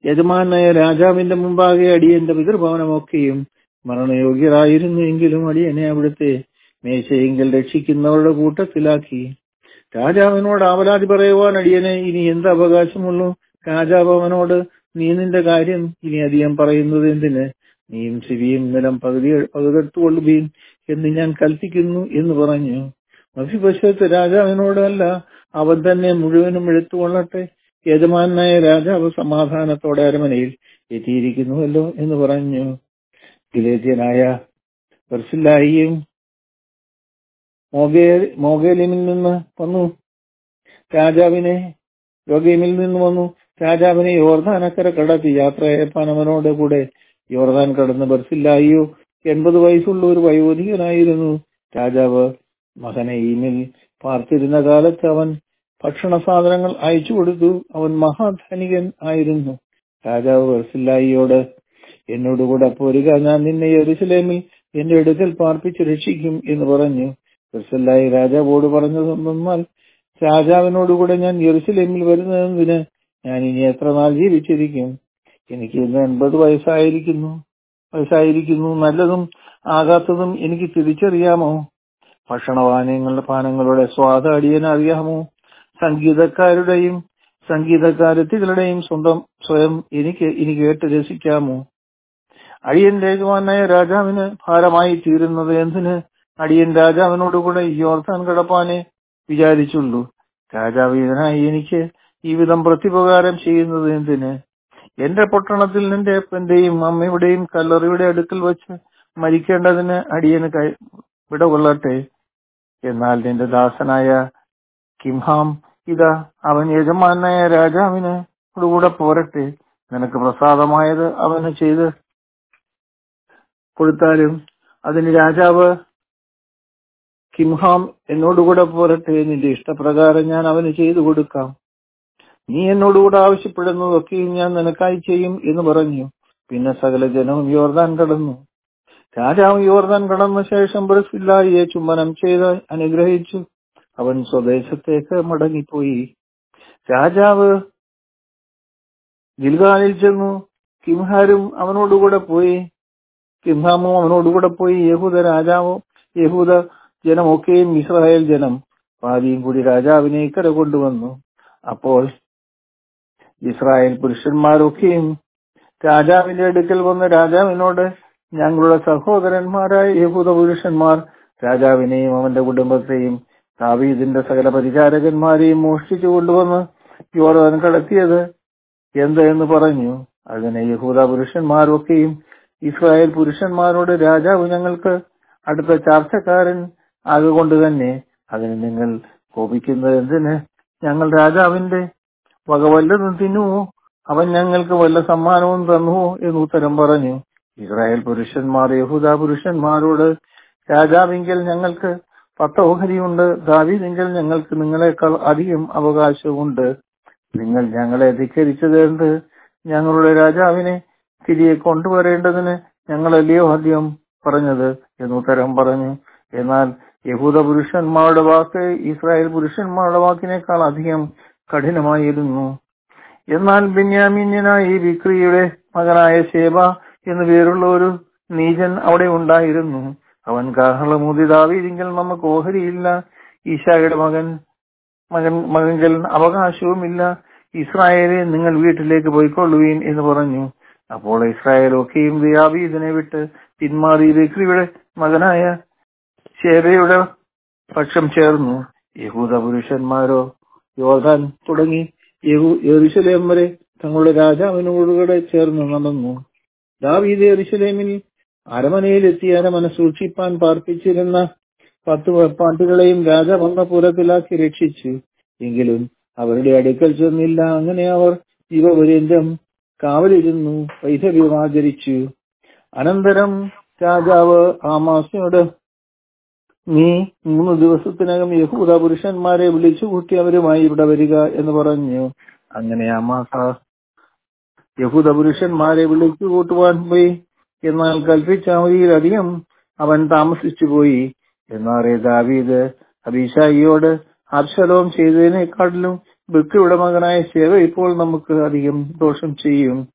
യജമാനായ രാജാവിന്റെ മുമ്പാകെ അടിയന്റെ പിതൃഭവനമൊക്കെയും മരണയോഗ്യരായിരുന്നു എങ്കിലും അടിയനെ അവിടുത്തെ മേശയെങ്കിൽ രക്ഷിക്കുന്നവരുടെ കൂട്ടത്തിലാക്കി രാജാവിനോട് ആവലാതി പറയുവാൻ അടിയനെ ഇനി എന്ത് അവകാശമുള്ളൂ രാജാവ് അവനോട് നീ നിന്റെ കാര്യം ഇനി അധികം പറയുന്നത് എന്തിന് നീയും ശിവിയും നിലം പകുതി പകുതെടുത്തുകൊള്ളുകയും എന്ന് ഞാൻ കൽപ്പിക്കുന്നു എന്ന് പറഞ്ഞു മഫിപശത്ത് രാജാവിനോട് അല്ല അവൻ തന്നെ മുഴുവനും എടുത്തുകൊള്ളട്ടെ യജമാനായ രാജാവ് സമാധാനത്തോടെ അരമനയിൽ എത്തിയിരിക്കുന്നുവല്ലോ എന്ന് പറഞ്ഞു ഗിലേത്യനായ ബർസില്ലായിയും മോഗേലിമിൽ നിന്ന് വന്നു രാജാവിനെ യോഗീമിൽ നിന്ന് വന്നു രാജാവിനെ യോർദാനക്കര കടത്തി യാത്രയപ്പാൻ അവനോട് കൂടെ യോർദാൻ കടന്ന് ബർസില്ലായിയോ എൺപത് വയസ്സുള്ള ഒരു വയോധികനായിരുന്നു രാജാവ് മഹനീമിൽ പാർത്തിരുന്ന കാലത്ത് അവൻ ഭക്ഷണ സാധനങ്ങൾ അയച്ചു കൊടുത്തു അവൻ മഹാധനികൻ ആയിരുന്നു രാജാവ് ബർസില്ലായിയോട് എന്നോടുകൂടെ പോരുക ഞാൻ നിന്നെ യെരുസലേമിൽ എന്റെ അടുക്കൽ പാർപ്പിച്ച് രക്ഷിക്കും എന്ന് പറഞ്ഞു ബർസില്ലായി രാജാവോട് പറഞ്ഞതെന്നാൽ രാജാവിനോടുകൂടെ ഞാൻ യെറുസലേമിൽ വരുന്നതിന് ഞാൻ ഇനി എത്ര നാൾ ജീവിച്ചിരിക്കും എനിക്ക് ഇന്ന് എൺപത് വയസ്സായിരിക്കുന്നു വയസ്സായിരിക്കുന്നു നല്ലതും ആകാത്തതും എനിക്ക് തിരിച്ചറിയാമോ ഭക്ഷണപാനീയങ്ങളുടെ പാനങ്ങളുടെ സ്വാദ അടിയന് അറിയാമോ സംഗീതക്കാരുടെയും സംഗീതക്കാരത്തികളുടെയും സ്വന്തം സ്വയം എനിക്ക് ഇനി കേട്ട് രസിക്കാമോ അടിയൻ യജമാനായ രാജാവിന് ഭാരമായി തീരുന്നത് എന്തിന് അടിയൻ രാജാവിനോടുകൂടെ യോർത്താൻ കടപ്പാനെ വിചാരിച്ചുള്ളൂ രാജാവ് ഇതിനായി എനിക്ക് ഈ വിധം പ്രത്യുപകാരം ചെയ്യുന്നത് എന്തിന് എന്റെ പട്ടണത്തിൽ നിന്റെ അപ്പന്റെയും അമ്മയുടെയും കല്ലറിയുടെ അടുക്കൽ വെച്ച് മരിക്കേണ്ടതിന് അടിയന് വിടകൊള്ളട്ടെ എന്നാൽ നിന്റെ ദാസനായ കിംഹാം ഇതാ അവൻ യജമാനായ രാജാവിന് കൂടെ പോരട്ടെ നിനക്ക് പ്രസാദമായത് അവന് ചെയ്ത് കൊടുത്താലും അതിന് രാജാവ് കിംഹാം എന്നോടുകൂടെ പോരട്ടെ നിന്റെ ഇഷ്ടപ്രകാരം ഞാൻ അവന് ചെയ്തു കൊടുക്കാം നീ എന്നോടുകൂടെ ആവശ്യപ്പെടുന്നതൊക്കെയും ഞാൻ നിനക്കായി ചെയ്യും എന്ന് പറഞ്ഞു പിന്നെ സകല ജനവും യോർദാൻ കടന്നു രാജാവ് യോർദാൻ കടന്ന ശേഷം ബ്രസില്ലായിയെ ചുംബനം ചെയ്ത് അനുഗ്രഹിച്ചു അവൻ സ്വദേശത്തേക്ക് മടങ്ങിപ്പോയി രാജാവ് ഗിൽഗാലിൽ ചെന്നു കിംഹാരും അവനോടുകൂടെ പോയി കിംഹാമും അവനോടുകൂടെ പോയി യഹൂദ രാജാവും യഹൂദ ജനമൊക്കെയും ഇസ്രായേൽ ജനം പാതിയും കൂടി രാജാവിനെ ഇക്കര കൊണ്ടുവന്നു അപ്പോൾ ഇസ്രായേൽ പുരുഷന്മാരൊക്കെയും രാജാവിന്റെ അടുക്കൽ വന്ന് രാജാവിനോട് ഞങ്ങളുടെ സഹോദരന്മാരായ യഹൂദ പുരുഷന്മാർ രാജാവിനെയും അവന്റെ കുടുംബത്തെയും ദാവീദിന്റെ സകല പരിചാരകന്മാരെയും മോഷ്ടിച്ചു കൊണ്ടുവന്ന് യോർദാൻ കടത്തിയത് എന്ത് എന്ന് പറഞ്ഞു അതിന് യഹൂദ പുരുഷന്മാരൊക്കെയും ഇസ്രായേൽ പുരുഷന്മാരോട് രാജാവ് ഞങ്ങൾക്ക് അടുത്ത ചർച്ചക്കാരൻ ആകൊണ്ട് തന്നെ അതിന് നിങ്ങൾ കോപിക്കുന്നത് എന്തിന് ഞങ്ങൾ രാജാവിന്റെ വക വല്ലതും തിന്നുവോ അവൻ ഞങ്ങൾക്ക് വല്ല സമ്മാനവും തന്നുവോ എന്ന് ഉത്തരം പറഞ്ഞു ഇസ്രായേൽ പുരുഷന്മാർ യഹൂദ പുരുഷന്മാരോട് രാജാവിങ്കൽ ഞങ്ങൾക്ക് പത്ത് ഓഹരിയുണ്ട് ദാവീദിങ്കൽ ഞങ്ങൾക്ക് നിങ്ങളെക്കാൾ അധികം അവകാശമുണ്ട് നിങ്ങൾ ഞങ്ങളെ ധിക്കരിച്ചത് എന്ത് ഞങ്ങളുടെ രാജാവിനെ തിരികെ കൊണ്ടുവരേണ്ടതിന് ഞങ്ങളല്ലയോ ആദ്യം പറഞ്ഞത് എന്നുത്തരം പറഞ്ഞു എന്നാൽ യഹൂദ പുരുഷന്മാരുടെ വാക്ക് ഇസ്രായേൽ പുരുഷന്മാരുടെ വാക്കിനേക്കാൾ അധികം കഠിനമായിരുന്നു എന്നാൽ ബെന്യാമിന്യനായ ഈ വിക്രിയുടെ മകനായ ശേബ എന്നു പേരുള്ള ഒരു നീചൻ അവിടെ ഉണ്ടായിരുന്നു അവൻ കാഹളമൂതി ദാവീദിങ്കൽ നമുക്ക് ഓഹരിയില്ല ഈശായുടെ മകൻ മകൻ മകങ്കൽ അവകാശവുമില്ല ഇസ്രായേലെ നിങ്ങൾ വീട്ടിലേക്ക് പോയിക്കൊള്ളുവീൻ എന്ന് പറഞ്ഞു അപ്പോൾ ഇസ്രായേൽ ഒക്കെയും ദാവീദിനെ വിട്ട് പിന്മാറി വിക്രിയുടെ മകനായ ശേബയുടെ പക്ഷം ചേർന്നു യഹൂദ പുരുഷന്മാരോ യോധാൻ തുടങ്ങി യെറുശലേം വരെ തങ്ങളുടെ രാജാവിനോടുകൂടെ ചേർന്ന് നടന്നു ദാവീദ് യെറുശലേമിൽ അരമനയിലെത്തി അരമന സൂക്ഷിപ്പാൻ പാർപ്പിച്ചിരുന്ന പത്ത് വെപ്പാട്ടുകളെയും രാജ വന്ന പുരത്തിലാക്കി രക്ഷിച്ചു എങ്കിലും അവരുടെ അടുക്കൽ ചെന്നില്ല അങ്ങനെ അവർ ജീവപര്യന്തം കാവലിരുന്നു വൈധവ്യം ആചരിച്ചു അനന്തരം രാജാവ് ആമാസിനോട് നീ മൂന്ന് ദിവസത്തിനകം യഹൂദ പുരുഷന്മാരെ വിളിച്ചു കൂട്ടി അവരുമായി ഇവിടെ വരിക എന്ന് പറഞ്ഞു അങ്ങനെ ആമാസ യഹൂദ പുരുഷന്മാരെ വിളിച്ചു കൂട്ടുവാൻ പോയി എന്നാൽ കൽപ്പിച്ച അവധിയിലധികം അവൻ താമസിച്ചു പോയി എന്നാൽ ദാവീദ് അബീഷായിയോട് അബ്ശലോം ചെയ്തതിനേക്കാട്ടിലും ബിക്രിയുടെ മകനായ ശേവ ഇപ്പോൾ നമുക്ക് അധികം ദോഷം ചെയ്യും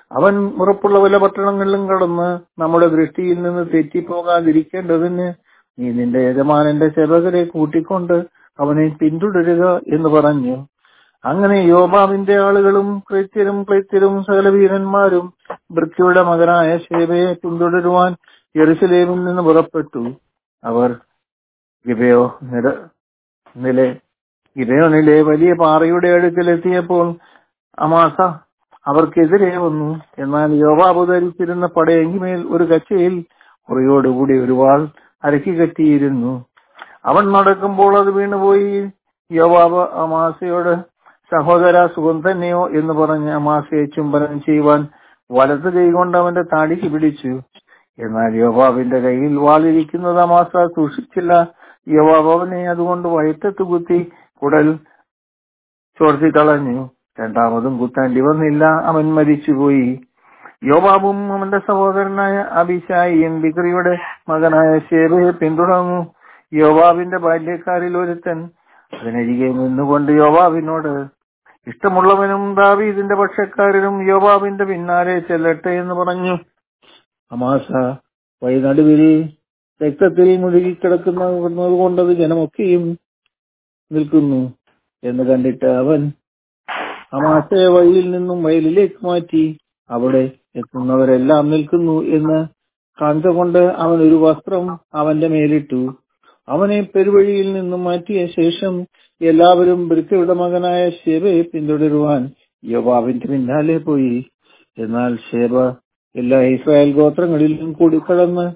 അവൻ ഉറപ്പുള്ള പല പട്ടണങ്ങളിലും കടന്ന് നമ്മുടെ ദൃഷ്ടിയിൽ നിന്ന് തെറ്റിപ്പോകാതിരിക്കേണ്ടതിന് നീ നിന്റെ യജമാനന്റെ സേവകരെ കൂട്ടിക്കൊണ്ട് അവനെ പിന്തുടരുക എന്ന് പറഞ്ഞു അങ്ങനെ യോബാവിന്റെ ആളുകളും ക്രൈത്യരും ക്രൈത്യരും സകല വീരന്മാരും വൃത്തിയുടെ മകനായ ശേബയെ പിന്തുടരുവാൻ യെറുസലേമിൽ നിന്ന് പുറപ്പെട്ടു അവർ ഗിബയോ നില നിലെ ഗിബയോനിലെ വലിയ പാറയുടെ അടുക്കലെത്തിയപ്പോൾ അമാസ അവർക്കെതിരെ വന്നു എന്നാൽ യോവാബ് ധരിച്ചിരുന്ന പടയെങ്കിമേൽ ഒരു കച്ചയിൽ കുറയോടുകൂടി ഒരു വാൾ അരക്കി കെട്ടിയിരുന്നു അവൻ നടക്കുമ്പോൾ അത് വീണുപോയി യോവാബ് അമാസയോട് സഹോദര സുഖം തന്നെയോ എന്ന് പറഞ്ഞ് അമാസയെ ചുംബനം ചെയ്യുവാൻ വലത്ത് കൈകൊണ്ട് അവന്റെ താടിക്ക് പിടിച്ചു എന്നാൽ യോവാബിന്റെ കയ്യിൽ വാളിരിക്കുന്നത് അമാസ സൂക്ഷിച്ചില്ല യോവാബ് അവനെ അതുകൊണ്ട് വയറ്റത്ത് കുത്തി കുടൽ ചോർത്തി കളഞ്ഞു രണ്ടാമതും കുത്താണ്ടി വന്നില്ല അവൻ മരിച്ചുപോയി യോബാബും അവന്റെ സഹോദരനായ അഭിഷായിയും ബിക്രിയുടെ മകനായ ഷേബയെ പിന്തുടർന്നു യോബാബിന്റെ ബാല്യക്കാരിൽ ഒരുത്തൻ അതിനരികെ നിന്നുകൊണ്ട് യോബാബിനോട് ഇഷ്ടമുള്ളവനും ദാവീദിന്റെ പക്ഷക്കാരനും യോബാബിന്റെ പിന്നാലെ ചെല്ലട്ടെ എന്ന് പറഞ്ഞു അമാസ വഴി നടുവിൽ രക്തത്തിൽ മുഴുകിക്കിടക്കുന്നത് കൊണ്ടത് ജനമൊക്കെയും നിൽക്കുന്നു എന്ന് കണ്ടിട്ട് അവൻ അമാസയെ വഴിയിൽ നിന്നും വയലിലേക്ക് മാറ്റി അവിടെ എത്തുന്നവരെല്ലാം നിൽക്കുന്നു എന്ന് കണ്ടുകൊണ്ട് അവൻ ഒരു വസ്ത്രം അവന്റെ മേലിട്ടു അവനെ പെരുവഴിയിൽ നിന്നും മാറ്റിയ ശേഷം എല്ലാവരും ബൃക്കയുടെ മകനായ ഷേബയെ പിന്തുടരുവാൻ യോബാവിന്റെ പിന്നാലെ പോയി എന്നാൽ ഷേബ എല്ലാ ഇസ്രായേൽ ഗോത്രങ്ങളിലും കൂടിക്കടന്ന്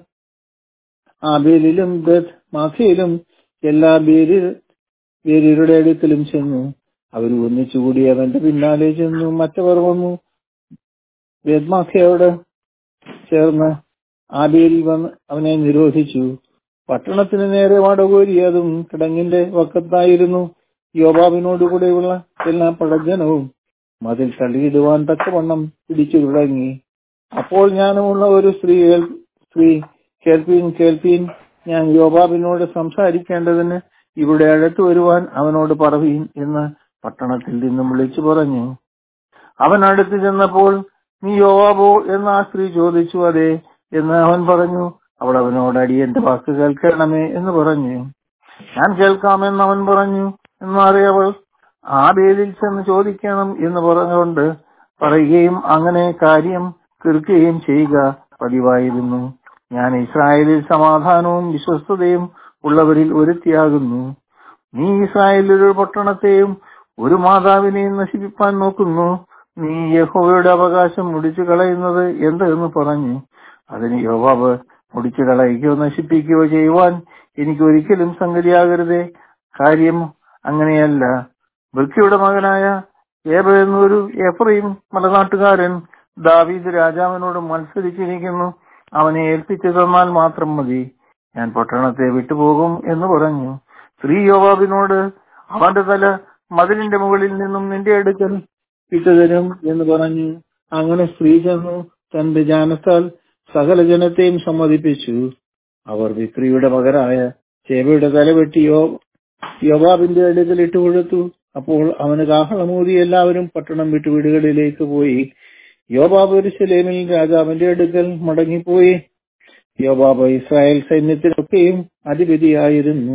ആബേലിലും ബeth മാഖയിലും എല്ലാ ബേരി ബേരിയുടെ അടുക്കലും ചെന്നു അവർ ഒന്നിച്ചുകൂടി അവന്റെ പിന്നാലെ ചെന്നു മറ്റവർ വന്നു വേദ്മാഖയോട് ചേർന്ന് ആബേലിൽ വന്ന് അവനെ നിരോധിച്ചു പട്ടണത്തിന് നേരെ വടകോരിയതും കിടങ്ങിന്റെ വക്കത്തായിരുന്നു യോബാബിനോടുകൂടെയുള്ള എല്ലാ പടജനവും മതിൽ തള്ളിയിടുവാൻ തക്കവണ്ണം പിടിച്ചു തുടങ്ങി അപ്പോൾ ഞാനുമുള്ള ഒരു സ്ത്രീ കേൾ- സ്ത്രീ കേൾപ്പീൻ കേൾപ്പീൻ ഞാൻ യോബാബിനോട് സംസാരിക്കേണ്ടതിന് ഇവിടെ അടുത്തു വരുവാൻ അവനോട് പറവീൻ എന്ന് പട്ടണത്തിൽ നിന്നും വിളിച്ചു പറഞ്ഞു അവൻ അടുത്ത് ചെന്നപ്പോൾ നീ യോവാബോ എന്ന് ആ സ്ത്രീ ചോദിച്ചു അതെ എന്ന് അവൻ പറഞ്ഞു അവൾ അവനോട് അടിയന്റെ വാക്ക് കേൾക്കണമേ എന്ന് പറഞ്ഞു ഞാൻ കേൾക്കാമെന്ന് അവൻ പറഞ്ഞു എന്നാറേ അവൾ ആ പേരിൽ ചെന്ന് ചോദിക്കണം എന്ന് പറഞ്ഞുകൊണ്ട് പറയുകയും അങ്ങനെ കാര്യം തീർക്കുകയും ചെയ്യുക പതിവായിരുന്നു ഞാൻ ഇസ്രായേലിൽ സമാധാനവും വിശ്വസ്തതയും ഉള്ളവരിൽ ഒരുത്തിയാകുന്നു നീ ഇസ്രായേലിൽ ഒരു പട്ടണത്തെയും ഒരു മാതാവിനെയും നശിപ്പിക്കാൻ നോക്കുന്നു നീ യഹോവയുടെ അവകാശം മുടിച്ചു കളയുന്നത് എന്ത് എന്ന് പറഞ്ഞു അതിന് യോവാബ് മുടിച്ചു കളയുകയോ നശിപ്പിക്കുകയോ ചെയ്യുവാൻ എനിക്ക് ഒരിക്കലും സംഗതിയാകരുതേ കാര്യം അങ്ങനെയല്ല ബൃക്കിയുടെ മകനായ ഏബ എന്നൊരു എഫ്രൈം മലനാട്ടുകാരൻ ദാവീദ് രാജാവിനോട് മത്സരിച്ചിരിക്കുന്നു അവനെ ഏൽപ്പിച്ചു തന്നാൽ മാത്രം മതി ഞാൻ പട്ടണത്തെ വിട്ടുപോകും എന്ന് പറഞ്ഞു സ്ത്രീ യോവാബിനോട് അവന്റെ തല മതിലിന്റെ മുകളിൽ നിന്നും നിന്റെ അടുക്കൽ ഇട്ടുതരും എന്ന് പറഞ്ഞു അങ്ങനെ സ്ത്രീ ചെന്നു തന്റെ ജാനത്താൽ സകല ജനത്തെയും സമ്മതിപ്പിച്ചു അവർ വിക്രിയുടെ മകനായ ചേബയുടെ തല വെട്ടി യോ യോബാബിന്റെ അടുക്കൽ ഇട്ടുകൊടുത്തു അപ്പോൾ അവന് കാഹളമൂതി എല്ലാവരും പട്ടണം വിട്ടു വീടുകളിലേക്ക് പോയി യോബാബ് ഒരു രാജാവിന്റെ അടുക്കൽ മടങ്ങിപ്പോയി യോബാബ് ഇസ്രായേൽ സൈന്യത്തിനൊക്കെയും അധിപതിയായിരുന്നു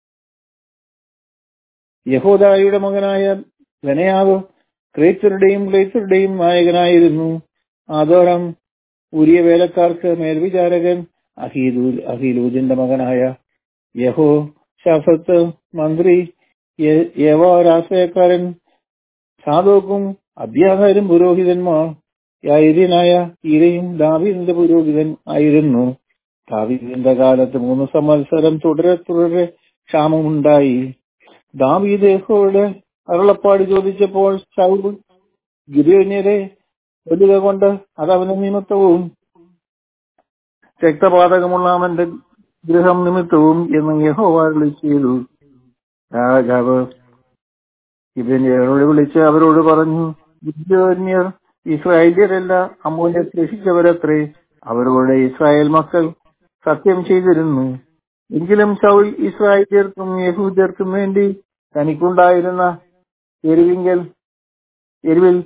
യഹോദായുടെ മകനായ ധനയാവ് ക്രേത്തരുടെയും ക്ലേത്തരുടെയും നായകനായിരുന്നു ആദോരം ഉരിയ വേലക്കാർക്ക് മേൽവിചാരകൻ അഹീലൂ അഹീലൂദിന്റെ മകനായ യഹോ ശാസത്ത് മന്ത്രി യ- യവ രാഷ്ട്രീയക്കാരൻ സാധോക്കും അബ്യാഹാരും പുരോഹിതന്മാർ യായിരിനായ ഈരയും ദാവീദിന്റെ പുരോഹിതൻ ആയിരുന്നു ദാവീദിന്റെ കാലത്ത് മൂന്ന് സംവത്സരം തുടരെ തുടരെ ക്ഷാമമുണ്ടായി ദാവീദ് യഹോയുടെ അരുളപ്പാട് ചോദിച്ചപ്പോൾ ശൗൽ ഗിരിയന്യരെ കൊല്ലുക കൊണ്ട് അതവന് നിമിത്തവും രക്തപാതകമുള്ള അവന്റെ ഗൃഹം നിമിത്തവും എന്ന് യഹോവ അരുളി ചെയ്തു രാജാവ് ഇവന്യരോട് വിളിച്ച് അവരോട് പറഞ്ഞു ഗിരിയന്യർ ഇസ്രായേലിയരല്ല അമൂല്യ രക്ഷിച്ചവരത്രേ അവരോട് ഇസ്രായേൽ മക്കൾ സത്യം ചെയ്തിരുന്നു എങ്കിലും ശൗൽ ഇസ്രായേലിയർക്കും യഹൂദർക്കും വേണ്ടി തനിക്കുണ്ടായിരുന്ന എരിവിങ്കൽ എരിവിൽ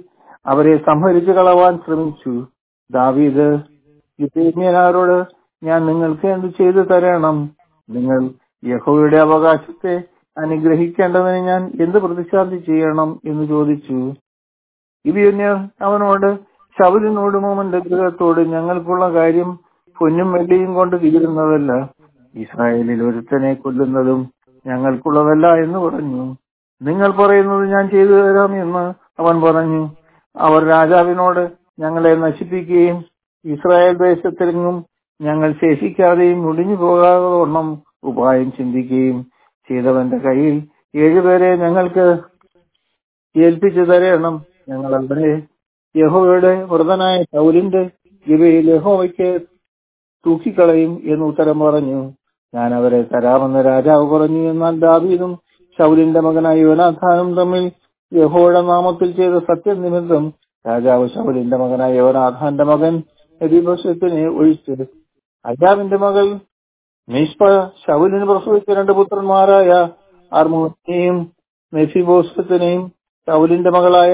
അവരെ സംഹരിച്ചു കളവാൻ ശ്രമിച്ചു ദാവീദ് യുദ്ധജ്ഞരാരോട് ഞാൻ നിങ്ങൾക്ക് എന്ത് ചെയ്തു തരണം നിങ്ങൾ യഹോയുടെ അവകാശത്തെ അനുഗ്രഹിക്കേണ്ടതിന് ഞാൻ എന്ത് പ്രതിശാന്തി ചെയ്യണം എന്ന് ചോദിച്ചു ഇബിയന്യർ അവനോട് ശബരിനോടും അവന്റെ ഗൃഹത്തോട് ഞങ്ങൾക്കുള്ള കാര്യം പൊന്നും വെള്ളിയും കൊണ്ട് തീരുന്നതല്ല ഇസ്രായേലിൽ ഒരുത്തനെ കൊല്ലുന്നതും ഞങ്ങൾക്കുള്ളതല്ല എന്ന് പറഞ്ഞു നിങ്ങൾ പറയുന്നത് ഞാൻ ചെയ്തു തരാം എന്ന് അവൻ പറഞ്ഞു അവർ രാജാവിനോട് ഞങ്ങളെ നശിപ്പിക്കുകയും ഇസ്രായേൽ ദേശത്തിലെങ്ങും ഞങ്ങൾ ശേഷിക്കാതെയും ഒടിഞ്ഞു പോകാതെ വണ്ണം ഉപായം ചിന്തിക്കുകയും ചെയ്തവന്റെ കയ്യിൽ ഏഴുപേരെ ഞങ്ങൾക്ക് ഏൽപ്പിച്ചു തരണം ഞങ്ങൾ അവരെ യഹോവയുടെ വ്രതനായ ശൗലിന്റെ ഇവയിൽ യഹോവയ്ക്ക് തൂക്കിക്കളയും എന്ന് ഉത്തരം പറഞ്ഞു ഞാൻ അവരെ തരാമെന്ന് രാജാവ് പറഞ്ഞു എന്നാൽ ദാവീദും ശൗലിന്റെ മകനായ യോനാഥാനും തമ്മിൽ യഹോയുടെ നാമത്തിൽ ചെയ്ത സത്യനിമിത്തം രാജാവ് ശൗലിന്റെ മകനായ യോനാഥാന്റെ മകൻ എരിബസത്തിനെ ഒഴിച്ചു അജാവിന്റെ മകൾ മിസ്പ ശൗലിന് പ്രസവിച്ച രണ്ട് പുത്രന്മാരായ അർമുനെയും മെഫിബോസത്തിനെയും ശൗലിന്റെ മകളായ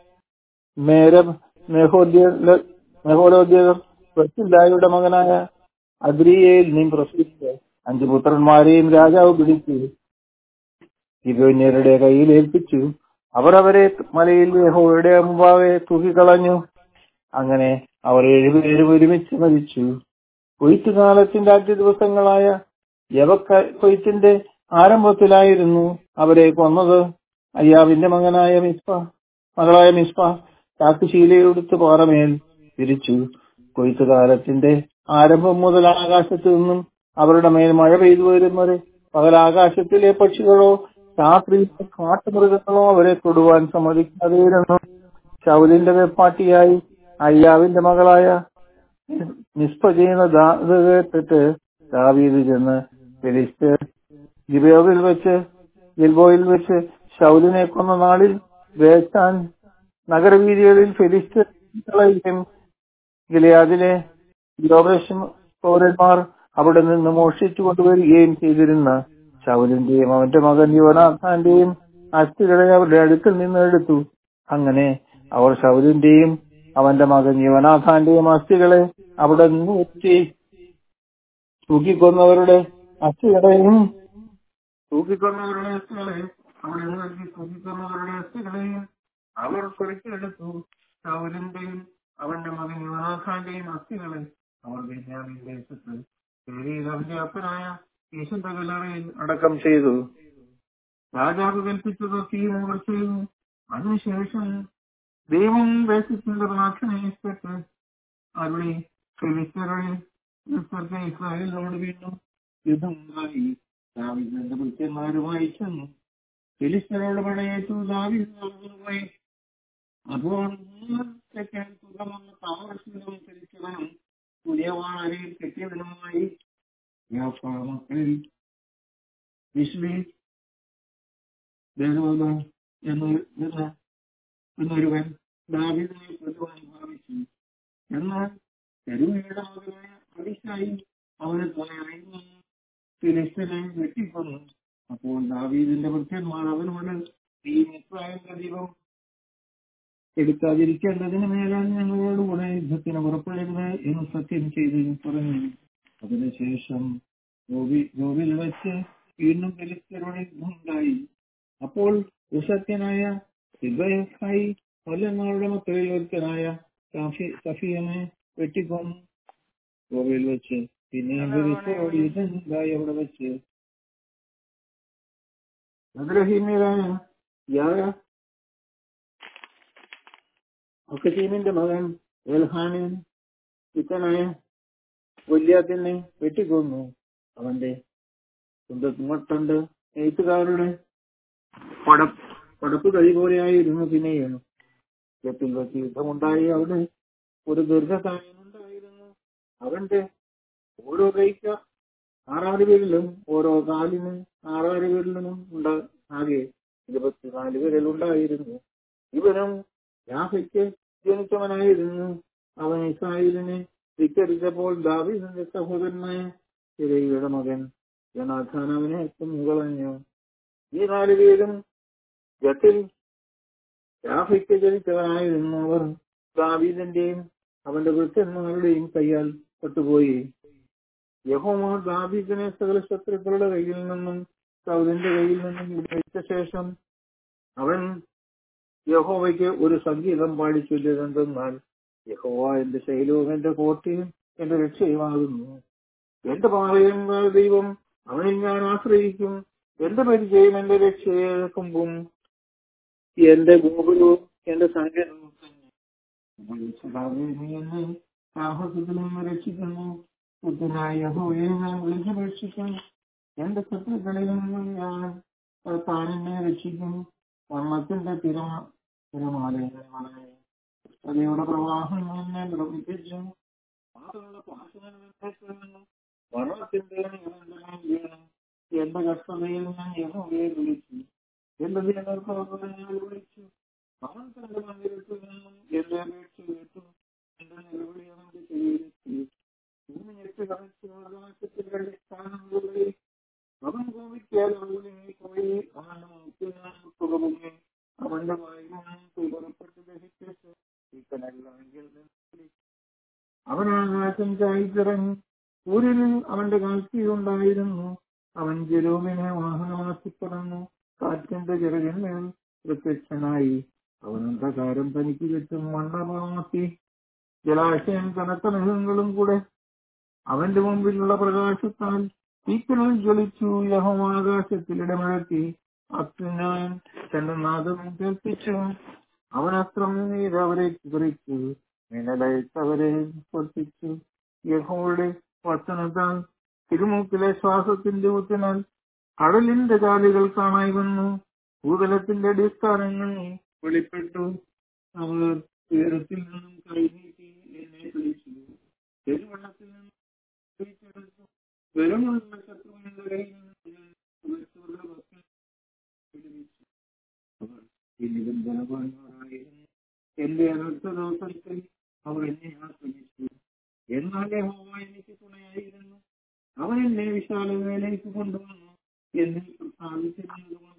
മേരബ് മെഹോലോദ്യർ ബസില്ലായുടെ മകനായ അദ്രിയേലിനെയും പ്രസവിച്ച് അഞ്ചു പുത്രന്മാരെയും രാജാവ് പിടിച്ചു ഇവന്യരുടെ കയ്യിൽ ഏൽപ്പിച്ചു അവർ അവരെ മലയിൽ യഹോവയുടെ മുമ്പാകെ തൂക്കിക്കളഞ്ഞു അങ്ങനെ അവർ ഏഴുപേരും ഒരുമിച്ച് മരിച്ചു കൊയ്ത്തുകാലത്തിന്റെ ആദ്യ ദിവസങ്ങളായ യവക്ക കൊയ്ത്തിന്റെ ആരംഭത്തിലായിരുന്നു അവരെ കൊന്നത് അയ്യാവിന്റെ മകനായ മിസ്പ മകളായ മിസ്പ ചാക്കുശീലയെടുത്ത് പാറമേൽ തിരിച്ചു കൊയ്ത്തുകാലത്തിന്റെ ആരംഭം മുതൽ ആകാശത്തു നിന്നും അവരുടെ മേൽ മഴ പെയ്തു വരും വരെ പകലാകാശത്തിലെ പക്ഷികളോ രാത്രി കാട്ടുമൃഗങ്ങളോ അവരെ തൊടുവാൻ സമ്മതിക്കാതെയിരുന്നു ശൗലിന്റെ വെപ്പാട്ടിയായി അയ്യാവിന്റെ മകളായ നിസ്പ ചെയ്യുന്ന ദാത് കേട്ടിട്ട് ദാവീദ് ചെന്ന് ഫിലിസ്റ്റ് ഗിബയോവിൽ വെച്ച് ഗിൽബോയിൽ വെച്ച് ശൗലിനെ കൊന്ന നാളിൽ വേച്ചാൻ നഗരവീതികളിൽ ഫിലിസ്തീൻ ഗിലിയാദിലെ യോബേഷ് പൗരന്മാർ അവിടെ നിന്ന് മോഷ്ടിച്ചു കൊണ്ടുവരികയും ചെയ്തിരുന്ന ശൗലിന്റെയും അവന്റെ മകൻ യുവനാഥാന്റെയും അസ്ഥികളെ അവരുടെ അടുക്കൽ നിന്ന് എടുത്തു അങ്ങനെ അവർ ശൗലിന്റെയും അവന്റെ മകൻ യുവനാഥാന്റെയും അസ്ഥികളെ അവിടെ നിന്ന് വെച്ച് തൂക്കിക്കൊന്നവരുടെ അസ്ഥികളെയും തൂക്കിക്കൊന്നവരുടെ അസ്ഥികളെയും അവിടെ നിന്ന് വെച്ച് തൂക്കിക്കൊന്നവരുടെ അസ്ഥികളെയും അവർ കുറിച്ചെടുത്തു ശൗലിന്റെയും അവന്റെ മകൻ യുവനാഥാന്റെയും അസ്ഥികളെ അവർ ബെന്യാമിൻ ദേശത്ത് പേരിൽ അവന്റെ അപ്പനായ യേശുന്റെ കല്ലറയിൽ അടക്കം ചെയ്തു രാജാവ് കൽപ്പിച്ചത് തീ മുകൾ ചെയ്തു അതിനുശേഷം ദൈവം ദേശത്തിന്റെ പ്രാർത്ഥനയിൽപ്പെട്ട് അവിടെ ഫിലിസ്തീനോട് ഇസ്രായേലിനോട് വീണ്ടും യുദ്ധം ഉണ്ടായി ദാവീദിന്റെ ഭൃത്യന്മാരുമായി ചെന്നു ഫിലിസ്തീനോട് പടയേറ്റു ദാവീദ് പോയി അപ്പോൾ തെക്കൻ സുഖമെന്ന് താമരശീലം തിരിച്ചവനും പുതിയവാണരയിൽ കെട്ടിയവനുമായി മക്കളിൽ വിഷ്ണി ദേവത എന്നൊരുവൻ ദാവിദിനെ കൊല്ലുവാൻ ഭാവിച്ചു എന്നാൽ തെരുവയുടെ മകനായ അലിശായി അവനെ തലയറിയുന്നു ഫിലിസ്തീനെ വെട്ടിക്കൊന്നു അപ്പോൾ ദാവീദിന്റെ ഭൃത്യന്മാർ അവനോട് ഈ മിസ്രായന്റെ ദീപം എടുക്കാതിരിക്കേണ്ടതിന് മേലാണ് ഞങ്ങളോട് കൂടെ യുദ്ധത്തിന് പുറപ്പെടരുത് എന്ന് സത്യം ചെയ്ത് പറഞ്ഞു അതിനുശേഷം ഗോവിൽ വെച്ച് വീണ്ടും ഫിലിസ്തീനോട് യുദ്ധമുണ്ടായി അപ്പോൾ ഉസത്യനായ സിബഹായി കൊല്ലന്മാരുടെ മക്കളിൽ ഒരുത്തനായ സഫിയനെ വെട്ടിക്കൊന്നു ഗോവയിൽ വെച്ച് പിന്നെ ഫിലിസ്തീനോട് യുദ്ധമുണ്ടായി അവിടെ വെച്ച് അഗ്രഹീമ്യരായ യായ ഒക്കസീമിന്റെ മകൻ എൽഹാനിൻ ഇത്തനായ വല്യാത്തിനെ വെട്ടിക്കൊന്നു അവന്റെ സ്വന്തങ്ങോട്ടുണ്ട് എഴുത്തുകാരുടെ പട പടപ്പ് കഴി പോലെയായിരുന്നു പിന്നെയും യുദ്ധത്തിൽ വെച്ച് യുദ്ധമുണ്ടായി അവിടെ ഒരു ദീർഘകാലമുണ്ടായിരുന്നു അവന്റെ ഓരോ കൈക്ക് ആറാറ് പേരിലും ഓരോ കാലിന് ആറാറ് പേരിലും ഉണ്ട് ആകെ ഇരുപത്തിനാല് പേരിൽ ഉണ്ടായിരുന്നു ഇവനും യാഹയ്ക്ക് ജനിച്ചവനായിരുന്നു അവൻ ഇസ്രായേലിനെ ധിക്കരിച്ചപ്പോൾ ദാവീദിന്റെ സഹോദരനായ ചിരയുടെ മകൻ ജനാഥാൻ അവനെ മുകളഞ്ഞു ഈ നാല് പേരും ഗത്തിൽ രാഫിക്ക് ജനിച്ചവനായിരുന്നു അവർ ദാവീദിന്റെയും അവന്റെ വൃത്തന്മാരുടെയും കയ്യാൽ പെട്ടുപോയി യഹോമ ദാവീദിനെ സകല ശത്രുക്കളുടെ കയ്യിൽ നിന്നും സൗദിന്റെ കയ്യിൽ നിന്നും വിടുവിച്ച ശേഷം അവൻ യഹോവയ്ക്ക് ഒരു സംഗീതം പാടിച്ചൊല്ലിയതെന്തെന്നാൽ യഹോവ എന്റെ ശൈലവും എന്റെ കോട്ടയും എന്റെ രക്ഷയുമാകുന്നു എന്റെ പാറയും ദൈവം അവനിൽ ഞാൻ ആശ്രയിക്കും എന്റെ പരിചയം എന്റെ രക്ഷയെ കുമ്പും എന്റെ ഗോപുരവും എന്റെ സങ്കേതവും തന്നെ നീ എന്നെ സാഹസത്തിൽ നിന്ന് രക്ഷിക്കുന്നു പുത്രനായ യഹോവയെ ഞാൻ വിളിച്ചപേക്ഷിക്കും എന്റെ ശത്രുക്കളിൽ നിന്നും ഞാൻ താനെന്നെ രക്ഷിക്കും മരണത്തിന്റെ തിരമ തിരമാലയുടെ മലനെ കൃഷ്ണതയുടെ പ്രവാഹം എന്നെ പ്രവർത്തിച്ചു പാതകളുടെ പാശങ്ങൾ മരണത്തിന്റെ നിയന്ത്രണം വീണു എന്റെ കഷ്ടതയിൽ ഞാൻ യഹോവയെ വിളിച്ചു എന്റെ ദിനപ്രവർത്തനം ഞാൻ വിളിച്ചു അവൻ തന്റെ മന്ദിരത്തിൽ നിന്നും എന്റെ അപേക്ഷ കേട്ടു എന്റെ നിലവിളി അവന്റെ ചെവിയിലെത്തി ഭൂമി ഞെട്ടി കളിച്ചു ആകാശത്തിൽ അടിസ്ഥാനങ്ങളിൽ അവൻ ഭൂമിക്കാൽ പോയി അവന്റെ മുഖത്തിൽ ഞാൻ തുറമുങ്ങി അവന്റെ വായിൽ നിന്നും തുറപ്പെട്ട് ദഹിപ്പിച്ചു ഇക്കനെല്ലെങ്കിൽ അവൻ ആകാശം ചായച്ചിറങ്ങി സൂര്യനിൽ അവന്റെ കാഴ്ചയുണ്ടായിരുന്നു അവൻ ജലൂമിനെ വാഹനമാക്കി പറന്നു കാറ്റിന്റെ ചിറകിന്മേൽ പ്രത്യക്ഷനായി അവൻ അന്ധകാരം തനിക്ക് ചുറ്റും മണ്ഡപമാക്കി ജലാശയം കനത്ത മൃഗങ്ങളും കൂടെ അവന്റെ മുമ്പിലുള്ള പ്രകാശത്താൽ തീക്കനൽ ജ്വലിച്ചു യഹോമാകാശത്തിൽ ഇടമുഴക്കി അത്യുന്നായൻ തന്റെ നാദം കേൾപ്പിച്ചു അവൻ അസ്ത്രം നീര് അവരെ ചിതറിച്ചു നിഴലയച്ചവരെ സ്പർശിച്ചു യഹോയുടെ വചനത്താൽ തിരുമൂക്കിലെ ശ്വാസത്തിന്റെ ഊത്തിനാൽ കടലിന്റെ കാലുകൾ കാണായി വന്നു ഭൂതലത്തിന്റെ അടിസ്ഥാനങ്ങൾ വെളിപ്പെട്ടു അവർ ഉയരത്തിൽ നിന്നും കൈനീട്ടി എന്നെ പിടിച്ചു പെരുവെള്ളത്തിൽ നിന്നും പിടിച്ചെടുത്തു വെറുമുള്ള ശത്രുവിന്റെ കയ്യിൽ നിന്ന് ഞാൻ ഉയർത്തുള്ള വസ്തു വിടുവിച്ചു അവർ ഇനിയും ബലവാന്മാരായിരുന്നു എന്റെ അനർത്ഥ ദിവസത്തിൽ അവർ എന്നെ ആശ്രയിച്ചു എന്നാൽ യഹോവ എനിക്ക് തുണയായിരുന്നു അവൻ എന്നെ വിശാലതയിലേക്ക് കൊണ്ടുവന്നു എന്നിൽ പ്രസാദിച്ചിരുന്നതുകൊണ്ട്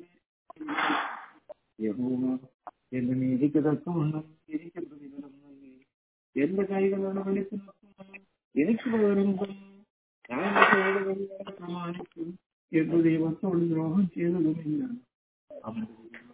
യഹോവ എന്റെ നീതിക്ക് തക്കവണ്ണം എനിക്ക് പ്രതിഫലം നൽകി എന്റെ കൈകളുടെ വെളിച്ചു നോക്കുന്നു എനിക്ക് പകരം തന്നു ഞാൻ എന്റെ സേവകരെ പ്രമാണിക്കും എന്റെ ദൈവത്തോട് ദ്രോഹം ചെയ്തതുമില്ല അവന്റെ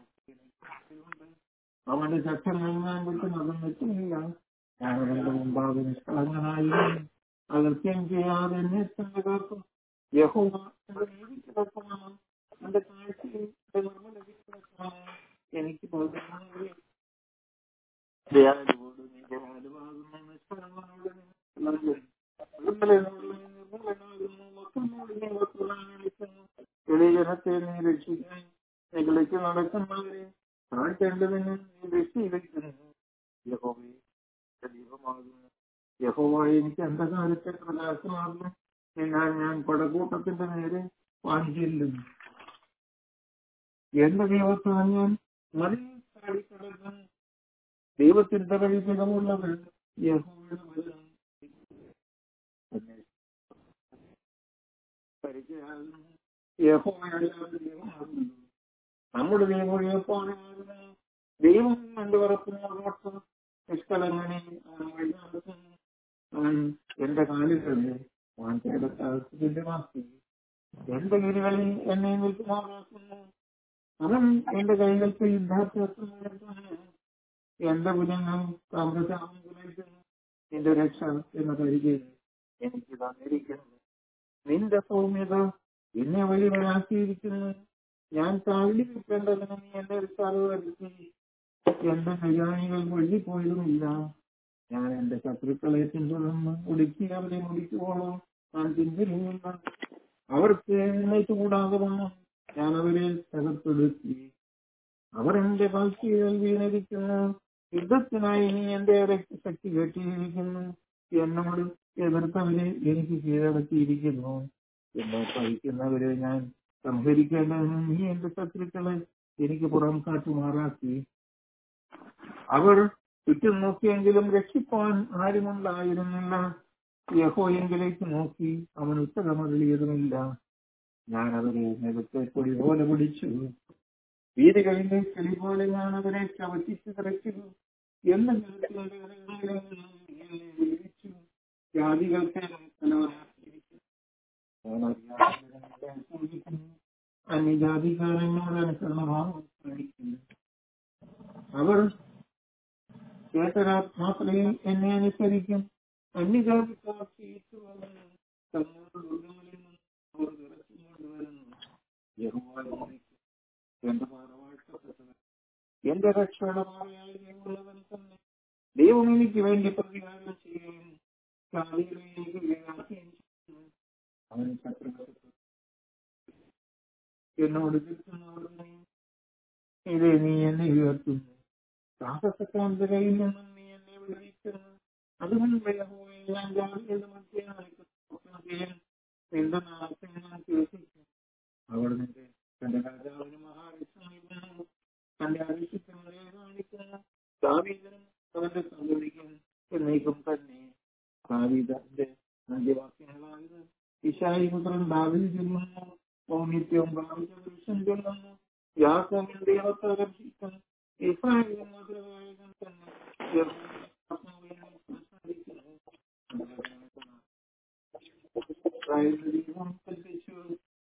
അവന്റെ ശക്തങ്ങൾ ഞാൻ വിട്ട് നടന്നിട്ടുമില്ല ഞാൻ അവന്റെ മുമ്പാകെ നിഷ്കളങ്കനായിരുന്നു അകൃത്യം ചെയ്യാതെ എന്നെ തന്നെ കാക്കും യഹോവ എന്റെ നീതിക്ക് തക്കമാണ് എന്റെ കാഴ്ചയിൽ എന്റെ നിർമ്മലതയ്ക്ക് തക്കമാണ് എനിക്ക് പകർന്നു ദയാലുവോട് നീ ദയാലുവാകുന്ന നിഷ്കളങ്കനോട് നീ നൽകും നിർമ്മലനോട് നീ നിർമ്മലനാകുന്നു മക്കളോട് നീ വസ്തുവാണിക്കുന്നു ജനത്തെ നീ രക്ഷിക്കാൻ നികളിക്ക് നടക്കുന്നവരെ താഴ്ത്തേണ്ടതിന് നീ രക്ഷയിലിരിക്കുന്നു യഹോവേ ദൈവമാകുന്നു യഹോവ എനിക്ക് അന്ധകാലത്തെ പ്രകാശമാകുന്നു എന്നാൽ ഞാൻ പടകൂട്ടത്തിന്റെ നേരെ വാഞ്ചില്ലും എന്റെ ദൈവത്താൽ ഞാൻ മറിയിൽ ചാടിക്കിടക്കുന്നു ദൈവത്തിന്റെ വഴി സുഖമുള്ളവർ യഹോവയുടെ വചനം പരിചയമാകുന്നു യഹോവയല്ലാതെ ദൈവമാകുന്നു നമ്മുടെ ദൈവം യഹോവയാകുന്നു ദൈവം എന്റെ ഉറപ്പിനോടൊപ്പം നിഷ്കളങ്ങനെ അവൻ വഴി നടത്തുന്നു അവൻ എന്റെ കാലുകളിൽ വാഞ്ചയുടെ തുല്യമാക്കി എന്റെ ഗിരികളിൽ എന്നെ നിൽക്കുമാറാക്കുന്നു അവൻ എന്റെ കൈകൾക്ക് യുദ്ധാഭ്യാസം എന്റെ ഭുജങ്ങൾ താമ്രശാമം കുലയ്ക്കുന്നു എന്റെ രക്ഷ എന്ന പരിചയം എനിക്ക് തന്നിരിക്കുന്നു നിന്റെ സൗമ്യത എന്നെ വഴിവരാക്കിയിരിക്കുന്നു ഞാൻ താഴ്ത്തി നിൽക്കേണ്ടതിന് നീ എന്റെ ഒരു സ്ഥലം വരുത്തി എന്റെ കൈകാണികൾ വഴിപോയതുമില്ല ഞാൻ എന്റെ ശത്രുക്കളെ പിന്തുടർന്ന് ഒടുക്കി അവരെ മുടിക്കുവോളം ഞാൻ പിന്തിരിഞ്ഞില്ല അവർക്ക് എഴുന്നേറ്റ് കൂടാതെ വന്നു ഞാൻ അവരെ തകർത്തെടുത്തി അവർ എന്റെ കാഴ്ചയിൽ വീണിരിക്കുന്നു യുദ്ധത്തിനായി നീ എന്റെ രക്തശക്തി കെട്ടിയിരിക്കുന്നു എന്നോട് എതിർത്തവരെ എനിക്ക് കീഴടക്കിയിരിക്കുന്നു എന്നെ സഹിക്കുന്നവരെ ഞാൻ സംഹരിക്കേണ്ടതിന് നീ എന്റെ ശത്രുക്കളെ എനിക്ക് പുറം കാട്ടുമാറാക്കി അവർ ചുറ്റും നോക്കിയെങ്കിലും രക്ഷിപ്പാൻ ആരുമുണ്ടായിരുന്നില്ല യഹോയെങ്കിലേക്ക് നോക്കി അവൻ ഉത്തരമറിയതുമില്ല ഞാൻ അവരെ നിലത്തെ പൊടി പോലെ പിടിച്ചു വീടുകളിലെ ചെളി പോലെ ഞാൻ അവരെ ചവച്ചിച്ച് തിരച്ചു എന്ന് വിളിച്ചു ജാതികൾക്ക് തലവനാക്കിയിരിക്കുന്നു അന്യജാതിക്കാരനോട് അനുസരണഭാവം കാണിക്കുന്നു അവർ കേട്ടരാ മാത്രമേ എന്നെ അനുസരിക്കും അന്യജാതിക്കാർ ചെയ്തു വന്ന് തങ്ങളുടെ ദുർഗങ്ങളിൽ നിന്ന് അവർ വിറച്ചു കൊണ്ടുവരുന്നു യഹോവ എന്റെ പാറവാഴ്ത്തപ്പെട്ടവൻ എന്റെ രക്ഷയുടെ പാറയായി ദൈവമുള്ളവൻ തന്നെ ദൈവം എനിക്ക് വേണ്ടി പ്രതികാരം ചെയ്യുകയും ജാതികളെ എനിക്ക് വിവേകാക്കുകയും ചെയ്യുന്നു അവൻ ശത്രുക്കൾക്ക് എന്നോട് നിൽക്കുന്നവരുടെ ഇതേ നീ എന്നെ ഉയർത്തുന്നു സാഹസക്കാന്റെ കയ്യിൽ നിന്നും നീ എന്നെ വിടുവിക്കുന്നു അതുകൊണ്ട് യഹോവേ, ഞാൻ ജാതികളുടെ മധ്യേ നിൽക്കുന്നു നിന്റെ നാമത്തെ ഞാൻ കേൾപ്പിക്കും അവിടെ നിന്റെ തന്റെ രാജാവിന് മഹാരക്ഷ തന്റെ അരിശിക്കുന്നവരെ കാണിക്കുന്നു ദാവീദനും അവന്റെ സന്തതിക്കും എന്നേക്കും തന്നെ ദാവീദന്റെ മധ്യവാക്യങ്ങളായത് ഇഷായി പുത്രൻ ദാവീദ് ചൊല്ലുന്നു പൗന്നിത്യവും പ്രാപിച്ച പുരുഷൻ ചൊല്ലുന്നു യാക്കോബിൻ ദൈവത്തെ രക്ഷിക്കും ഇസ്രായേലിൻ മാതൃകായകൻ തന്നെ യഹോവയെ സംസാരിക്കുന്നു ഇസ്രായേലിന്റെ ദൈവം കൽപ്പിച്ചു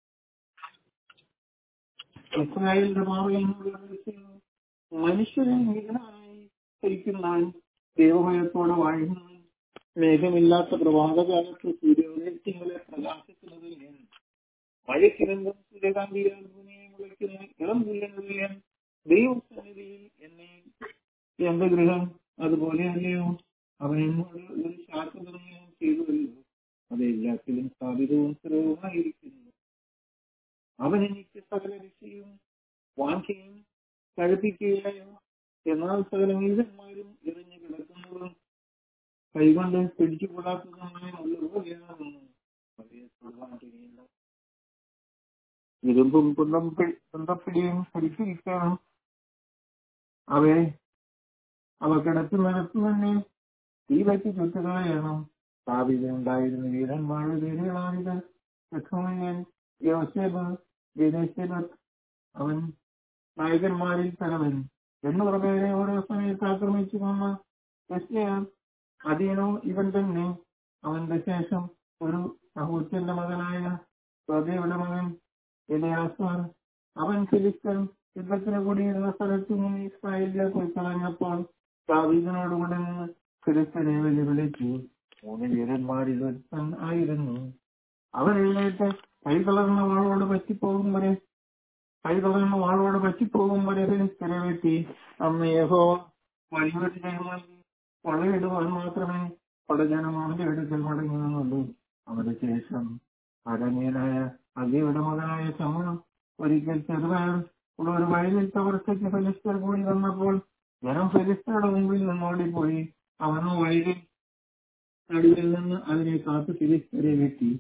ഇസ്രായേലിന്റെ മാറിയെന്നോട് വിളിച്ചു മനുഷ്യരെ മികനായി ഭരിക്കുന്നവൻ ദൈവഭയത്തോടെ വാഴുന്നവൻ മേഘമില്ലാത്ത പ്രഭാതകാലത്ത് സൂര്യോദയത്തിങ്ങളെ പ്രകാശിക്കുന്നതിൽ നിന്ന് മഴയ്ക്കിരങ്കം സൂര്യകാന്തിയാൽ ഭൂമിയെ മുളയ്ക്കുന്ന ഇളം പുല്ലുകളിൽ ദൈവസന്നിധിയിൽ എന്നെ എന്റെ ഗൃഹം അതുപോലെ അല്ലയോ അവൻ എന്നോട് ഒരു ശാസ്ത്രനിർണയം ചെയ്തുവല്ലോ അത് എല്ലാത്തിലും സ്ഥാപിതവും സ്ഥിരവുമായിരിക്കുന്നു അവൻ എനിക്ക് സകല രക്ഷയും വാഞ്ചയും കഴിപ്പിക്കുകയായോ എന്നാൽ സകല നീതന്മാരും എറിഞ്ഞു കിടക്കുന്നതും കൈകൊണ്ട് പിടിച്ചുകൂടാത്തതുമായ ഉള്ളതുപോലെയാകുന്നു അവയെ തൊടുവാൻ കഴിയില്ല ഇരുമ്പും കുന്തം കുന്തപ്പിടിയും പിടിച്ചിരിക്കണം അവയെ അവ കിടത്തി നിരത്തു തന്നെ തീ വെച്ച് ചുറ്റുകളയണം സ്ഥാപിതമുണ്ടായിരുന്ന വീരന്മാരുടെ പേരുകളാണിത് ലക്ഷ്മണൻ യോസേബ് ദിനേശേബർ അവൻ നായകന്മാരിൽ തലവൻ എണ്ണൂറ് പേരെ ഓരോ സമയത്ത് ആക്രമിച്ചു കൊന്ന യസ്യാൻ അധീനോ ഇവൻ തന്നെ അവന്റെ ശേഷം ഒരു സഹോദരന്റെ മകനായ സ്വതയുടെ മകൻ എലിയാസാർ അവൻ ഫിലിസ്തൻ യുദ്ധത്തിന് കൂടിയിരുന്ന സ്ഥലത്ത് നിന്ന് ഇസ്രായേലിലെ പോയി കളഞ്ഞപ്പോൾ ദാവീദിനോടുകൂടെ നിന്ന് ഫിലിസ്തനെ വെല്ലുവിളിച്ചു മൂന്ന് വീരന്മാരിൽ ഒരുത്തൻ ആയിരുന്നു അവൻ എഴുന്നേറ്റ് കൈകളർന്ന വാളോട് പറ്റിപ്പോകും വരെ കൈകളർന്ന വാളോട് പറ്റിപ്പോകും വരെ ഫിലിസ്തനെ വെട്ടി അന്ന് യഹോ വലിയൊരു ജയമായി വളയിടുവാൻ മാത്രമേ പടജനം അവന്റെ അടുക്കൽ മടങ്ങി നിന്നുള്ളൂ അവന്റെ ശേഷം അരണ്യനായ അഗിയുടെ മകനായ സമൂഹം ഒരിക്കൽ ചെറുതായ ഉള്ള ഒരു വയലിൽ തകർച്ചയ്ക്ക് ഫലിസ്തർ കൂടി വന്നപ്പോൾ ജനം ഫലിസ്തരുടെ മുമ്പിൽ നിന്ന് ഓടിപ്പോയി അവൻ വയലിൽ നടുവിൽ നിന്ന് അതിനെ കാത്തു ഫിലിസ്തരെ വെട്ടി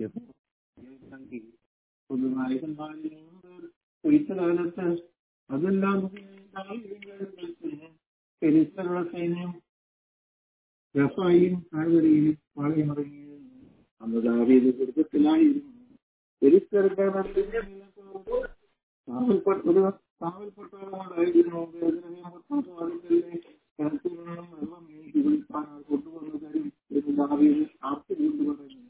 പുതുനായകന്മാരിൽ കൊയ്ത്ത കാലത്ത് അതെല്ലാം ഫിലിസ്തരുടെ സൈന്യം രഫായും താഴ്വരയിൽ പാളയമടങ്ങിയിരുന്നു അന്ന് ദാവീദ് കുടുംബത്തിലായിരുന്നു ഫിലിസ്തർക്ക് കാവൽപ്പെട്ട ഒരു കാവൽപ്പെട്ടവരോടായിരുന്നു കിണറ്റിൽ നിന്നും വെള്ളം നീക്കി കുളിപ്പാൻ കൊണ്ടുവന്നു തരും എന്ന് ദാവീദ് ആർത്തുകൊണ്ട് പറഞ്ഞു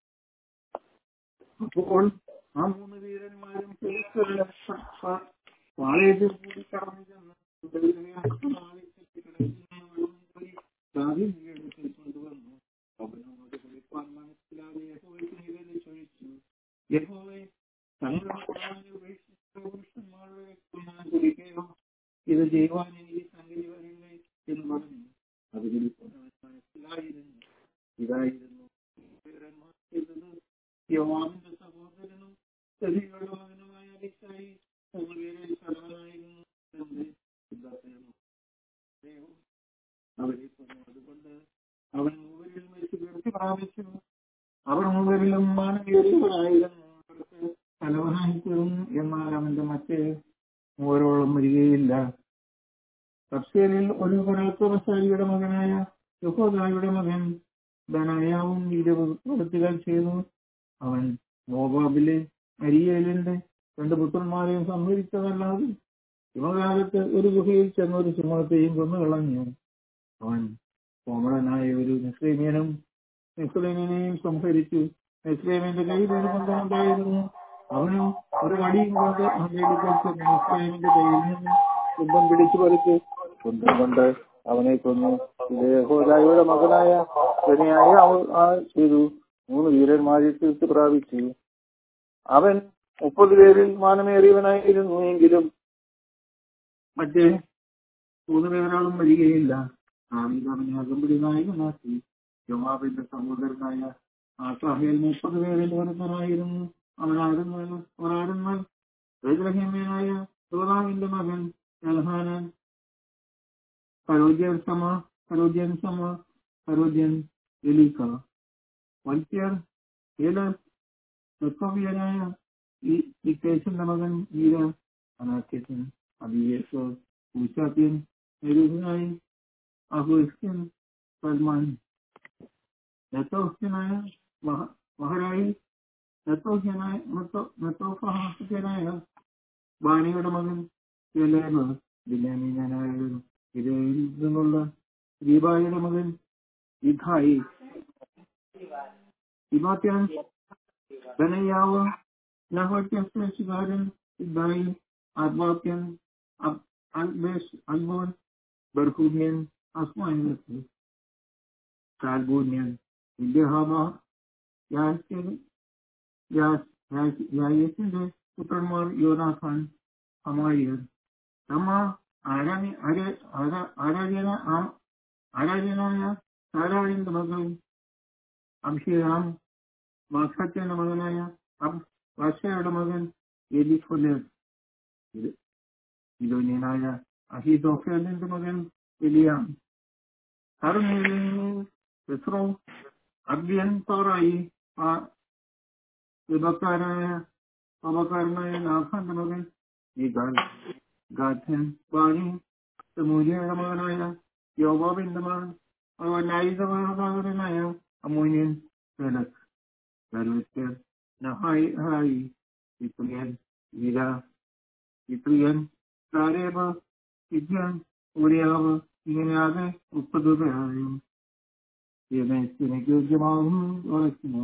അപ്പോൾ ആ മൂന്ന് വീരന്മാരും ഫിലിസ്തരുടെ പാളയത്തിൽ കൂടി കടന്നു ചെന്ന് ദാവീദിന്റെ കൊണ്ടുവന്നു അവനോട് കുളിപ്പാൻ മനസ്സിലാതെ യഹോവയ്ക്ക് നിവേദന ചോദിച്ചു യഹോവെ തങ്ങളുടെ പുരുഷന്മാരുടെ രക്തം ഞാൻ കുടിക്കുകയോ ഇത് ചെയ്യുവാൻ എനിക്ക് സംഗതി വരില്ലേ എന്ന് പറഞ്ഞു അത് കുടിപ്പാൻ അവൻ മനസ്സിലായിരുന്നു ഇതായിരുന്നു വീരന്മാർ ചെയ്തത് യോവാമിന്റെ സഹോദരനും സ്ഥിതിയുടെ മകനുമായ അഭിഷായി മൂന്ന് പേരിൽ സർവനായിരുന്നു എന്ന് സിദ്ധാർത്ഥനും അവരെ കൊന്നു അതുകൊണ്ട് അവൻ മൂവരിൽ മരിച്ചു കീർത്തി പ്രാപിച്ചു അവർ മൂവരിലും മാനവീയരായിരുന്നു അവർക്ക് തലവനായിത്തീരും എന്നാൽ അവന്റെ മറ്റേ മൂവരോളം വരികയില്ല കർഷകരിൽ ഒരു പരാക്രമശാലിയുടെ മകനായ യഹോദായുടെ മകൻ ധനായാവും വീരപ്രവൃത്തികൾ ചെയ്തു അവൻ മോബാബിലെ അരിയേലിന്റെ രണ്ട് പുത്രന്മാരെയും സംഹരിച്ചതല്ലാതെ ഹിമകാലത്ത് ഒരു ഗുഹയിൽ ചെന്ന് ഒരു സിംഹത്തെയും കൊന്നു കളഞ്ഞു അവൻ കോമളനായ ഒരു നിസ്ലീമിയനും നിസ്ലീമിനെയും സംഹരിച്ചു നിസ്ലീമിന്റെ കയ്യിൽ ഒരു ബന്ധമുണ്ടായിരുന്നു അവനും ഒരു വടിയും കൊണ്ട് അമേരിക്കൽ നിസ്ലീമിന്റെ കയ്യിൽ നിന്ന് കുന്തം പിടിച്ചു പറിച്ചു കുന്തം കൊണ്ട് അവനെ കൊന്നു ഇത് യഹോദായുടെ മകനായ ബനിയായ അവ- ആ ചെയ്തു മൂന്ന് വീരന്മാരെ തീർത്ത് പ്രാപിച്ചു അവൻ മുപ്പത് പേരിൽ മാനമേറിയവനായിരുന്നു എങ്കിലും മറ്റേ മൂന്ന് പേരാളും വരികയില്ല ദാവീദ് അവനെ അകമ്പടി നായകനാക്കി യോവാബിന്റെ സഹോദരനായ ആസാഹേൽ മുപ്പത് പേരിൽ ഒരുത്തനായിരുന്നു അവനായിരുന്നു അവനായിരുന്നു ബേദ്രഹീമ്യനായ സോറാമിന്റെ മകൻ എൽഹാനൻ ഫരോദ്യൻ സമ ഫരോദ്യൻ സമ ഫരോദ്യൻ എലീക്ക വൽത്യർ ഏലസ് മെക്കോവിയനായ ഈ ഇക്കേശന്റെ മകൻ ഈര അനാക്യൻ അബിയേസ് ഊശാത്യൻ നെരൂഹനായി അഹുസ്യൻ സൽമാൻ നെത്തോഹ്യനായ മഹരായി നെത്തോഹ്യനായ നെത്തോഫഹ്യനായ ബാണിയുടെ മകൻ യലേബ് ബിലാമീനായ ഇരയിൽ നിന്നുള്ള ദീപായുടെ മകൻ ഇഥായി ഇബാത്യാൻ ബനയാവ് നഹോത്യൻ ശ്രേഷ്ഠകാരൻ ഇബ്രാഹിം ആത്മാത്യൻ അൽബേഷ് അൽബോൻ ബർഹൂന്യൻ അസ്മാനിലെത്തി കാൽബൂന്യൻ വിദ്യഹാമ യാസിന്റെ പുത്രന്മാർ യോനാഥാൻ ഹമാരിയർ നമ്മ ആരാധന ആരാധ്യന ആരാധ്യനായ സാരാളിന്റെ മകൾ അംഷിറാം മാഖാത്യന്റെ മകനായ വാഷയുടെ മകൻ എലിഫുലർ ഇലോന്യനായ അഹിദോഫേലിന്റെ മകൻ എലിയാം കറുനീലിസ്രോ അബ്യൻ തോറായി ആ വിഭക്കാരനായ പാപക്കാരനായ നാഥാന്റെ മകൻ ഈഗാൽ ഗാഥൻ ബാണി സമൂലിയുടെ മകനായ യോബാബിന്റെ മകൻ നായികനായ അമോനിയൻ ഫെലസ് ഗർവിത്യർ നഹായി ഹായി ഇത്രിയൻ വീര ഇത്രിയൻ കാരേബ് ഇജ്ഞൻ ഊരിയാവ് ഇങ്ങനെയാകെ മുപ്പത് പേരായും യോഗ്യമാകും ഉറയ്ക്കുന്നു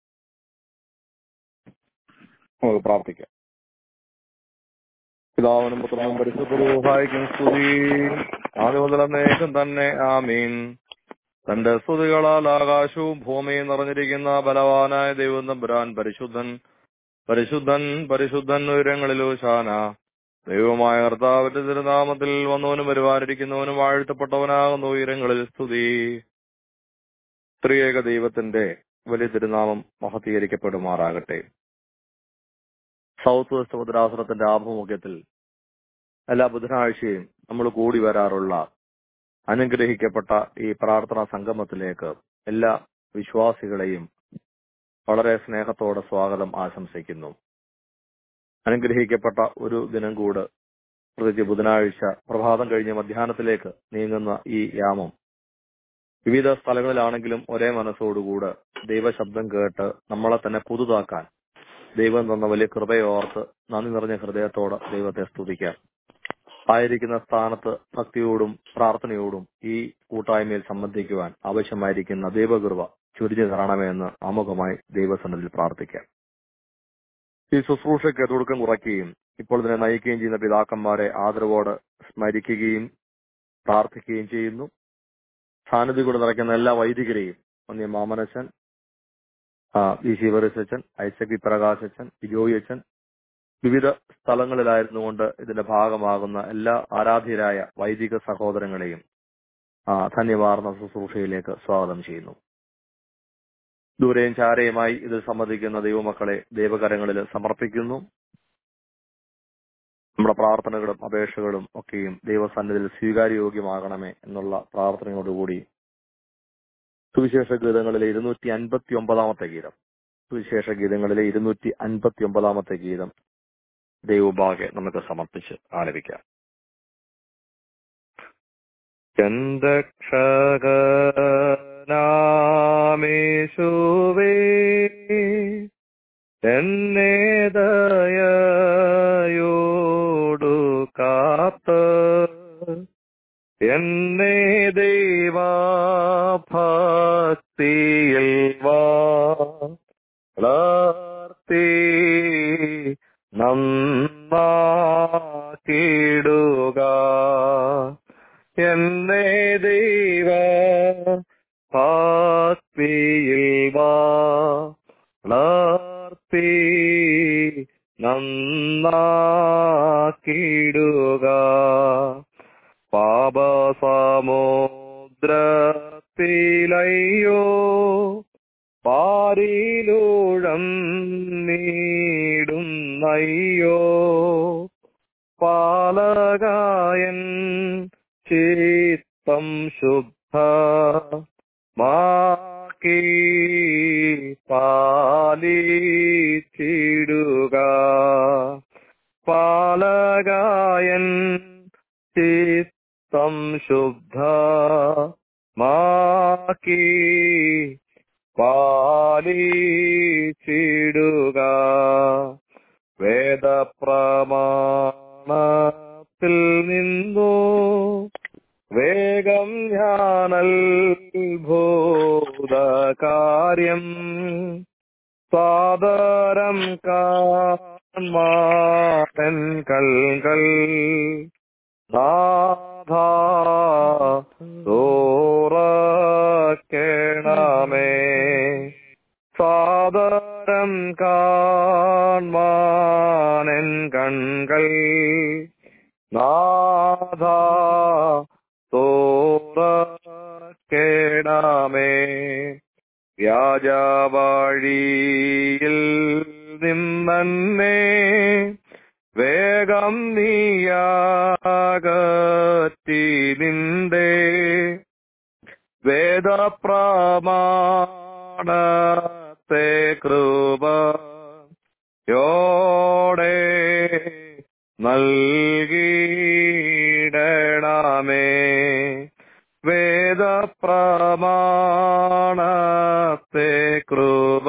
നമുക്ക് പ്രാർത്ഥിക്കാം പിതാവിനും പുത്രനും പരിശുദ്ധരൂഹായിക്കും സ്തുതി ആദ്യ മുതൽ അന്നേക്കും തന്നെ ആമീൻ തന്റെ സ്തുതികളാൽ ആകാശവും ഭൂമിയും നിറഞ്ഞിരിക്കുന്ന ബലവാനായ ദൈവം തമ്പുരാൻ പരിശുദ്ധൻ പരിശുദ്ധൻ പരിശുദ്ധൻ ഉയരങ്ങളിലോ ശാന ദൈവമായ കർത്താവിന്റെ തിരുനാമത്തിൽ വന്നവനും വരുവാനിരിക്കുന്നവനും വാഴ്ത്തപ്പെട്ടവനാകുന്ന ഉയരങ്ങളിൽ സ്തുതി ത്രിയേക ദൈവത്തിന്റെ വലിയ തിരുനാമം മഹത്തീകരിക്കപ്പെടുമാറാകട്ടെ സൗത്ത് വെസ്റ്റ് ഭദ്രാസനത്തിന്റെ ആഭിമുഖ്യത്തിൽ എല്ലാ ബുധനാഴ്ചയും നമ്മൾ കൂടി വരാറുള്ള അനുഗ്രഹിക്കപ്പെട്ട ഈ പ്രാർത്ഥനാ സംഗമത്തിലേക്ക് എല്ലാ വിശ്വാസികളെയും വളരെ സ്നേഹത്തോടെ സ്വാഗതം ആശംസിക്കുന്നു അനുഗ്രഹിക്കപ്പെട്ട ഒരു ദിനം കൂട് പ്രത്യേകിച്ച് ബുധനാഴ്ച പ്രഭാതം കഴിഞ്ഞ് മധ്യാഹ്നത്തിലേക്ക് നീങ്ങുന്ന ഈ യാമം വിവിധ സ്ഥലങ്ങളിലാണെങ്കിലും ഒരേ മനസ്സോടുകൂടെ ദൈവശബ്ദം കേട്ട് നമ്മളെ തന്നെ പുതുതാക്കാൻ ദൈവം തന്ന വലിയ കൃപയോർത്ത് നന്ദി നിറഞ്ഞ ഹൃദയത്തോടെ ദൈവത്തെ സ്തുതിക്കാം ആയിരിക്കുന്ന സ്ഥാനത്ത് ഭക്തിയോടും പ്രാർത്ഥനയോടും ഈ കൂട്ടായ്മയിൽ സംബന്ധിക്കുവാൻ ആവശ്യമായിരിക്കുന്ന ദൈവകൃപ ചുരിഞ്ഞു തരണമെന്ന് ആമുഖമായി ദൈവസന്നിധിയിൽ പ്രാർത്ഥിക്കാം ഈ ശുശ്രൂഷയ്ക്ക് തുടക്കം കുറയ്ക്കുകയും ഇപ്പോൾ ഇതിനെ നയിക്കുകയും ചെയ്യുന്ന പിതാക്കന്മാരെ ആദരവോടെ സ്മരിക്കുകയും പ്രാർത്ഥിക്കുകയും ചെയ്യുന്നു സാന്നിധ്യം കൊണ്ട് നിറയ്ക്കുന്ന എല്ലാ വൈദികരെയും ഒന്നീ മാമനച്ചൻ വി സി വറിസച്ചൻ ഐസക് വി പ്രകാശച്ചൻ ബിജോയി അച്ഛൻ വിവിധ സ്ഥലങ്ങളിലായിരുന്നുകൊണ്ട് ഇതിന്റെ ഭാഗമാകുന്ന എല്ലാ ആരാധ്യരായ വൈദിക സഹോദരങ്ങളെയും ആ, ധന്യവാർന്ന ശുശ്രൂഷയിലേക്ക് സ്വാഗതം ചെയ്യുന്നു ദൂരെയും ചാരയുമായി ഇത് സംബന്ധിക്കുന്ന ദൈവമക്കളെ ദൈവകരങ്ങളിൽ സമർപ്പിക്കുന്നു നമ്മുടെ പ്രാർത്ഥനകളും അപേക്ഷകളും ഒക്കെയും ദൈവസന്നിധിയിൽ സ്വീകാര്യയോഗ്യമാകണമേ എന്നുള്ള പ്രാർത്ഥനയോടുകൂടി സുവിശേഷ ഗീതങ്ങളിലെ ഇരുന്നൂറ്റി അൻപത്തി ഒമ്പതാമത്തെ ഗീതം സുവിശേഷ ഗീതങ്ങളിലെ ഇരുന്നൂറ്റി അൻപത്തി ഒമ്പതാമത്തെ ഗീതം ദൈവഭാഗെ നമുക്ക് സമർപ്പിച്ച് ആലപിക്കാം ചന്തക്ഷകനാമേശുവേ എന്നെ ദയോടു കാ കേട്ട് എന്നെ ദൈവഭക്തിയിൽ വളർത്തി നന്നാക്കിടുക എന്നെ ദൈവ ഭക്തിയിൽ വളർത്തി നന്നാക്കിടുക പാപസമുദ്രത്തിലയ്യോ പാരിലൂഴം നീടുന്നയ്യോ പാലകായൻ ചിത്തം ശുദ്ധ മാക്കി പാലിച്ചിടുക പാലകായൻ ചിത്തം ശുദ്ധ മാക്കി പാലിച്ചിടുക വേദപ്രമാണത്തിൽ നിന്നു വേഗം ഞാനൽഭൂതകാര്യം സാദരം കാൺമാൻ കൽകൾ നാഥാ സോറക്കേണമേ സാദരം കാൺമാനൻ കൺകൾ നാഥാ സോറക്കേണമേ വ്യാജവഴിയിൽ നിന്നെ വേഗം നീയാകത്തി നിന്റെ വേദപ്രമാണത്തെ കൃപ യോടെ നൽകിയിടണമേ വേദപ്രമാണത്തെ കൃപ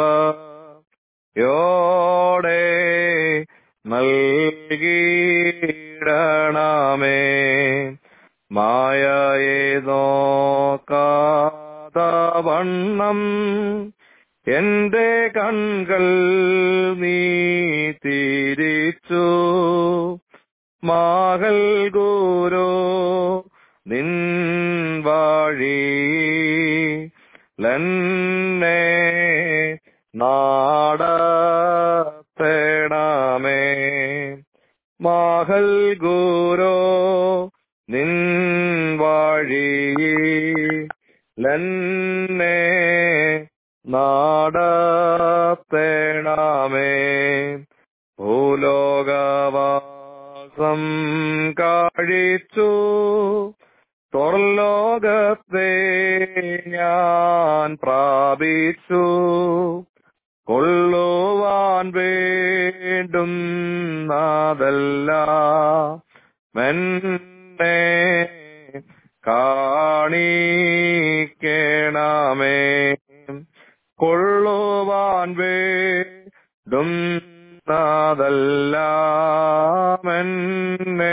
യോടെ നൽകിയിടണമേ മായയെ നോക്കാതവണ്ണം എന്റെ കൺകൾ നീ തിരിച്ചു മാകൽ ഗുരോ നിൻ വഴി ലന്നെ നാടത്തേണമേ മാഹൽ ഗുരോ നിൻ വഴി ലന്നെ നാടത്തേണമേ ഭൂലോകവാസം കഴിച്ചു സ്വർലോകത്തെ ഞാൻ പ്രാപിച്ചു കൊള്ളുവാൻ വേണ്ടും നാദല്ല മെന്നെ കാണിക്കണമേ കൊള്ളുവാൻ വേണ്ടും നാദല്ല മെന്നെ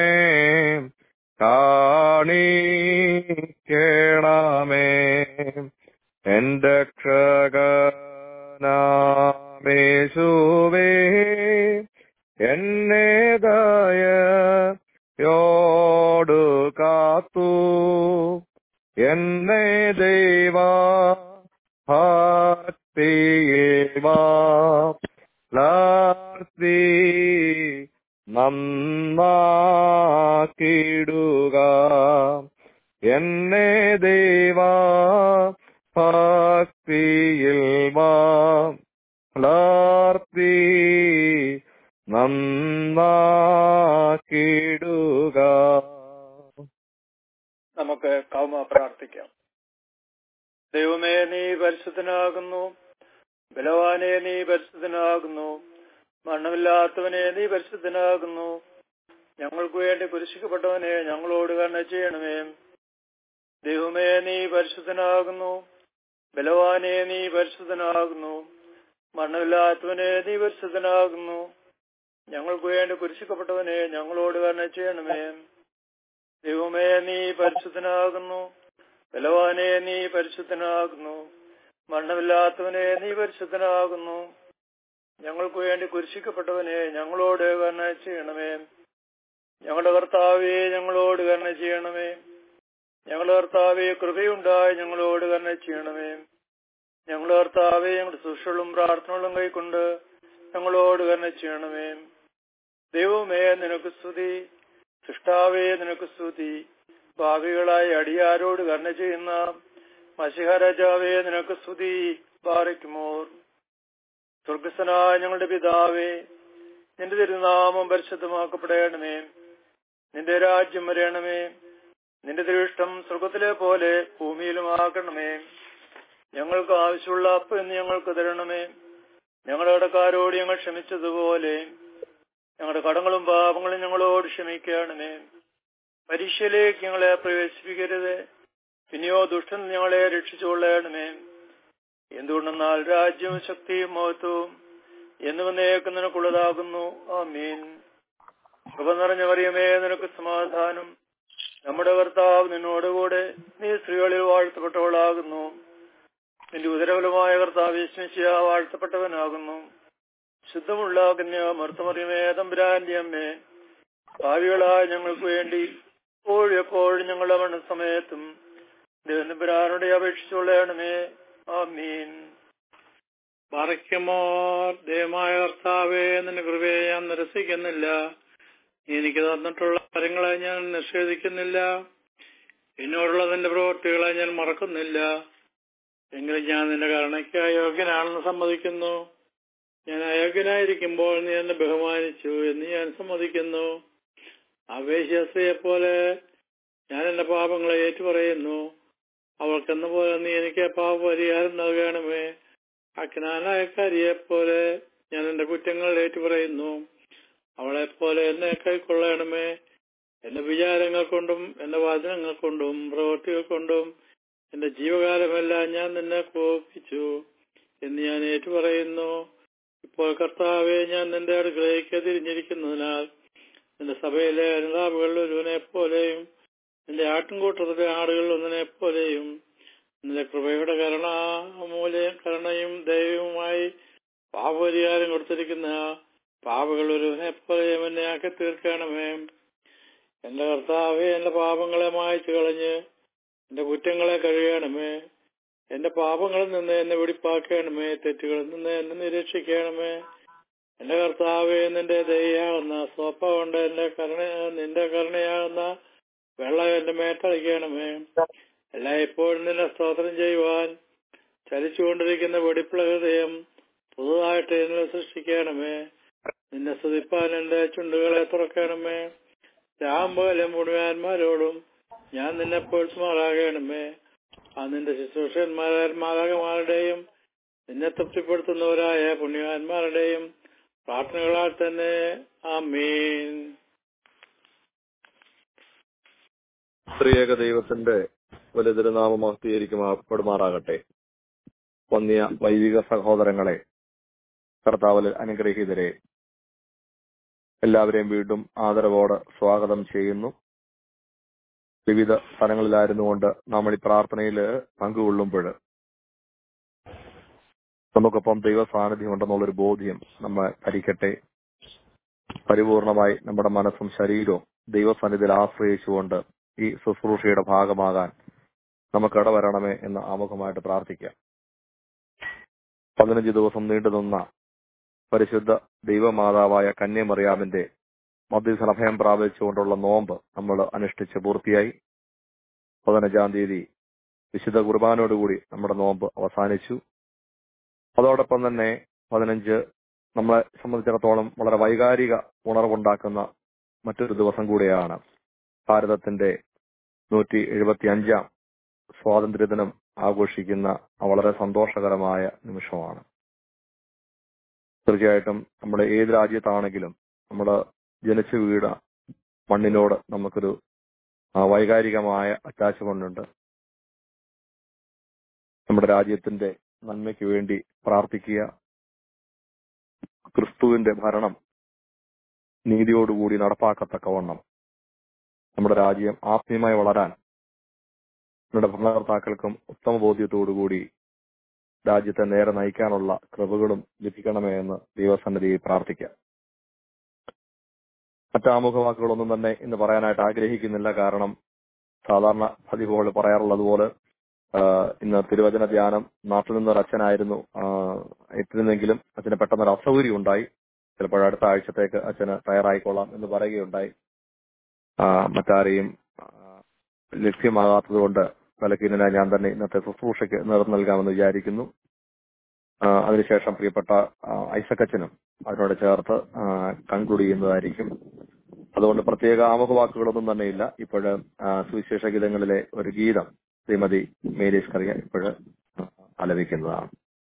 കാണിക്കണമേ എന്റെ ക്ഷകനാമേശുവേ എന്നേതായ യോടു കാത്തു എന്നെ ദൈവ ഭക്തിയേവാർത്തി നന്നാക്കിടുക എന്നെ ദൈവ ഭക്തിയിൽ വളർത്തി നന്നാക്കിടുക നമുക്ക് കൗമ പ്രാർത്ഥിക്കാം ദൈവമേ നീ പരിശുദ്ധനാകുന്നു ബലവാനെ നീ പരിശുദ്ധനാകുന്നു മരണമില്ലാത്തവനെ നീ പരിശുദ്ധനാകുന്നു ഞങ്ങൾക്ക് വേണ്ടി കുരിശിക്കപ്പെട്ടവനെ ഞങ്ങളോട് കരുണ ചെയ്യണമേ ദൈവമേ നീ പരിശുദ്ധനാകുന്നു ബലവാനെ നീ പരിശുദ്ധനാകുന്നു മരണമില്ലാത്തവനെ നീ പരിശുദ്ധനാകുന്നു ഞങ്ങൾക്ക് വേണ്ടി കുരിശിക്കപ്പെട്ടവനെ ഞങ്ങളോട് കരുണ ചെയ്യണമേ ദൈവമേ നീ പരിശുദ്ധനാകുന്നു ബലവാനെ നീ പരിശുദ്ധനാകുന്നു മരണമില്ലാത്തവനെ നീ പരിശുദ്ധനാകുന്നു ഞങ്ങൾക്ക് വേണ്ടി കുരിശിക്കപ്പെട്ടവനെ ഞങ്ങളോട് കരുണ ചെയ്യണമേ ഞങ്ങളുടെ കർത്താവെ ഞങ്ങളോട് കരുണ ചെയ്യണമേ ഞങ്ങളുടെ കർത്താവെ കൃപയുണ്ടായി ഞങ്ങളോട് കരുണ ചെയ്യണമേ ഞങ്ങളുടെ കർത്താവെ ഞങ്ങളുടെ സുഷകളും പ്രാർത്ഥനകളും കൈക്കൊണ്ട് ഞങ്ങളോട് കരുണ ചെയ്യണമേ ദൈവമേ നിനക്ക് സ്തുതി സൃഷ്ടാവേ നിനക്ക് സ്തുതി ഭാവികളായി അടിയാരോട് കരുണ ചെയ്യുന്ന മഷിഹരാജാവേ നിനക്ക് സ്തുതി ബാറയ്ക്കുമോർ സ്വർഗസ്വനായ ഞങ്ങളുടെ പിതാവേ നിന്റെ തിരുനാമം പരിശുദ്ധമാക്കപ്പെടണമേ നിന്റെ രാജ്യം വരയണമേ നിന്റെ തിരുഷ്ടം സ്വർഗത്തിലെ പോലെ ഭൂമിയിലും ആക്കണമേ ഞങ്ങൾക്ക് ആവശ്യമുള്ള അപ്പം എന്ന് ഞങ്ങൾക്ക് തരണമേ ഞങ്ങളുടെ കടക്കാരോട് ഞങ്ങൾ ക്ഷമിച്ചതുപോലെ ഞങ്ങളുടെ കടങ്ങളും പാപങ്ങളും ഞങ്ങളോട് ക്ഷമിക്കണമേ പരീക്ഷയിലേക്ക് ഞങ്ങളെ പ്രവേശിപ്പിക്കരുത് പിന്നെയോ ദുഷ്ടൻ ഞങ്ങളെ രക്ഷിച്ചുകൊള്ളണമേ എന്തുകൊണ്ടെന്നാൽ രാജ്യവും ശക്തിയും മഹത്വവും എന്നും എന്നേക്കും നിനക്കുള്ളതാകുന്നു ആമീൻ കൃപ നിറഞ്ഞ മറിയമേ നിനക്ക് സമാധാനം നമ്മുടെ കർത്താവ് നിന്നോടുകൂടെ നീ സ്ത്രീകളിൽ വാഴ്ത്തപ്പെട്ടവളാകുന്നു നിന്റെ ഉദരഫലമായ കർത്താവ് വിസ്മിച്ച വാഴ്ത്തപ്പെട്ടവനാകുന്നു ശുദ്ധമുള്ള കന്യ മർത്തമറിയമേ തമ്പുരാന്റെ അമ്മേ ഭാവികളായ ഞങ്ങൾക്ക് വേണ്ടി എപ്പോഴും എപ്പോഴും ഞങ്ങളുടെ മരണസമയത്തും ദേവനപുരാനോടെ അപേക്ഷിച്ചുകൊള്ളണമേ ആമീൻ പറയ്ക്കുമോർ ദയമായ കർത്താവേ നിന്റെ കൃപയെ ഞാൻ നിരസിക്കുന്നില്ല എനിക്ക് തന്നിട്ടുള്ള കാര്യങ്ങളെ ഞാൻ നിഷേധിക്കുന്നില്ല എന്നോടുള്ള നിന്റെ പ്രവൃത്തികളെ ഞാൻ മറക്കുന്നില്ല എങ്കിലും ഞാൻ നിന്റെ കരുണയ്ക്ക് അയോഗ്യനാണെന്ന് സമ്മതിക്കുന്നു ഞാൻ അയോഗ്യനായിരിക്കുമ്പോൾ നീ എന്നെ ബഹുമാനിച്ചു എന്ന് ഞാൻ സമ്മതിക്കുന്നു അവേശ്യസ്ത്രീയെ പോലെ ഞാൻ എന്റെ പാപങ്ങളെ ഏറ്റുപറയുന്നു അവൾക്കെന്ന പോലെ നീ എനിക്ക് പാപപരിഹാരം നൽകണമേ അജ്ഞാനായക്കാരിയെ പോലെ ഞാൻ എന്റെ കുറ്റങ്ങൾ ഏറ്റുപറയുന്നു അവളെ പോലെ എന്നെ കൈക്കൊള്ളണമേ എന്റെ വിചാരങ്ങൾ കൊണ്ടും എന്റെ വചനങ്ങൾ കൊണ്ടും പ്രവൃത്തികൾ കൊണ്ടും എന്റെ ജീവകാലമെല്ലാം ഞാൻ നിന്നെ കോപിച്ചു എന്ന് ഞാൻ ഏറ്റുപറയുന്നു ഇപ്പോൾ കർത്താവെ ഞാൻ നിന്റെ അടുക്കളയ്ക്ക് തിരിഞ്ഞിരിക്കുന്നതിനാൽ നിന്റെ സഭയിലെ അനുതാപുകളിൽ ഒരുവനെ പോലെയും നിന്റെ ആട്ടിൻകൂട്ടത്തിലെ ആടുകളിൽ ഒന്നിനെ പോലെയും നിന്റെ കൃപയുടെ കരുണ മൂലയും കരുണയും ദൈവവുമായി പാപപരിഹാരം കൊടുത്തിരിക്കുന്ന പാപകൾ ഒരുവനെ പോലെയും എന്നെ ആക്കി തീർക്കണമേ എന്റെ കർത്താവെ എന്റെ പാപങ്ങളെ മായ്ച്ചു കളഞ്ഞ് എന്റെ കുറ്റങ്ങളെ കഴുകണമേ എന്റെ പാപങ്ങളിൽ നിന്ന് എന്നെ വെടിപ്പാക്കണമേ തെറ്റുകളിൽ നിന്ന് എന്നെ നിരീക്ഷിക്കണമേ എന്റെ കർത്താവെ നിന്റെ ദയാകുന്ന സ്വപ്പ കൊണ്ട് എന്റെ കരുണ നിന്റെ കരുണയാകുന്ന വെള്ളം എന്റെ മേത്തളിക്കണമേ എല്ലാ ഇപ്പോഴും നിന്നെ സ്തോത്രം ചെയ്യുവാൻ ചലിച്ചുകൊണ്ടിരിക്കുന്ന വെടിപ്പുള്ള ഹൃദയം പുതുതായിട്ട് എന്നിൽ സൃഷ്ടിക്കണമേ നിന്നെ സ്തുതിപ്പാൻ എന്റെ ചുണ്ടുകളെ തുറക്കണമേ രാമ്പോലും മുഴുവന്മാരോടും ഞാൻ നിന്നെ പോഴ്സുമാറാകണമേ ആ നിന്റെ ശുശ്രൂഷന്മാരന്മാരാകമാരുടെയും നിന്നെ തൃപ്തിപ്പെടുത്തുന്നവരായ പുണ്യവാന്മാരുടെയും പ്രാർത്ഥനകളാൽ തന്നെ ആമീൻ സ്ത്രീയേക ദൈവത്തിന്റെ വലിയ തിരുനാമം മഹത്തീകരിക്കപ്പെടുമാറാകട്ടെ വന്നിയ വൈദിക സഹോദരങ്ങളെ കർത്താവിൽ അനുഗ്രഹീതരെ എല്ലാവരെയും വീണ്ടും ആദരവോടെ സ്വാഗതം ചെയ്യുന്നു വിവിധ സ്ഥലങ്ങളിലായിരുന്നുകൊണ്ട് നമ്മൾ ഈ പ്രാർത്ഥനയിൽ പങ്കുകൊള്ളുമ്പോൾ നമുക്കൊപ്പം ദൈവ സാന്നിധ്യം ഉണ്ടെന്നുള്ളൊരു ബോധ്യം നമ്മെ ഭരിക്കട്ടെ പരിപൂർണമായി നമ്മുടെ മനസ്സും ശരീരവും ദൈവസന്നിധിയിൽ ആശ്രയിച്ചുകൊണ്ട് ഈ ശുശ്രൂഷയുടെ ഭാഗമാകാൻ നമുക്ക് ഇടവരണമേ എന്ന് ആമുഖമായിട്ട് പ്രാർത്ഥിക്കാം പതിനഞ്ച് ദിവസം നീണ്ടുനിന്ന പരിശുദ്ധ ദൈവമാതാവായ കന്യമറിയാമിന്റെ മധ്യസനഭയം പ്രാപിച്ചുകൊണ്ടുള്ള നോമ്പ് നമ്മൾ അനുഷ്ഠിച്ച് പൂർത്തിയായി പതിനഞ്ചാം തീയതി വിശുദ്ധ കുർബാനോടുകൂടി നമ്മുടെ നോമ്പ് അവസാനിച്ചു അതോടൊപ്പം തന്നെ പതിനഞ്ച് നമ്മളെ സംബന്ധിച്ചിടത്തോളം വളരെ വൈകാരിക ഉണർവുണ്ടാക്കുന്ന മറ്റൊരു ദിവസം കൂടിയാണ് ഭാരതത്തിന്റെ നൂറ്റി എഴുപത്തി അഞ്ചാം സ്വാതന്ത്ര്യദിനം ആഘോഷിക്കുന്ന വളരെ സന്തോഷകരമായ നിമിഷമാണ് തീർച്ചയായിട്ടും നമ്മുടെ ഏത് രാജ്യത്താണെങ്കിലും നമ്മൾ ജനിച്ചു വീട മണ്ണിനോട് നമുക്കൊരു ആ, വൈകാരികമായ അറ്റാച്ച്മെന്റ് ഉണ്ട് നമ്മുടെ രാജ്യത്തിന്റെ നന്മയ്ക്ക് വേണ്ടി പ്രാർത്ഥിക്കുക ക്രിസ്തുവിന്റെ ഭരണം നീതിയോടുകൂടി നടപ്പാക്കത്തക്കവണ്ണം നമ്മുടെ രാജ്യം ആത്മീയമായി വളരാൻ നമ്മുടെ ഭരണകർത്താക്കൾക്കും ഉത്തമ ബോധ്യത്തോടുകൂടി രാജ്യത്തെ നേരെ നയിക്കാനുള്ള കൃപകളും ലഭിക്കണമേ എന്ന് ദൈവസന്നിധിയിൽ പ്രാർത്ഥിക്കാം മറ്റാമുഖ വാക്കുകളൊന്നും തന്നെ ഇന്ന് പറയാനായിട്ട് ആഗ്രഹിക്കുന്നില്ല കാരണം സാധാരണ പതിവുകൾ പറയാറുള്ളത് പോലെ ആഹ് ഇന്ന് തിരുവചന ധ്യാനം നാട്ടിൽ നിന്നൊരു അച്ഛനായിരുന്നു ആഹ് എത്തുന്നെങ്കിലും അച്ഛന് പെട്ടെന്നൊരു അസൗകര്യം ഉണ്ടായി ചിലപ്പോൾ അടുത്ത ആഴ്ചത്തേക്ക് അച്ഛന് തയ്യാറായിക്കൊള്ളാം എന്ന് പറയുകയുണ്ടായി ആഹ് മറ്റാരെയും ആഹ് ലഭ്യമാകാത്തത് കൊണ്ട് തലക്കീനിനായി ഞാൻ തന്നെ ഇന്നത്തെ ശുശ്രൂഷയ്ക്ക് നേതൃത്വം നൽകാമെന്ന് വിചാരിക്കുന്നു ആഹ് അതിനുശേഷം പ്രിയപ്പെട്ട ആഹ് ഐസക് അച്ഛനും അതിനോട് ചേർത്ത് കൺക്ലൂഡ് ചെയ്യുന്നതായിരിക്കും അതുകൊണ്ട് പ്രത്യേക ആമുഖ വാക്കുകളൊന്നും തന്നെ ഇല്ല ഇപ്പോഴ് സുവിശേഷ ഗീതങ്ങളിലെ ഒരു ഗീതം ശ്രീമതി മേരീസ് കറിയ ഇപ്പോഴ് ആലപിക്കുന്നതാണ്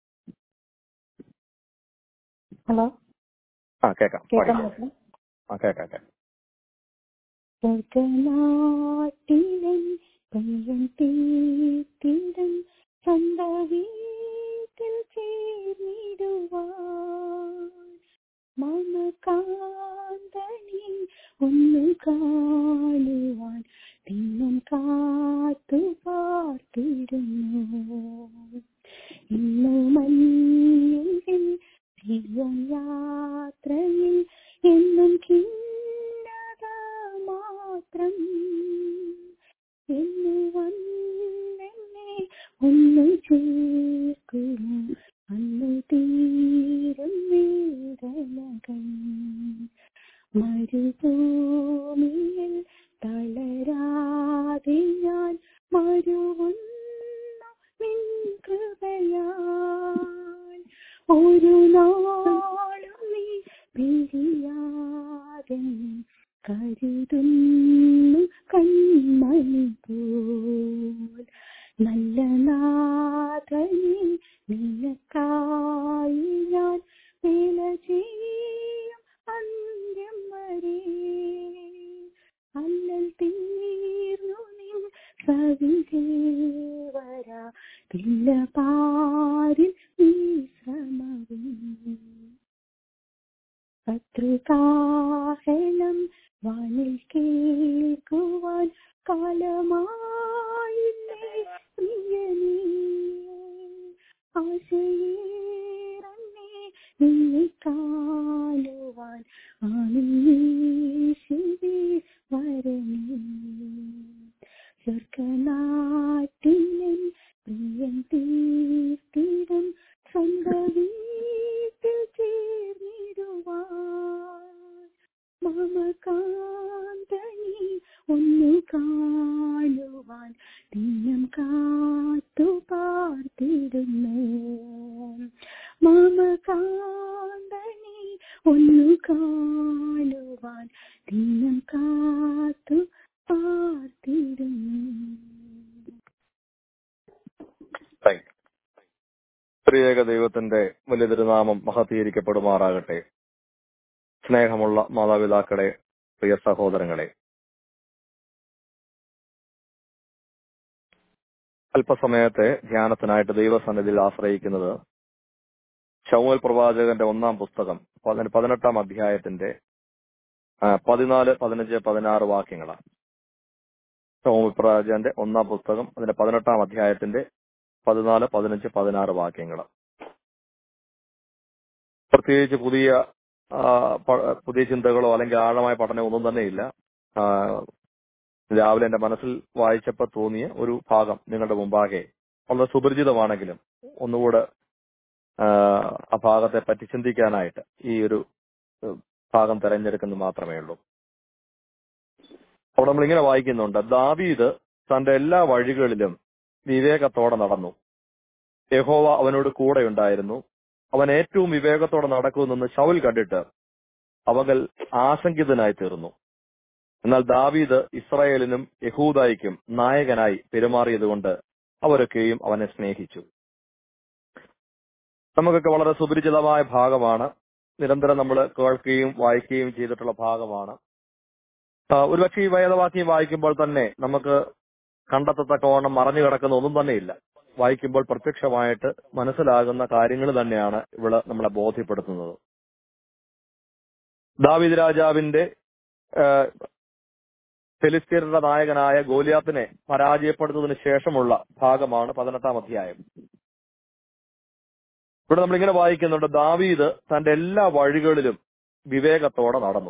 ഹലോ ആ കേക്കാം കേൾക്കാൻ പാടിക്കോ. പറ്റും ആ കേക്കാം കേക്കാം സ്വർഗനാട്ടിലൻ പയ്യൻ തീത്തിടം സ്വന്ത വീട്ടിൽ ചേർന്നിടുവാൻ മമ കാന്തനെ ഒന്ന് കാണുവാൻ ദിനം കാത്തു പാർത്തിരുന്നു ഇന്നു മഞ്ഞിൽ ദിവ്യം യാത്രയിൽ എന്നും കിന്നത മാത്രം എന്ന് വന്നെന്നെ ഒന്ന് ചേർക്കുമോ അന്ന് തീരും വേദനകൾ മരുഭൂമിയിൽ തളരാതെ ഞാൻ മരുവുന്ന നിൻ കൃപയാൽ ഒരു നാളും നീ പിരിയാതെ കരുതുന്നു കൺമണി പോൽ നല്ല നാഥനെ നിനക്കായി ഞാൻ വില ചെയ്യും അന്ത്യം വരെ അല്ലൽ തീർന്നു നിൻ സവിധേ വരാ പില്ല പാരിൽ വിശ്രമവും ശത്രുകാഹളം വാനിൽ കേൾക്കുവാൻ കാലമായില്ലേ പ്രിയനേ ആശയേറന്നെ നിന്നെ കാണുവാൻ ആനന്ദീശിവേ വരണേ സ്വർഗനാട്ടിലൻ പ്രിയൻ തീർത്തിടം സ്വന്തം വീട്ടിൽ ചേർന്നിടുവാൻ മമ കാന്തനി ഒന്നു കാണുവാൻ ദിനം കാത്തു പാർത്തിരുന്നു മമ കാന്തനി ഒന്നു കാണുവാൻ ദിനം കാത്തു പാർത്തിരുന്നു താങ്ക് യു സ്ത്രീയേക ദൈവത്തിന്റെ വലിയ തിരുനാമം മഹത്തീകരിക്കപ്പെടുമാറാകട്ടെ സ്നേഹമുള്ള മാതാപിതാക്കളെ പ്രിയ സഹോദരങ്ങളെ അല്പസമയത്തെ ധ്യാനത്തിനായിട്ട് ദൈവസന്നിധിയിൽ ആശ്രയിക്കുന്നത് ശൗമൽ പ്രവാചകന്റെ ഒന്നാം പുസ്തകം പതിന- പതിനെട്ടാം അധ്യായത്തിന്റെ ആ, പതിനാല് പതിനഞ്ച് പതിനാറ് വാക്യങ്ങളാണ് ശൗമൽ പ്രവാചകന്റെ ഒന്നാം പുസ്തകം അതിന്റെ പതിനെട്ടാം അധ്യായത്തിന്റെ പതിനാല് പതിനഞ്ച് പതിനാറ് വാക്യങ്ങൾ പ്രത്യേകിച്ച് പുതിയ ആ, പ- പുതിയ ചിന്തകളോ അല്ലെങ്കിൽ ആഴമായ പഠനമോ ഒന്നും തന്നെയില്ല ആ, രാവിലെ എന്റെ മനസ്സിൽ വായിച്ചപ്പോൾ തോന്നിയ ഒരു ഭാഗം നിങ്ങളുടെ മുമ്പാകെ വളരെ സുപരിചിതമാണെങ്കിലും ഒന്നുകൂടെ ആ, ആ ഭാഗത്തെ പറ്റി ചിന്തിക്കാനായിട്ട് ഈ ഒരു ഏഹ്, ഭാഗം തെരഞ്ഞെടുക്കുന്നത് മാത്രമേ ഉള്ളൂ അവിടെ നമ്മൾ ഇങ്ങനെ വായിക്കുന്നുണ്ട് ദാവീദ് തന്റെ എല്ലാ വഴികളിലും വിവേകത്തോടെ നടന്നു യഹോവ അവനോട് കൂടെ ഉണ്ടായിരുന്നു അവൻ ഏറ്റവും വിവേകത്തോടെ നടക്കുമെന്ന് ശൗൽ കണ്ടിട്ട് അവകൾ ആശങ്കിതനായി തീർന്നു എന്നാൽ ദാവീദ് ഇസ്രായേലിനും യഹൂദായിക്കും നായകനായി പെരുമാറിയതുകൊണ്ട് അവരൊക്കെയും അവനെ സ്നേഹിച്ചു നമുക്കൊക്കെ വളരെ സുപരിചിതമായ ഭാഗമാണ് നിരന്തരം നമ്മൾ കേൾക്കുകയും വായിക്കുകയും ചെയ്തിട്ടുള്ള ഭാഗമാണ് ആ, ഒരുപക്ഷെ ഈ വേദവാക്യം വായിക്കുമ്പോൾ തന്നെ നമുക്ക് കണ്ടെത്തത്തക്കവണ്ണം മറഞ്ഞു കിടക്കുന്ന ഒന്നും തന്നെയില്ല വായിക്കുമ്പോൾ പ്രത്യക്ഷമായിട്ട് മനസ്സിലാകുന്ന കാര്യങ്ങൾ തന്നെയാണ് ഇവിടെ നമ്മളെ ബോധ്യപ്പെടുത്തുന്നത് ദാവിദ് രാജാവിന്റെ ആ, ഫെലിസ്തീനയുടെ നായകനായ ഗോലിയാത്തിനെ പരാജയപ്പെടുത്തതിന് ശേഷമുള്ള ഭാഗമാണ് പതിനെട്ടാം അധ്യായം ഇവിടെ നമ്മളിങ്ങനെ വായിക്കുന്നുണ്ട് ദാവീദ് തന്റെ എല്ലാ വഴികളിലും വിവേകത്തോടെ നടന്നു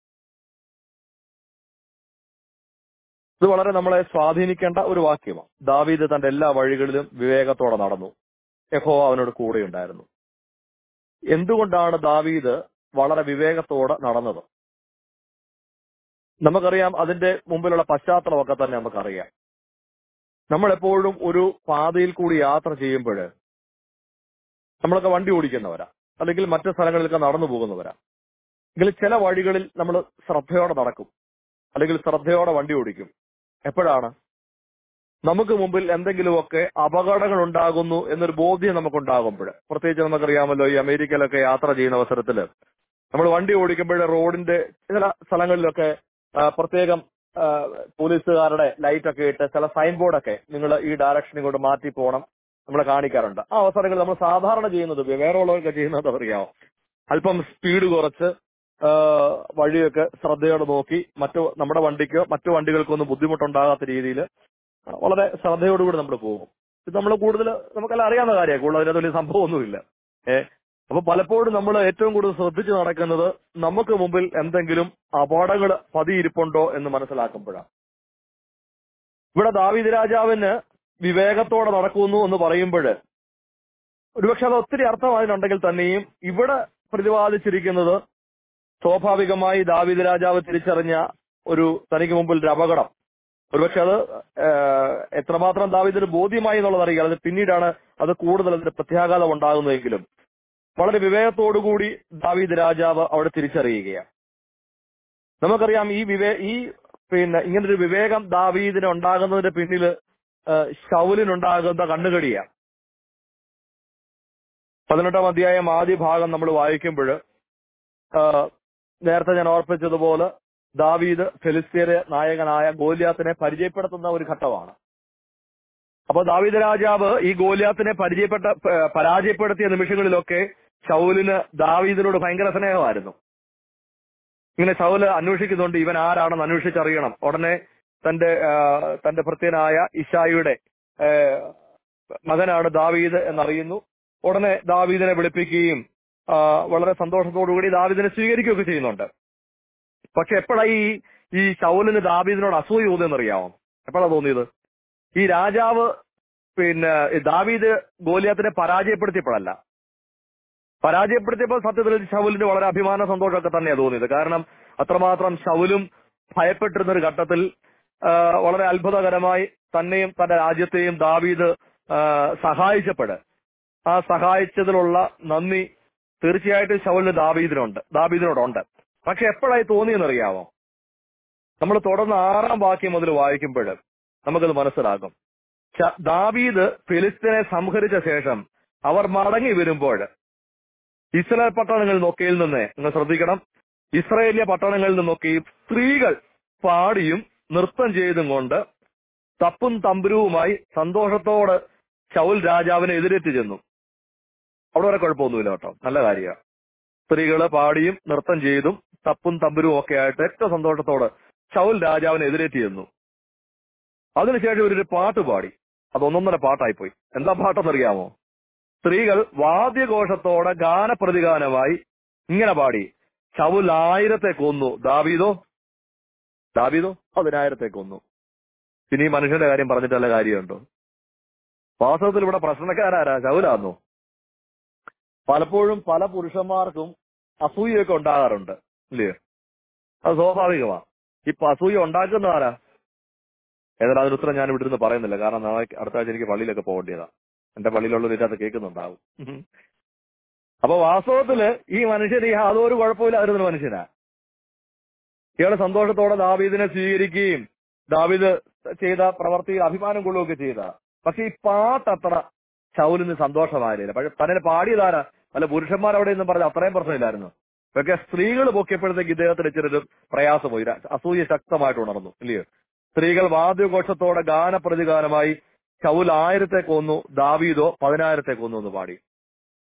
ഇത് വളരെ നമ്മളെ സ്വാധീനിക്കേണ്ട ഒരു വാക്യമാണ് ദാവീദ് തന്റെ എല്ലാ വഴികളിലും വിവേകത്തോടെ നടന്നു യഹോ അവനോട് കൂടെയുണ്ടായിരുന്നു എന്തുകൊണ്ടാണ് ദാവീദ് വളരെ വിവേകത്തോടെ നടന്നത് നമുക്കറിയാം അതിന്റെ മുമ്പിലുള്ള പശ്ചാത്തലമൊക്കെ തന്നെ നമുക്കറിയാം നമ്മൾ എപ്പോഴും ഒരു പാതയിൽ കൂടി യാത്ര ചെയ്യുമ്പോൾ നമ്മളൊക്കെ വണ്ടി ഓടിക്കുന്നവരാ അല്ലെങ്കിൽ മറ്റു സ്ഥലങ്ങളിലൊക്കെ നടന്നു പോകുന്നവരാ എങ്കിൽ ചില വഴികളിൽ നമ്മൾ ശ്രദ്ധയോടെ നടക്കും അല്ലെങ്കിൽ ശ്രദ്ധയോടെ വണ്ടി ഓടിക്കും എപ്പോഴാണ് നമുക്ക് മുമ്പിൽ എന്തെങ്കിലുമൊക്കെ അപകടങ്ങൾ ഉണ്ടാകുന്നു എന്നൊരു ബോധ്യം നമുക്കുണ്ടാകുമ്പോൾ പ്രത്യേകിച്ച് നമുക്കറിയാമല്ലോ ഈ അമേരിക്കയിലൊക്കെ യാത്ര ചെയ്യുന്ന അവസരത്തിൽ നമ്മൾ വണ്ടി ഓടിക്കുമ്പോൾ റോഡിന്റെ ചില സ്ഥലങ്ങളിലൊക്കെ ആ, പ്രത്യേകം ആ, പോലീസുകാരുടെ ലൈറ്റ് ഒക്കെ ഇട്ട് ചില സൈൻ ബോർഡൊക്കെ നിങ്ങൾ ഈ ഡയറക്ഷൻ ഇങ്ങോട്ട് മാറ്റി പോകണം നമ്മളെ കാണിക്കാറുണ്ട് ആ അവസരങ്ങളിൽ നമ്മൾ സാധാരണ ചെയ്യുന്നത് വേറെ ഉള്ളവരൊക്കെ ചെയ്യുന്നത് അറിയാമോ അല്പം സ്പീഡ് കുറച്ച് ആ, വഴിയൊക്കെ ശ്രദ്ധയോടെ നോക്കി മറ്റു നമ്മുടെ വണ്ടിക്കോ മറ്റു വണ്ടികൾക്കൊന്നും ബുദ്ധിമുട്ടുണ്ടാകാത്ത രീതിയിൽ വളരെ ശ്രദ്ധയോടുകൂടി നമ്മൾ പോകും ഇത് നമ്മൾ കൂടുതൽ നമുക്കെല്ലാം അറിയാവുന്ന കാര്യമാണ് കൂടുതൽ അതിനകത്ത് വലിയ സംഭവമൊന്നുമില്ല ഏ അപ്പൊ പലപ്പോഴും നമ്മൾ ഏറ്റവും കൂടുതൽ ശ്രദ്ധിച്ച് നടക്കുന്നത് നമുക്ക് മുമ്പിൽ എന്തെങ്കിലും അപകടങ്ങൾ പതിയിരിപ്പുണ്ടോ എന്ന് മനസ്സിലാക്കുമ്പോഴാണ് ഇവിടെ ദാവീദ് രാജാവിന് വിവേകത്തോടെ നടക്കുന്നു എന്ന് പറയുമ്പോൾ ഒരുപക്ഷെ അത് ഒത്തിരി അർത്ഥം അതിനുണ്ടെങ്കിൽ തന്നെയും ഇവിടെ പ്രതിപാദിച്ചിരിക്കുന്നത് സ്വാഭാവികമായി ദാവീദ് രാജാവ് തിരിച്ചറിഞ്ഞ ഒരു തനിക്ക് മുമ്പിൽ ഒരു അപകടം ഒരുപക്ഷെ അത് ഏഹ്, എത്രമാത്രം ദാവീദിന് ബോധ്യമായി എന്നുള്ളത് അറിയില്ല അത് പിന്നീടാണ് അത് കൂടുതൽ അതിന് പ്രത്യാഘാതം ഉണ്ടാകുന്നതെങ്കിലും വളരെ വിവേകത്തോടുകൂടി ദാവീദ് രാജാവ് അവിടെ തിരിച്ചറിയുകയാണ് നമുക്കറിയാം ഈ വിവേ ഈ പിന്നെ ഇങ്ങനൊരു വിവേകം ദാവീദിന് ഉണ്ടാകുന്നതിന്റെ പിന്നിൽ ഷൗലിനുണ്ടാകുന്ന കണ്ണുകടിയാണ് പതിനെട്ടാം അധ്യായം ആദ്യ ഭാഗം നമ്മൾ വായിക്കുമ്പോൾ നേരത്തെ ഞാൻ ഓർപ്പിച്ചതുപോലെ ദാവീദ് ഫെലിസ്തീനെ നായകനായ ഗോലിയാത്തിനെ പരിചയപ്പെടുത്തുന്ന ഒരു ഘട്ടമാണ് അപ്പൊ ദാവീദ് രാജാവ് ഈ ഗോലിയാത്തിനെ പരിചയപ്പെട്ട പ- പരാജയപ്പെടുത്തിയ നിമിഷങ്ങളിലൊക്കെ ഷൗലിന് ദാവീദിനോട് ഭയങ്കര സ്നേഹമായിരുന്നു ഇങ്ങനെ ഷൗല് അന്വേഷിക്കുന്നുണ്ട് ഇവൻ ആരാണെന്ന് അന്വേഷിച്ചറിയണം ഉടനെ തന്റെ ആ, തന്റെ ഭൃത്യനായ ഇഷായിയുടെ ആ, മകനാണ് ദാവീദ് എന്നറിയുന്നു ഉടനെ ദാവീദിനെ വിളിപ്പിക്കുകയും ആ, വളരെ സന്തോഷത്തോടുകൂടി ദാവീദിനെ സ്വീകരിക്കുകയൊക്കെ ചെയ്യുന്നുണ്ട് പക്ഷെ എപ്പോഴാണ് ഈ ഈ ശൗലിന് ദാവീദിനോട് അസൂയ തോന്നിയെന്നറിയാമോ എപ്പോഴാണ് തോന്നിയത് ഈ രാജാവ് പിന്നെ ഈ ദാവീദ് ഗോലിയാത്തിനെ പരാജയപ്പെടുത്തിയപ്പോഴല്ല പരാജയപ്പെടുത്തിയപ്പോൾ സത്യത്തിൽ ഷൗലിന് വളരെ അഭിമാന സന്തോഷമൊക്കെ തന്നെയാണ് തോന്നിയത് കാരണം അത്രമാത്രം ഷൗലും ഭയപ്പെട്ടിരുന്ന ഒരു ഘട്ടത്തിൽ ആ, വളരെ അത്ഭുതകരമായി തന്നെയും തന്റെ രാജ്യത്തെയും ദാവീദ് ആ, സഹായിച്ചപ്പോൾ ആ സഹായിച്ചതിലുള്ള നന്ദി തീർച്ചയായിട്ടും ഷൗലിന് ദാവീദിനുണ്ട് ദാവീദിനോടുണ്ട് പക്ഷെ എപ്പോഴായി തോന്നിയെന്നറിയാമോ നമ്മൾ തുടർന്ന് ആറാം വാക്യം മുതൽ വായിക്കുമ്പോൾ നമുക്കത് മനസ്സിലാകും ച- ദാവീദ് ഫിലിസ്തീനെ സംഹരിച്ച ശേഷം അവർ മടങ്ങി വരുമ്പോൾ ഇസ്രായേൽ പട്ടണങ്ങളിൽ നിന്നൊക്കെയിൽ നിന്ന് നിങ്ങൾ ശ്രദ്ധിക്കണം ഇസ്രായേലിയ പട്ടണങ്ങളിൽ നിന്നൊക്കെയും സ്ത്രീകൾ പാടിയും നൃത്തം ചെയ്തും കൊണ്ട് തപ്പും തമ്പുരുവുമായി സന്തോഷത്തോടെ ശൗൽ രാജാവിനെ എതിരേറ്റ് ചെന്നു അവിടെ വരെ കുഴപ്പമൊന്നുമില്ല കേട്ടോ നല്ല കാര്യമാണ് സ്ത്രീകള് പാടിയും നൃത്തം ചെയ്തും തപ്പും തമ്പുരും ഒക്കെ ആയിട്ട് ഏറ്റവും സന്തോഷത്തോടെ ശൗൽ രാജാവിനെ എതിരേറ്റ് ചെന്നു അതിനുശേഷം ഇവരൊരു പാട്ട് പാടി അത് ഒന്നൊന്നര പാട്ടായിപ്പോയി എന്താ പാട്ടെന്നറിയാമോ സ്ത്രീകൾ വാദ്യഘോഷത്തോടെ ഗാനപ്രതിഗാനമായി ഇങ്ങനെ പാടി ശൗൽ ആയിരത്തെ കൊന്നു ദാവീദോ ദാവീദോ പതിനായിരത്തെ കൊന്നു പിന്നെ ഈ മനുഷ്യന്റെ കാര്യം പറഞ്ഞിട്ട് വല്ല കാര്യമുണ്ടോ വാസ്തവത്തിൽ ഇവിടെ പ്രശ്നക്കാരാരാ ശൗലാന്നോ പലപ്പോഴും പല പുരുഷന്മാർക്കും അസൂയൊക്കെ ഉണ്ടാകാറുണ്ട് ഇല്ലയോ അത് സ്വാഭാവികമാ ഇപ്പൊ അസൂയ ഉണ്ടാക്കുന്ന ആരാ ഏതായാലും അതിന് ഉത്തരം ഞാൻ ഇവിടെ നിന്ന് പറയുന്നില്ല കാരണം നാളെ അടുത്ത ആഴ്ച എനിക്ക് പള്ളിയിലൊക്കെ പോകേണ്ടതാ എന്റെ പള്ളിയിലുള്ളവർ ഇതിനകത്ത് കേൾക്കുന്നുണ്ടാവും അപ്പൊ വാസ്തവത്തില് ഈ മനുഷ്യന് യാതൊരു കുഴപ്പമില്ലാതിരുന്ന മനുഷ്യനാ ഇയാള് സന്തോഷത്തോടെ ദാവീദിനെ സ്വീകരിക്കുകയും ദാവീദ് ചെയ്ത പ്രവർത്തിയിൽ അഭിമാനം കൊള്ളുകയൊക്കെ ചെയ്ത പക്ഷെ ഈ പാട്ടത്ര ശൗലിന് സന്തോഷമായില്ല പക്ഷെ തന്നെ പാടിയതാരാ അല്ല പുരുഷന്മാർ അവിടെ നിന്ന് പറഞ്ഞ അത്രയും പ്രശ്നമില്ലായിരുന്നു പക്ഷെ സ്ത്രീകൾ പൊക്കിയപ്പോഴത്തേക്ക് ഇദ്ദേഹത്തിന് ഇച്ചിരി പ്രയാസം പോയി ര- അസൂയ ശക്തമായിട്ട് ഉണർന്നു ഇല്ലയോ സ്ത്രീകൾ വാദ്യഘോഷത്തോടെ ഗാനപ്രതിഗാനമായി ശൗൽ ആയിരത്തെ കൊന്നു ദാവീദോ പതിനായിരത്തെ കൊന്നു എന്ന് പാടി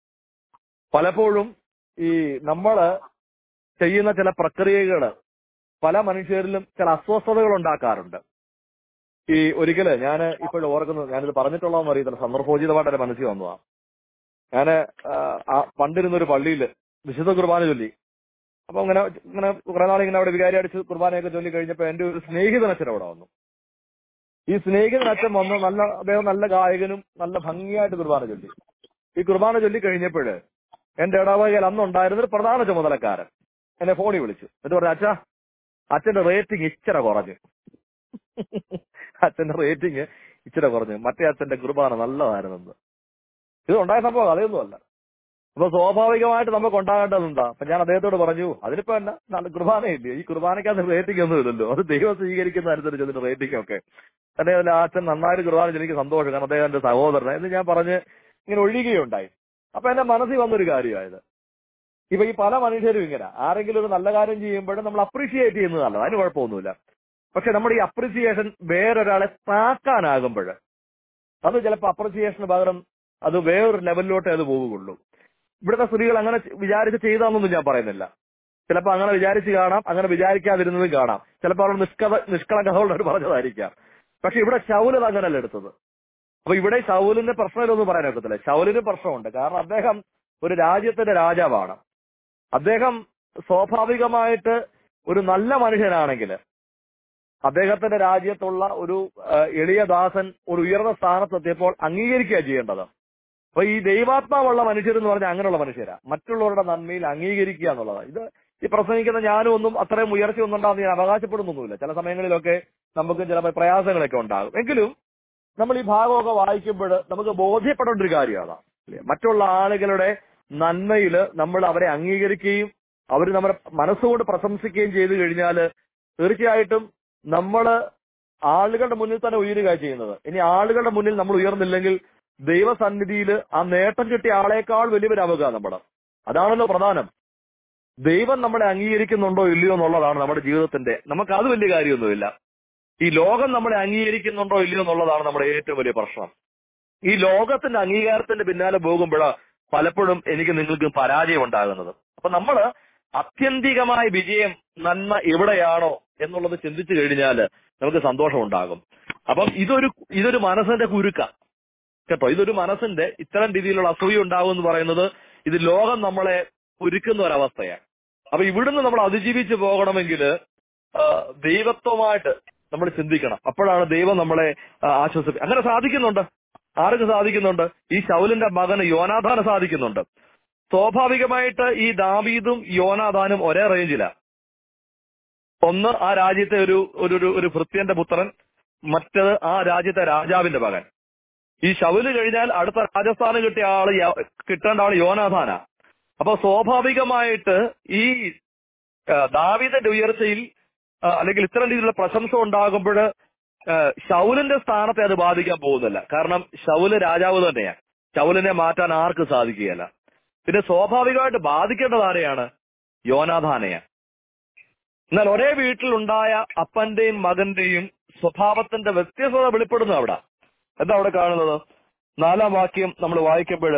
പലപ്പോഴും ഈ നമ്മള് ചെയ്യുന്ന ചില പ്രക്രിയകള് പല മനുഷ്യരിലും ചില അസ്വസ്ഥതകൾ ഉണ്ടാക്കാറുണ്ട് ഈ ഒരിക്കല് ഞാൻ ഇപ്പോഴും ഓർക്കുന്നത് ഞാനിത് പറഞ്ഞിട്ടുള്ളതെന്ന് അറിയത്തില്ല സന്ദർഭോചിതമായിട്ട് എന്റെ മനസ്സിൽ വന്നതാ ഞാന് ആ, പണ്ടിരുന്ന ഒരു പള്ളിയിൽ വിശുദ്ധ കുർബാന ചൊല്ലി അപ്പൊ ഇങ്ങനെ ഇങ്ങനെ കുറെ നാൾ ഇങ്ങനെ അവിടെ വികാരി അടിച്ച് കുർബാനയൊക്കെ ചൊല്ലി കഴിഞ്ഞപ്പോ എന്റെ ഒരു സ്നേഹിതൻ അച്ഛൻ അവിടെ വന്നു ഈ സ്നേഹിതൻ അച്ഛൻ വന്ന് നല്ല അദ്ദേഹം നല്ല ഗായകനും നല്ല ഭംഗിയായിട്ട് കുർബാന ചൊല്ലി ഈ കുർബാന ചൊല്ലി കഴിഞ്ഞപ്പോഴ് എന്റെ ഇടവകയിൽ അന്നുണ്ടായിരുന്ന ഒരു പ്രധാന ചുമതലക്കാരൻ എന്നെ ഫോണിൽ വിളിച്ചു എന്നിട്ട് പറഞ്ഞു അച്ഛാ അച്ഛന്റെ റേറ്റിംഗ് ഇച്ചിരി കുറഞ്ഞു അച്ഛന്റെ റേറ്റിംഗ് ഇച്ചിരി കുറഞ്ഞു മറ്റേ അച്ഛന്റെ കുർബാന നല്ലതായിരുന്നെന്ന് ഇത് ഉണ്ടായ സംഭവം അതൊന്നുമല്ല അപ്പൊ സ്വാഭാവികമായിട്ട് നമുക്ക് ഉണ്ടാകേണ്ടത് എന്താ അപ്പൊ ഞാൻ അദ്ദേഹത്തോട് പറഞ്ഞു അതിനിപ്പോ എന്നാ നല്ല കുർബാനയില്ലേ ഈ കുർബാനയ്ക്കകത്ത് റേറ്റിംഗ് ഒന്നും ഇല്ലല്ലോ അത് ദൈവം സ്വീകരിക്കുന്ന അനുസരിച്ച് അതിന്റെ റേറ്റിംഗ് ഒക്കെ തന്നെ അതിൽ ആ അച്ഛൻ നന്നായിട്ട് കുർബാന എനിക്ക് സന്തോഷം കാരണം അദ്ദേഹം എന്റെ സഹോദരൻ എന്ന് ഞാൻ പറഞ്ഞ് ഇങ്ങനെ ഒഴിയുകയുണ്ടായി അപ്പൊ എന്റെ മനസ്സിൽ വന്നൊരു കാര്യമായത് ഇപ്പൊ ഈ പല മനുഷ്യരും ഇങ്ങനെ ആരെങ്കിലും ഒരു നല്ല കാര്യം ചെയ്യുമ്പോഴും നമ്മൾ അപ്രീഷിയേറ്റ് ചെയ്യുന്നത് നല്ലത് അതിന് കുഴപ്പമൊന്നുമില്ല പക്ഷെ നമ്മുടെ ഈ അപ്രിസിയേഷൻ വേറൊരാളെ താക്കാനാകുമ്പോൾ അത് ചിലപ്പോൾ അപ്രിസിയേഷന് പകരം അത് വേറൊരു ലെവലിലോട്ടേ അത് പോവുകയുള്ളൂ ഇവിടുത്തെ സ്ത്രീകൾ അങ്ങനെ വിചാരിച്ച് ചെയ്താന്നൊന്നും ഞാൻ പറയുന്നില്ല ചിലപ്പോൾ അങ്ങനെ വിചാരിച്ച് കാണാം അങ്ങനെ വിചാരിക്കാതിരുന്നതും കാണാം ചിലപ്പോൾ അവർ നിഷ്കള നിഷ്കളങ്കതയോട് പറഞ്ഞതായിരിക്കാം പക്ഷെ ഇവിടെ ശൗലത് അങ്ങനല്ല എടുത്തത് അപ്പൊ ഇവിടെ ശൗലിന്റെ പ്രശ്നമില്ലൊന്നും പറയാൻ ഒക്കത്തില്ല ശൗലിന് പ്രശ്നമുണ്ട് കാരണം അദ്ദേഹം ഒരു രാജ്യത്തിന്റെ രാജാവാണ് അദ്ദേഹം സ്വാഭാവികമായിട്ട് ഒരു നല്ല മനുഷ്യനാണെങ്കിൽ അദ്ദേഹത്തിന്റെ രാജ്യത്തുള്ള ഒരു ആ, എളിയ ദാസൻ ഒരു ഉയർന്ന സ്ഥാനത്തെത്തിയപ്പോൾ അംഗീകരിക്കുക ചെയ്യേണ്ടത് അപ്പൊ ഈ ദൈവാത്മാവുള്ള മനുഷ്യർ എന്ന് പറഞ്ഞാൽ അങ്ങനെയുള്ള മനുഷ്യരാ മറ്റുള്ളവരുടെ നന്മയിൽ അംഗീകരിക്കുക എന്നുള്ളതാണ് ഇത് ഈ പ്രസംഗിക്കുന്ന ഞാനും ഒന്നും അത്രയും ഉയർച്ച ഒന്നും ഉണ്ടാകുന്ന ഞാൻ അവകാശപ്പെടുന്നൊന്നുമില്ല ചില സമയങ്ങളിലൊക്കെ നമുക്ക് ചില പ്രയാസങ്ങളൊക്കെ ഉണ്ടാകും എങ്കിലും നമ്മൾ ഈ ഭാഗമൊക്കെ വായിക്കുമ്പോൾ നമുക്ക് ബോധ്യപ്പെടേണ്ട ഒരു കാര്യം അതാണ് ഇല്ലേ? മറ്റുള്ള ആളുകളുടെ നന്മയിൽ നമ്മൾ അവരെ അംഗീകരിക്കുകയും അവർ നമ്മുടെ മനസ്സുകൊണ്ട് പ്രശംസിക്കുകയും ചെയ്തു കഴിഞ്ഞാൽ തീർച്ചയായിട്ടും നമ്മൾ ആളുകളുടെ മുന്നിൽ തന്നെ ഉയരുക ചെയ്യുന്നത് ഇനി ആളുകളുടെ മുന്നിൽ നമ്മൾ ഉയർന്നില്ലെങ്കിൽ ദൈവസന്നിധിയിൽ ആ നേട്ടം കിട്ടിയ ആളേക്കാൾ വലിയവരാവുക നമ്മൾ അതാണല്ലോ പ്രധാനം ദൈവം നമ്മളെ അംഗീകരിക്കുന്നുണ്ടോ ഇല്ലയോ എന്നുള്ളതാണ് നമ്മുടെ ജീവിതത്തിന്റെ നമുക്ക് അത് വലിയ കാര്യമൊന്നുമില്ല ഈ ലോകം നമ്മളെ അംഗീകരിക്കുന്നുണ്ടോ ഇല്ലയോ എന്നുള്ളതാണ് നമ്മുടെ ഏറ്റവും വലിയ പ്രശ്നം ഈ ലോകത്തിന്റെ അംഗീകാരത്തിന്റെ പിന്നാലെ പോകുമ്പോഴാ പലപ്പോഴും എനിക്ക് നിങ്ങൾക്ക് പരാജയം ഉണ്ടാകുന്നത് അപ്പൊ നമ്മള് ആത്യന്തികമായ വിജയം നന്മ എവിടെയാണോ എന്നുള്ളത് ചിന്തിച്ചു കഴിഞ്ഞാൽ നമുക്ക് സന്തോഷം ഉണ്ടാകും അപ്പം ഇതൊരു ഇതൊരു മനസ്സിന്റെ കുരുക്ക കേട്ടോ ഇതൊരു മനസ്സിന്റെ ഇത്തരം രീതിയിലുള്ള അസൂയ ഉണ്ടാകും എന്ന് പറയുന്നത് ഇത് ലോകം നമ്മളെ കുരുക്കുന്ന ഒരവസ്ഥയാണ് അപ്പൊ ഇവിടുന്ന് നമ്മൾ അതിജീവിച്ച് പോകണമെങ്കിൽ ദൈവത്വമായിട്ട് നമ്മൾ ചിന്തിക്കണം അപ്പോഴാണ് ദൈവം നമ്മളെ ആശ്വസിപ്പിക്കുക അങ്ങനെ സാധിക്കുന്നുണ്ട് ആർക്ക് സാധിക്കുന്നുണ്ട് ഈ ശൗലിന്റെ മകന് യോനാഥാന് സാധിക്കുന്നുണ്ട് സ്വാഭാവികമായിട്ട് ഈ ദാവീദും യോനാഥാനും ഒരേ റേഞ്ചിലാ ഒന്ന് ആ രാജ്യത്തെ ഒരു ഒരു ഒരു- ഒരു ഭൃത്യന്റെ പുത്രൻ മറ്റത് ആ രാജ്യത്തെ രാജാവിന്റെ മകൻ ഈ ശൗല് കഴിഞ്ഞാൽ അടുത്ത രാജസ്ഥാനം കിട്ടിയ ആള് യ- കിട്ടേണ്ട ആള് യോനാഥാന അപ്പൊ സ്വാഭാവികമായിട്ട് ഈ ആ, ദാവീദിന്റെ ഉയർച്ചയിൽ ആ, അല്ലെങ്കിൽ ഇത്തരം രീതിയിലുള്ള പ്രശംസ ഉണ്ടാകുമ്പോൾ ശൗലിന്റെ സ്ഥാനത്തെ അത് ബാധിക്കാൻ പോകുന്നില്ല കാരണം ശൗല് രാജാവ് തന്നെയാണ് ശൗലിനെ മാറ്റാൻ ആർക്കും സാധിക്കുകയില്ല പിന്നെ സ്വാഭാവികമായിട്ട് ബാധിക്കേണ്ടത് ആരെയാണ് യോനാഥാനെയാണ് എന്നാൽ ഒരേ വീട്ടിലുണ്ടായ അപ്പന്റെയും മകന്റെയും സ്വഭാവത്തിന്റെ വ്യത്യസ്തത വെളിപ്പെടുന്നു അവിടെ എന്താ അവിടെ കാണുന്നത് നാലാം വാക്യം നമ്മൾ വായിക്കുമ്പോൾ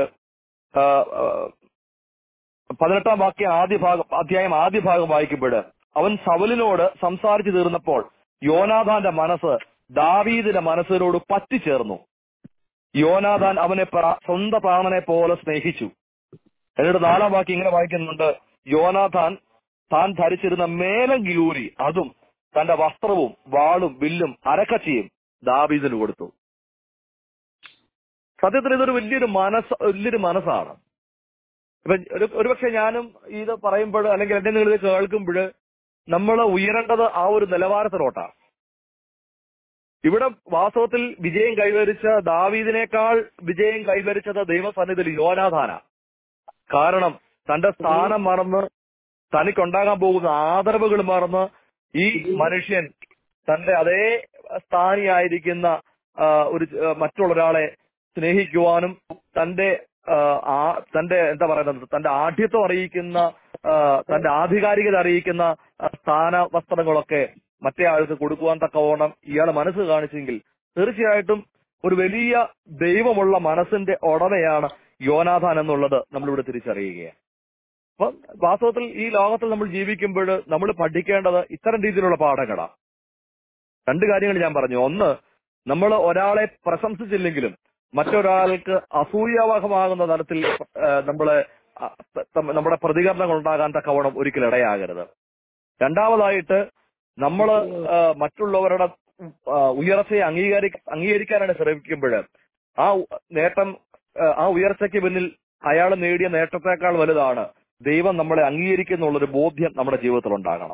പതിനെട്ടാം വാക്യം ആദ്യ ഭാഗം അധ്യായം ആദ്യ ഭാഗം വായിക്കുമ്പോൾ അവൻ സവലിനോട് സംസാരിച്ചു തീർന്നപ്പോൾ യോനാഥാന്റെ മനസ്സ് ദാവീദിന്റെ മനസ്സിനോട് പറ്റിച്ചേർന്നു യോനാഥാൻ അവനെ പ്രാ- സ്വന്തം പ്രാണനെ പോലെ സ്നേഹിച്ചു എന്നിട്ട് നാലാം വാക്യം ഇങ്ങനെ വായിക്കുന്നുണ്ട് യോനാഥാൻ താൻ ധരിച്ചിരുന്ന മേലങ്കിയൂരി അതും തന്റെ വസ്ത്രവും വാളും വില്ലും അരക്കച്ചിയും ദാവീദിന് കൊടുത്തു സത്യത്തിൽ ഇതൊരു വലിയൊരു മനസ്സ് വലിയൊരു മനസ്സാണ് ഇപ്പൊ ഒരു ഒരുപക്ഷെ ഞാനും ഇത് പറയുമ്പോൾ അല്ലെങ്കിൽ എന്റെ നിങ്ങൾ ഇത് കേൾക്കുമ്പോൾ നമ്മൾ ഉയരേണ്ടത് ആ ഒരു നിലവാരത്തിലോട്ടാണ് ഇവിടെ വാസ്തവത്തിൽ വിജയം കൈവരിച്ച ദാവീദിനേക്കാൾ വിജയം കൈവരിച്ചത് ദൈവസന്നിധിയിൽ യോനാഥാന കാരണം തന്റെ സ്ഥാനം മറന്ന് തനിക്കുണ്ടാകാൻ പോകുന്ന ആദരവുകൾ മറന്ന് ഈ മനുഷ്യൻ തന്റെ അതേ സ്ഥാനിയായിരിക്കുന്ന ആ, ഒരു ആ, മറ്റുള്ളൊരാളെ സ്നേഹിക്കുവാനും തന്റെ ആ, ആ- തന്റെ എന്താ പറയുന്നത് തന്റെ ആഢ്യത്വം അറിയിക്കുന്ന ആ, തന്റെ ആധികാരികത അറിയിക്കുന്ന ആ, സ്ഥാന വസ്ത്രങ്ങളൊക്കെ മറ്റേ ആൾക്ക് കൊടുക്കുവാൻ തക്കവണ്ണം ഇയാൾ മനസ്സ് കാണിച്ചെങ്കിൽ തീർച്ചയായിട്ടും ഒരു വലിയ ദൈവമുള്ള മനസ്സിന്റെ ഉടമയാണ് യോനാഥാൻ എന്നുള്ളത് നമ്മളിവിടെ തിരിച്ചറിയുകയാണ് അപ്പൊ വാസ്തവത്തിൽ ഈ ലോകത്തിൽ നമ്മൾ ജീവിക്കുമ്പോൾ നമ്മൾ പഠിക്കേണ്ടത് ഇത്തരം രീതിയിലുള്ള പാഠങ്ങളാണ് രണ്ട് കാര്യങ്ങൾ ഞാൻ പറഞ്ഞു ഒന്ന് നമ്മൾ ഒരാളെ പ്രശംസിച്ചില്ലെങ്കിലും മറ്റൊരാൾക്ക് അസൂയാവഹമാകുന്ന തരത്തിൽ ഏഹ്, നമ്മളെ അ- ത- നമ്മുടെ പ്രതികരണങ്ങൾ ഉണ്ടാകാൻ തക്കവണ്ണം ഒരിക്കലും ഇടയാകരുത് രണ്ടാമതായിട്ട് നമ്മൾ മറ്റുള്ളവരുടെ ആ, ഉയർച്ചയെ അംഗീകരി അംഗീകരിക്കാനാണ് ശ്രമിക്കുമ്പോൾ ആ ഉ- നേട്ടം ആ, ആ ഉയർച്ചയ്ക്ക് പിന്നിൽ അയാൾ നേടിയ നേട്ടത്തെക്കാൾ വലുതാണ് ദൈവം നമ്മളെ അംഗീകരിക്കുന്നുള്ളൊരു ബോധ്യം നമ്മുടെ ജീവിതത്തിൽ ഉണ്ടാകണം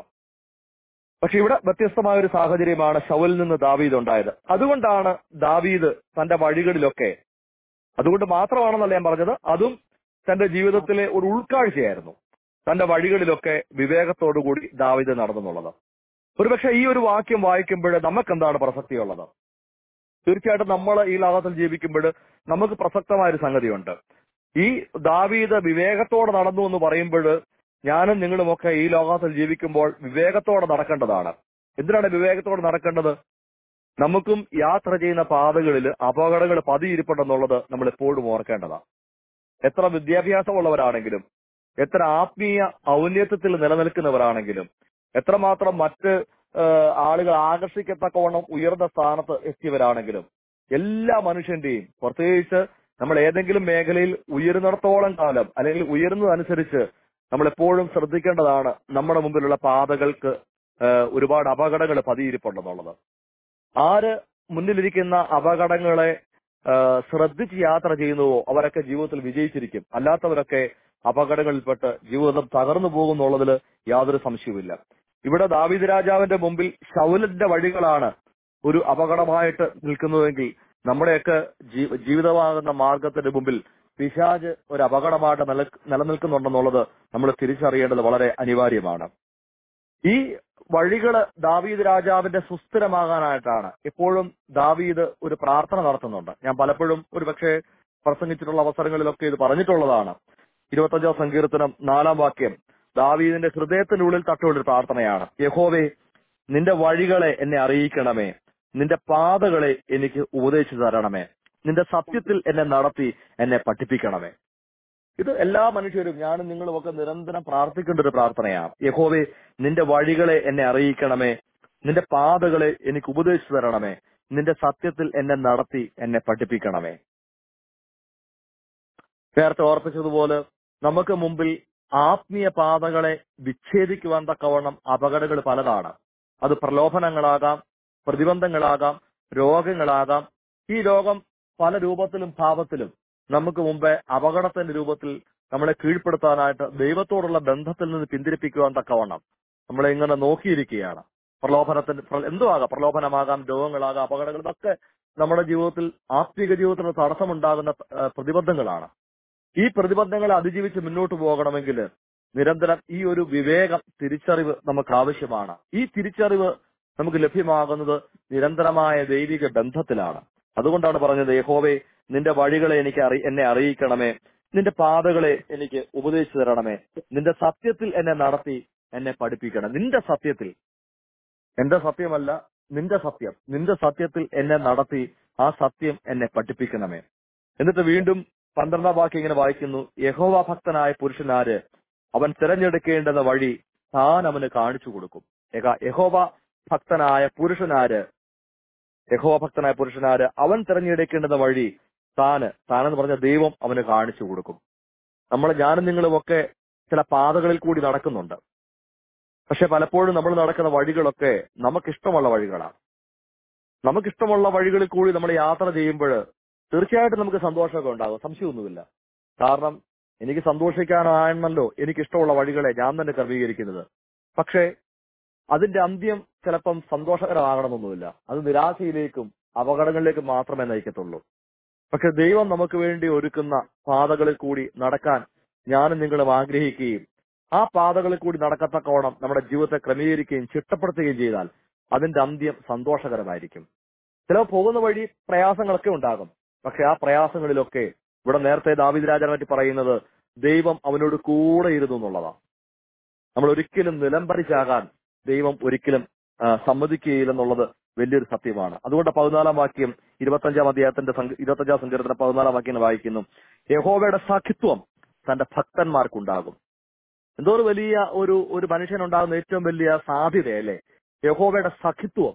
പക്ഷെ ഇവിടെ വ്യത്യസ്തമായ ഒരു സാഹചര്യമാണ് ഷവലിൽ നിന്ന് ദാവീദ് ഉണ്ടായത് അതുകൊണ്ടാണ് ദാവീദ് തന്റെ വഴികളിലൊക്കെ അതുകൊണ്ട് മാത്രമാണെന്നല്ല ഞാൻ പറഞ്ഞത് അതും തന്റെ ജീവിതത്തിലെ ഒരു ഉൾക്കാഴ്ചയായിരുന്നു തന്റെ വഴികളിലൊക്കെ വിവേകത്തോടുകൂടി ദാവീദ് നടന്നെന്നുള്ളത് ഒരുപക്ഷെ ഈ ഒരു വാക്യം വായിക്കുമ്പോൾ നമുക്ക് എന്താണ് പ്രസക്തിയുള്ളത് തീർച്ചയായിട്ടും നമ്മൾ ഈ ലോകത്തിൽ ജീവിക്കുമ്പോൾ നമുക്ക് പ്രസക്തമായ ഒരു സംഗതിയുണ്ട് ഈ ദാവീദ് വിവേകത്തോടെ നടന്നു എന്ന് പറയുമ്പോൾ ഞാനും നിങ്ങളുമൊക്കെ ഈ ലോകത്തിൽ ജീവിക്കുമ്പോൾ വിവേകത്തോടെ നടക്കേണ്ടതാണ് എന്തിനാണ് വിവേകത്തോടെ നടക്കേണ്ടത് നമുക്കും യാത്ര ചെയ്യുന്ന പാതകളിൽ അപകടങ്ങൾ പതിയിരിപ്പുണ്ടെന്നുള്ളത് നമ്മൾ എപ്പോഴും ഓർക്കേണ്ടതാണ് എത്ര വിദ്യാഭ്യാസമുള്ളവരാണെങ്കിലും എത്ര ആത്മീയ ഔന്നത്യത്തിൽ നിലനിൽക്കുന്നവരാണെങ്കിലും എത്രമാത്രം മറ്റ് ഏഹ്, ആളുകൾ ആകർഷിക്കത്തക്കവണ്ണം ഉയർന്ന സ്ഥാനത്ത് എത്തിയവരാണെങ്കിലും എല്ലാ മനുഷ്യന്റെയും പ്രത്യേകിച്ച് നമ്മൾ ഏതെങ്കിലും മേഖലയിൽ ഉയരുന്നിടത്തോളം കാലം അല്ലെങ്കിൽ ഉയരുന്നതനുസരിച്ച് നമ്മൾ എപ്പോഴും ശ്രദ്ധിക്കേണ്ടതാണ് നമ്മുടെ മുമ്പിലുള്ള പാതകൾക്ക് ഏഹ്, ഒരുപാട് അപകടങ്ങൾ പതിയിരിപ്പുണ്ടെന്നുള്ളത് ആര് മുന്നിലിരിക്കുന്ന അപകടങ്ങളെ ഏഹ്, ശ്രദ്ധിച്ച് യാത്ര ചെയ്യുന്നുവോ അവരൊക്കെ ജീവിതത്തിൽ വിജയിച്ചിരിക്കും അല്ലാത്തവരൊക്കെ അപകടങ്ങളിൽപ്പെട്ട് ജീവിതം തകർന്നു പോകുന്നുള്ളതിൽ യാതൊരു സംശയവുമില്ല ഇവിടെ ദാവീദ് രാജാവിന്റെ മുമ്പിൽ ശൗലിന്റെ വഴികളാണ് ഒരു അപകടമായിട്ട് നിൽക്കുന്നതെങ്കിൽ നമ്മുടെയൊക്കെ ജീ- ജീവിതമാകുന്ന മാർഗത്തിന്റെ മുമ്പിൽ പിശാജ് ഒരു അപകടമായിട്ട് നില- നിലനിൽക്കുന്നുണ്ടെന്നുള്ളത് നമ്മൾ തിരിച്ചറിയേണ്ടത് വളരെ അനിവാര്യമാണ് ഈ വഴികള് ദാവീദ് രാജാവിന്റെ സുസ്ഥിരമാകാനായിട്ടാണ് എപ്പോഴും ദാവീദ് ഒരു പ്രാർത്ഥന നടത്തുന്നുണ്ട് ഞാൻ പലപ്പോഴും ഒരു പക്ഷേ പ്രസംഗിച്ചിട്ടുള്ള അവസരങ്ങളിലൊക്കെ ഇത് പറഞ്ഞിട്ടുള്ളതാണ് ഇരുപത്തഞ്ചാം സങ്കീർത്തനം നാലാം വാക്യം ദാവീദിന്റെ ഹൃദയത്തിനുള്ളിൽ തട്ടുള്ളൊരു പ്രാർത്ഥനയാണ് യഹോവേ നിന്റെ വഴികളെ എന്നെ അറിയിക്കണമേ നിന്റെ പാതകളെ എനിക്ക് ഉപദേശിച്ചു തരണമേ നിന്റെ സത്യത്തിൽ എന്നെ നടത്തി എന്നെ പഠിപ്പിക്കണമേ ഇത് എല്ലാ മനുഷ്യരും ഞാനും നിങ്ങളും ഒക്കെ നിരന്തരം പ്രാർത്ഥിക്കേണ്ട ഒരു പ്രാർത്ഥനയാണ് യഹോവേ നിന്റെ വഴികളെ എന്നെ അറിയിക്കണമേ നിന്റെ പാതകളെ എനിക്ക് ഉപദേശിച്ചു തരണമേ നിന്റെ സത്യത്തിൽ എന്നെ നടത്തി എന്നെ പഠിപ്പിക്കണമേ നേരത്തെ ഓർപ്പിച്ചതുപോലെ നമുക്ക് മുമ്പിൽ ആത്മീയ പാതകളെ വിച്ഛേദിക്കുവാൻ തക്കവണ്ണം അപകടങ്ങൾ പലതാണ് അത് പ്രലോഭനങ്ങളാകാം പ്രതിബന്ധങ്ങളാകാം രോഗങ്ങളാകാം ഈ രോഗം പല രൂപത്തിലും ഭാവത്തിലും നമുക്ക് മുമ്പേ അപകടത്തിന്റെ രൂപത്തിൽ നമ്മളെ കീഴ്പ്പെടുത്താനായിട്ട് ദൈവത്തോടുള്ള ബന്ധത്തിൽ നിന്ന് പിന്തിരിപ്പിക്കുവാൻ തക്കവണ്ണം നമ്മളെ ഇങ്ങനെ നോക്കിയിരിക്കുകയാണ് പ്രലോഭനത്തിന് പ്ര- എന്തും ആകാം പ്രലോഭനമാകാം രോഗങ്ങളാകാം അപകടങ്ങൾ ഇതൊക്കെ നമ്മുടെ ജീവിതത്തിൽ ആത്മീക ജീവിതത്തിന് തടസ്സമുണ്ടാകുന്ന ആ, പ്രതിബന്ധങ്ങളാണ് ഈ പ്രതിബന്ധങ്ങളെ അതിജീവിച്ച് മുന്നോട്ട് പോകണമെങ്കിൽ നിരന്തരം ഈ ഒരു വിവേകം തിരിച്ചറിവ് നമുക്ക് ആവശ്യമാണ് ഈ തിരിച്ചറിവ് നമുക്ക് ലഭ്യമാകുന്നത് നിരന്തരമായ ദൈവിക ബന്ധത്തിലാണ് അതുകൊണ്ടാണ് പറഞ്ഞത് യഹോവേ നിന്റെ വഴികളെ എനിക്ക് അറി എന്നെ അറിയിക്കണമേ നിന്റെ പാതകളെ എനിക്ക് ഉപദേശിച്ചു തരണമേ നിന്റെ സത്യത്തിൽ എന്നെ നടത്തി എന്നെ പഠിപ്പിക്കണം നിന്റെ സത്യത്തിൽ എന്റെ സത്യമല്ല നിന്റെ സത്യം നിന്റെ സത്യത്തിൽ എന്നെ നടത്തി ആ സത്യം എന്നെ പഠിപ്പിക്കണമേ എന്നിട്ട് വീണ്ടും പന്ത്രണ്ടാം വാക്യം ഇങ്ങനെ വായിക്കുന്നു യഹോവ ഭക്തനായ പുരുഷനാര് അവൻ തിരഞ്ഞെടുക്കേണ്ടുന്ന വഴി താൻ അവന് കാണിച്ചു കൊടുക്കും യഹ- യഹോവ ഭക്തനായ പുരുഷനാര് യഹോവ ഭക്തനായ പുരുഷനാര് അവൻ തിരഞ്ഞെടുക്കേണ്ടുന്ന വഴി താന് താനെന്ന് പറഞ്ഞ ദൈവം അവന് കാണിച്ചു കൊടുക്കും നമ്മൾ ഞാനും നിങ്ങളും ഒക്കെ ചില പാതകളിൽ കൂടി നടക്കുന്നുണ്ട് പക്ഷെ പലപ്പോഴും നമ്മൾ നടക്കുന്ന വഴികളൊക്കെ നമുക്കിഷ്ടമുള്ള വഴികളാണ് നമുക്കിഷ്ടമുള്ള വഴികളിൽ കൂടി നമ്മൾ യാത്ര ചെയ്യുമ്പോൾ തീർച്ചയായിട്ടും നമുക്ക് സന്തോഷമൊക്കെ ഉണ്ടാകും സംശയമൊന്നുമില്ല കാരണം എനിക്ക് സന്തോഷിക്കാനാണല്ലോ എനിക്കിഷ്ടമുള്ള വഴികളെ ഞാൻ തന്നെ ക്രമീകരിക്കുന്നത് പക്ഷേ അതിന്റെ അന്ത്യം ചിലപ്പം സന്തോഷകരമാകണമെന്നൊന്നുമില്ല അത് നിരാശയിലേക്കും അപകടങ്ങളിലേക്കും മാത്രമേ നയിക്കത്തുള്ളൂ പക്ഷെ ദൈവം നമുക്ക് വേണ്ടി ഒരുക്കുന്ന പാതകളിൽ കൂടി നടക്കാൻ ഞാനും നിങ്ങളും ആഗ്രഹിക്കുകയും ആ പാതകളിൽ കൂടി നടക്കത്തക്കവണ്ണം നമ്മുടെ ജീവിതത്തെ ക്രമീകരിക്കുകയും ചിട്ടപ്പെടുത്തുകയും ചെയ്താൽ അതിന്റെ അന്ത്യം സന്തോഷകരമായിരിക്കും ചിലപ്പോൾ പോകുന്ന വഴി പ്രയാസങ്ങളൊക്കെ ഉണ്ടാകും പക്ഷെ ആ പ്രയാസങ്ങളിലൊക്കെ ഇവിടെ നേരത്തെ ദാവിദ് രാജാനെ പറ്റി പറയുന്നത് ദൈവം അവനോട് കൂടെ ഇരുന്നു എന്നുള്ളതാണ് നമ്മൾ ഒരിക്കലും നിലംപരിച്ചാകാൻ ദൈവം ഒരിക്കലും ആ, സമ്മതിക്കുകയില്ലെന്നുള്ളത് വലിയൊരു സത്യമാണ് അതുകൊണ്ട് പതിനാലാം വാക്യം ഇരുപത്തഞ്ചാം അധ്യായത്തിന്റെ സംഘ- ഇരുപത്തഞ്ചാം സങ്കീർത്തന പതിനാലാം വാക്യം ഇങ്ങനെ വായിക്കുന്നു യഹോവയുടെ സഖിത്വം തന്റെ ഭക്തന്മാർക്കുണ്ടാകും എന്തോ ഒരു വലിയ ഒരു ഒരു മനുഷ്യനുണ്ടാകുന്ന ഏറ്റവും വലിയ സാധ്യതയല്ലേ യഹോവയുടെ സഖിത്വം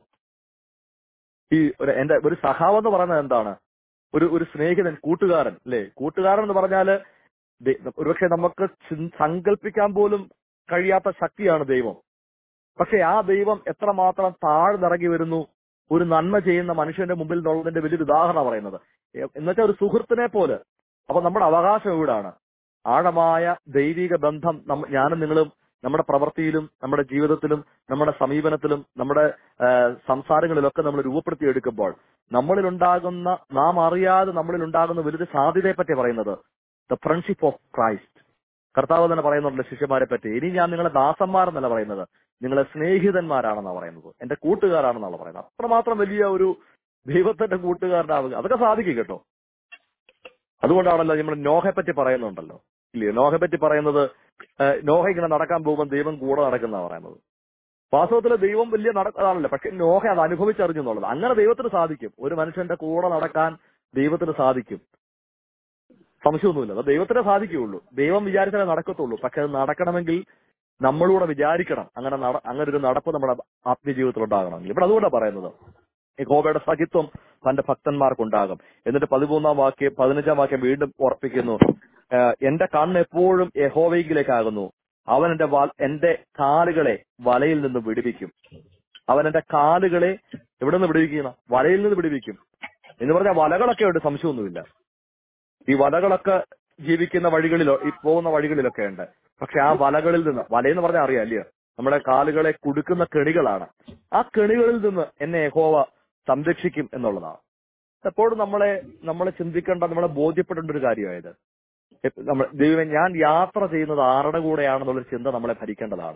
ഈ ഒരു എന്റെ ഒരു സഖാവ് എന്ന് പറയുന്നത് എന്താണ് ഒരു ഒരു സ്നേഹിതൻ കൂട്ടുകാരൻ അല്ലേ കൂട്ടുകാരൻ എന്ന് പറഞ്ഞാല് ദൈ- ഒരുപക്ഷെ നമുക്ക് ചിൻ- സങ്കല്പിക്കാൻ പോലും കഴിയാത്ത ശക്തിയാണ് ദൈവം പക്ഷെ ആ ദൈവം എത്രമാത്രം താഴ്ന്നിറങ്ങി വരുന്നു ഒരു നന്മ ചെയ്യുന്ന മനുഷ്യന്റെ മുമ്പിൽ എന്നുള്ളതിന്റെ വലിയൊരു ഉദാഹരണം പറയുന്നത് എ- എന്നുവെച്ചാൽ ഒരു സുഹൃത്തിനെ പോലെ അപ്പൊ നമ്മുടെ അവകാശം എവിടാണ് ആഴമായ ദൈവിക ബന്ധം നമ്മ- ഞാനും നിങ്ങളും നമ്മുടെ പ്രവൃത്തിയിലും നമ്മുടെ ജീവിതത്തിലും നമ്മുടെ സമീപനത്തിലും നമ്മുടെ ആ, സംസാരങ്ങളിലൊക്കെ നമ്മൾ രൂപപ്പെടുത്തിയെടുക്കുമ്പോൾ നമ്മളിൽ ഉണ്ടാകുന്ന നാം അറിയാതെ നമ്മളിൽ ഉണ്ടാകുന്ന വലിയൊരു സാധ്യതയെ പറ്റി പറയുന്നത് ദ ഫ്രണ്ട്ഷിപ്പ് ഓഫ് ക്രൈസ്റ്റ് കർത്താവ് തന്നെ പറയുന്നുണ്ട് ശിഷ്യന്മാരെ പറ്റി ഇനി ഞാൻ നിങ്ങളെ ദാസന്മാരെന്നല്ല പറയുന്നത് നിങ്ങളെ സ്നേഹിതന്മാരാണെന്നാണ് പറയുന്നത് എന്റെ കൂട്ടുകാരാണെന്നാണ് പറയുന്നത് അത്രമാത്രം വലിയ ഒരു ദൈവത്തിന്റെ കൂട്ടുകാരനാവുക അതൊക്കെ സാധിക്കും കേട്ടോ അതുകൊണ്ടാണല്ലോ നമ്മൾ നോഹയെ പറ്റി പറയുന്നുണ്ടല്ലോ ഇല്ലയോ നോഹയെ പറ്റി പറയുന്നത് ഏഹ്, നോഹ ഇങ്ങനെ നടക്കാൻ പോകുമ്പോൾ ദൈവം കൂടെ നടക്കുന്ന പറയുന്നത് വാസ്തവത്തിൽ ദൈവം വലിയ നടക്കാണല്ലോ പക്ഷെ നോഹ അത് അനുഭവിച്ചറിഞ്ഞു എന്നുള്ളത് അങ്ങനെ ദൈവത്തിന് സാധിക്കും ഒരു മനുഷ്യന്റെ കൂടെ നടക്കാൻ ദൈവത്തിന് സാധിക്കും സംശയമൊന്നുമില്ല അത് ദൈവത്തിനെ സാധിക്കുകയുള്ളൂ ദൈവം വിചാരിച്ചാലേ നടക്കത്തുള്ളൂ പക്ഷെ അത് നടക്കണമെങ്കിൽ നമ്മളൂടെ വിചാരിക്കണം അങ്ങനെ നട- അങ്ങനെ ഒരു നടപ്പ് നമ്മുടെ ആത്മീയ ജീവിതത്തിൽ ഉണ്ടാകണം ഇവിടെ അതുകൊണ്ടാണ് പറയുന്നത് യഹോവയുടെ സഹിത്വം തന്റെ ഭക്തന്മാർക്കുണ്ടാകും എന്നിട്ട് പതിമൂന്നാം വാക്യം പതിനഞ്ചാം വാക്യം വീണ്ടും ഉറപ്പിക്കുന്നു ഏഹ്, എന്റെ കണ്ണ് എപ്പോഴും യഹോവയിലേക്കാകുന്നു അവൻ എന്റെ വ- എന്റെ കാലുകളെ വലയിൽ നിന്ന് വിടുവിക്കും അവൻ എന്റെ കാലുകളെ എവിടെ നിന്ന് വിടുവിക്കണം വലയിൽ നിന്ന് വിടുവിക്കും എന്ന് പറഞ്ഞാൽ വലകളൊക്കെ ഉണ്ട് സംശയമൊന്നുമില്ല ഈ വലകളൊക്കെ ജീവിക്കുന്ന വഴികളിലോ ഈ പോകുന്ന വഴികളിലൊക്കെ ഉണ്ട് പക്ഷെ ആ വലകളിൽ നിന്ന് വലയെന്ന് പറഞ്ഞാൽ അറിയാം അല്ലയോ നമ്മുടെ കാലുകളെ കുടുക്കുന്ന കെണികളാണ് ആ കെണികളിൽ നിന്ന് എന്നെ യഹോവ സംരക്ഷിക്കും എന്നുള്ളതാണ് എപ്പോഴും നമ്മളെ നമ്മളെ ചിന്തിക്കേണ്ട നമ്മളെ ബോധ്യപ്പെടേണ്ട ഒരു കാര്യമായത് എപ്പ- നമ്മൾ ദൈവം ഞാൻ യാത്ര ചെയ്യുന്നത് ആരുടെ കൂടെയാണെന്നുള്ളൊരു ചിന്ത നമ്മളെ ഭരിക്കേണ്ടതാണ്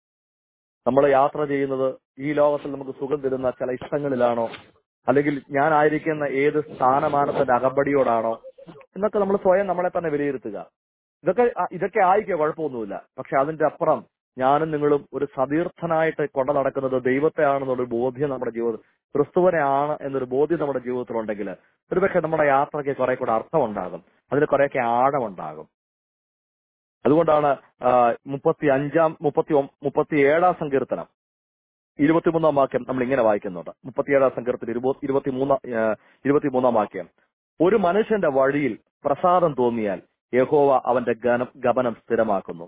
നമ്മൾ യാത്ര ചെയ്യുന്നത് ഈ ലോകത്തിൽ നമുക്ക് സുഖം തരുന്ന ചില ഇഷ്ടങ്ങളിലാണോ അല്ലെങ്കിൽ ഞാൻ ആയിരിക്കുന്ന ഏത് സ്ഥാനമാനത്തിന്റെ അകമ്പടിയോടാണോ എന്നൊക്കെ നമ്മൾ സ്വയം നമ്മളെ തന്നെ വിലയിരുത്തുക ഇതൊക്കെ ആ- ഇതൊക്കെ ആയിക്കോ കുഴപ്പമൊന്നുമില്ല പക്ഷെ അതിന്റെ അപ്പുറം ഞാനും നിങ്ങളും ഒരു സതീർത്ഥനായിട്ട് കൊണ്ടു നടക്കുന്നത് ദൈവത്തെയാണെന്നുള്ളൊരു ബോധ്യം നമ്മുടെ ജീവിതം ക്രിസ്തുവിനെ ആണ് എന്നൊരു ബോധ്യം നമ്മുടെ ജീവിതത്തിലുണ്ടെങ്കിൽ ഒരുപക്ഷെ നമ്മുടെ യാത്രയ്ക്ക് കുറെ കൂടെ അർത്ഥമുണ്ടാകും അതിന് കുറെയൊക്കെ ആഴമുണ്ടാകും അതുകൊണ്ടാണ് ആ, മുപ്പത്തി അഞ്ചാം മുപ്പത്തി ഒം- മുപ്പത്തി ഏഴാം സങ്കീർത്തനം ഇരുപത്തിമൂന്നാം വാക്യം നമ്മൾ ഇങ്ങനെ വായിക്കുന്നുണ്ട് മുപ്പത്തിയേഴാം സങ്കീർത്തനം ഇരുപത്തി ഇരുപത്തിമൂന്നാം ആ, ഇരുപത്തിമൂന്നാം വാക്യം ഒരു മനുഷ്യന്റെ വഴിയിൽ പ്രസാദം തോന്നിയാൽ യഹോവ അവന്റെ ഗനം ഗമനം സ്ഥിരമാക്കുന്നു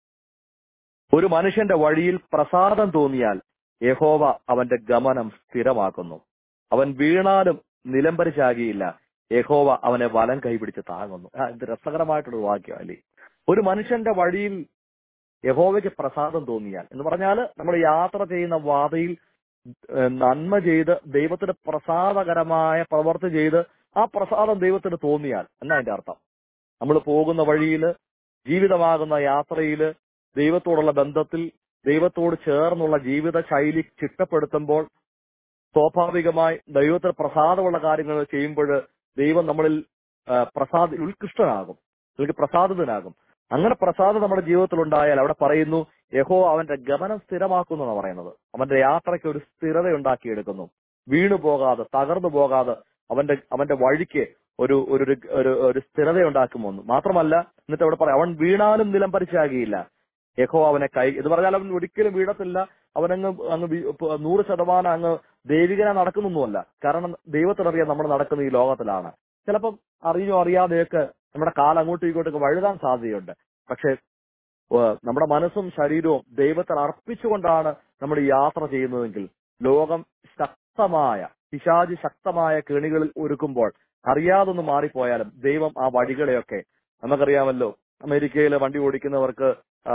ഒരു മനുഷ്യന്റെ വഴിയിൽ പ്രസാദം തോന്നിയാൽ യഹോവ അവന്റെ ഗമനം സ്ഥിരമാക്കുന്നു അവൻ വീണാലും നിലംപരിച്ചാകിയില്ല യഹോവ അവനെ വലം കൈപിടിച്ച് താങ്ങുന്നു ആ, ഇത് രസകരമായിട്ടുള്ള ഒരു വാക്യം അല്ലേ ഒരു മനുഷ്യന്റെ വഴിയിൽ യഹോവയ്ക്ക് പ്രസാദം തോന്നിയാൽ എന്ന് പറഞ്ഞാൽ നമ്മൾ യാത്ര ചെയ്യുന്ന വാതയിൽ ഏഹ്, നന്മ ചെയ്ത് ദൈവത്തിന് പ്രസാദകരമായ പ്രവർത്തി ചെയ്ത് ആ പ്രസാദം ദൈവത്തിന് തോന്നിയാൽ എന്നാ അതിന്റെ അർത്ഥം നമ്മൾ പോകുന്ന വഴിയിൽ ജീവിതമാകുന്ന യാത്രയിൽ ദൈവത്തോടുള്ള ബന്ധത്തിൽ ദൈവത്തോട് ചേർന്നുള്ള ജീവിത ശൈലി ചിട്ടപ്പെടുത്തുമ്പോൾ സ്വാഭാവികമായി ദൈവത്തിന് പ്രസാദമുള്ള കാര്യങ്ങൾ ചെയ്യുമ്പോൾ ദൈവം നമ്മളിൽ ആ, പ്രസാദ ഉത്കൃഷ്ടനാകും അല്ലെങ്കിൽ പ്രസാദിതനാകും അങ്ങനെ പ്രസാദം നമ്മുടെ ജീവിതത്തിൽ ഉണ്ടായാൽ അവിടെ പറയുന്നു യഹോ അവന്റെ ഗമനം സ്ഥിരമാക്കുന്നു എന്നാണ് പറയുന്നത് അവന്റെ യാത്രയ്ക്ക് ഒരു സ്ഥിരത ഉണ്ടാക്കിയെടുക്കുന്നു വീണു പോകാതെ തകർന്നു പോകാതെ അവന്റെ അവന്റെ വഴിക്ക് ഒരു ഒരു ഒരു- ഒരു ഒരു സ്ഥിരത ഉണ്ടാക്കുമെന്ന് മാത്രമല്ല എന്നിട്ട് അവിടെ പറയാം അവൻ വീണാലും നിലം പരിച്ചാകിയില്ല യഹോ അവനെ കൈ എന്ന് പറഞ്ഞാൽ അവൻ ഒരിക്കലും വീഴത്തില്ല അവനങ്ങ് അങ്ങ് വി- പ- നൂറ് ശതമാനം അങ്ങ് ദൈവികനെ നടക്കുന്നൊന്നുമല്ല കാരണം ദൈവത്തിനറിയാം നമ്മൾ നടക്കുന്ന ഈ ലോകത്തിലാണ് ചിലപ്പം അറിയോ അറിയാതെയൊക്കെ നമ്മുടെ കാലം അങ്ങോട്ടും ഇങ്ങോട്ടൊക്കെ വഴുതാൻ സാധ്യതയുണ്ട് പക്ഷെ ഏഹ്, നമ്മുടെ മനസ്സും ശരീരവും ദൈവത്തിൽ അർപ്പിച്ചുകൊണ്ടാണ് നമ്മൾ ഈ യാത്ര ചെയ്യുന്നതെങ്കിൽ ലോകം ശക്തമായ പിശാചി ശക്തമായ കെണികളിൽ ഒരുക്കുമ്പോൾ അറിയാതൊന്ന് മാറിപ്പോയാലും ദൈവം ആ വഴികളെയൊക്കെ നമുക്കറിയാമല്ലോ അമേരിക്കയിലെ വണ്ടി ഓടിക്കുന്നവർക്ക്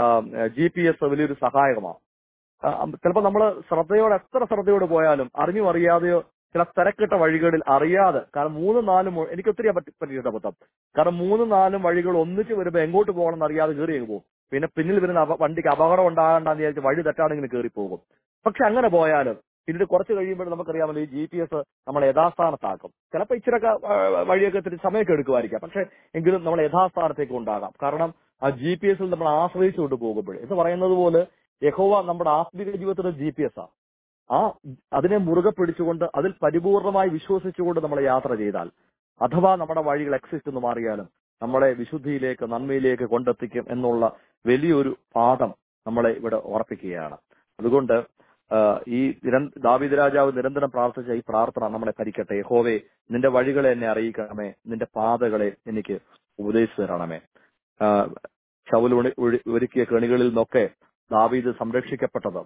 ജി പി എസ് വലിയൊരു സഹായകമാണ് ചിലപ്പോൾ നമ്മൾ ശ്രദ്ധയോടെ എത്ര ശ്രദ്ധയോടെ പോയാലും അറിഞ്ഞോ അറിയാതെയോ ചില തിരക്കിട്ട വഴികളിൽ അറിയാതെ കാരണം മൂന്നും നാലും മു- എനിക്ക് ഒത്തിരി പറ്റി പറ്റിയിട്ടുണ്ട് അബദ്ധം കാരണം മൂന്നും നാലും വഴികൾ ഒന്നിച്ച് വരുമ്പോൾ എങ്ങോട്ട് പോകണം എന്ന് അറിയാതെ കയറി അങ്ങ് പോകും പിന്നെ പിന്നിൽ വരുന്ന അപ- വണ്ടിക്ക് അപകടം ഉണ്ടാകണ്ടെന്ന് വിചാരിച്ച് വഴി തെറ്റാണെങ്കിൽ കയറി പോകും പക്ഷെ അങ്ങനെ പോയാലും പിന്നീട് കുറച്ച് കഴിയുമ്പോൾ നമുക്കറിയാമല്ലോ ഈ ജി പി എസ് നമ്മളെ യഥാസ്ഥാനത്താക്കും ചിലപ്പോൾ ഇച്ചിരൊക്കെ ആ, വഴിയൊക്കെ ഇത്തിരി സമയമൊക്കെ എടുക്കുമായിരിക്കാം പക്ഷെ എങ്കിലും നമ്മൾ യഥാസ്ഥാനത്തേക്ക് ഉണ്ടാകാം കാരണം ആ ജി പി എസിൽ നമ്മൾ ആശ്രയിച്ചുകൊണ്ട് പോകുമ്പോൾ എന്ന് പറയുന്നത് പോലെ യഹോവ നമ്മുടെ ആത്മീക ജീവിതത്തിന്റെ ജി പി എസ് ആ ആ അതിനെ മുറുകെ പിടിച്ചുകൊണ്ട് അതിൽ പരിപൂർണമായി വിശ്വസിച്ചുകൊണ്ട് നമ്മൾ യാത്ര ചെയ്താൽ അഥവാ നമ്മുടെ വഴികൾ എക്സിസ്റ്റ് എന്ന് മാറിയാലും നമ്മളെ വിശുദ്ധിയിലേക്ക് നന്മയിലേക്ക് കൊണ്ടെത്തിക്കും എന്നുള്ള വലിയൊരു പാഠം നമ്മളെ ഇവിടെ ഓർപ്പിക്കുകയാണ് അതുകൊണ്ട് ആ, ഈ നിരന്ത ദാവീദ് രാജാവ് നിരന്തരം പ്രാർത്ഥിച്ച ഈ പ്രാർത്ഥന നമ്മളെ ഭരിക്കട്ടെ യഹോവേ നിന്റെ വഴികളെ എന്നെ അറിയിക്കണമേ നിന്റെ പാതകളെ എനിക്ക് ഉപദേശിച്ചു തരണമേ ആ, ശൗൽ ഉണി- ഒഴി- ഒരുക്കിയ കെണികളിൽ നിന്നൊക്കെ ദാവീദ് സംരക്ഷിക്കപ്പെട്ടത്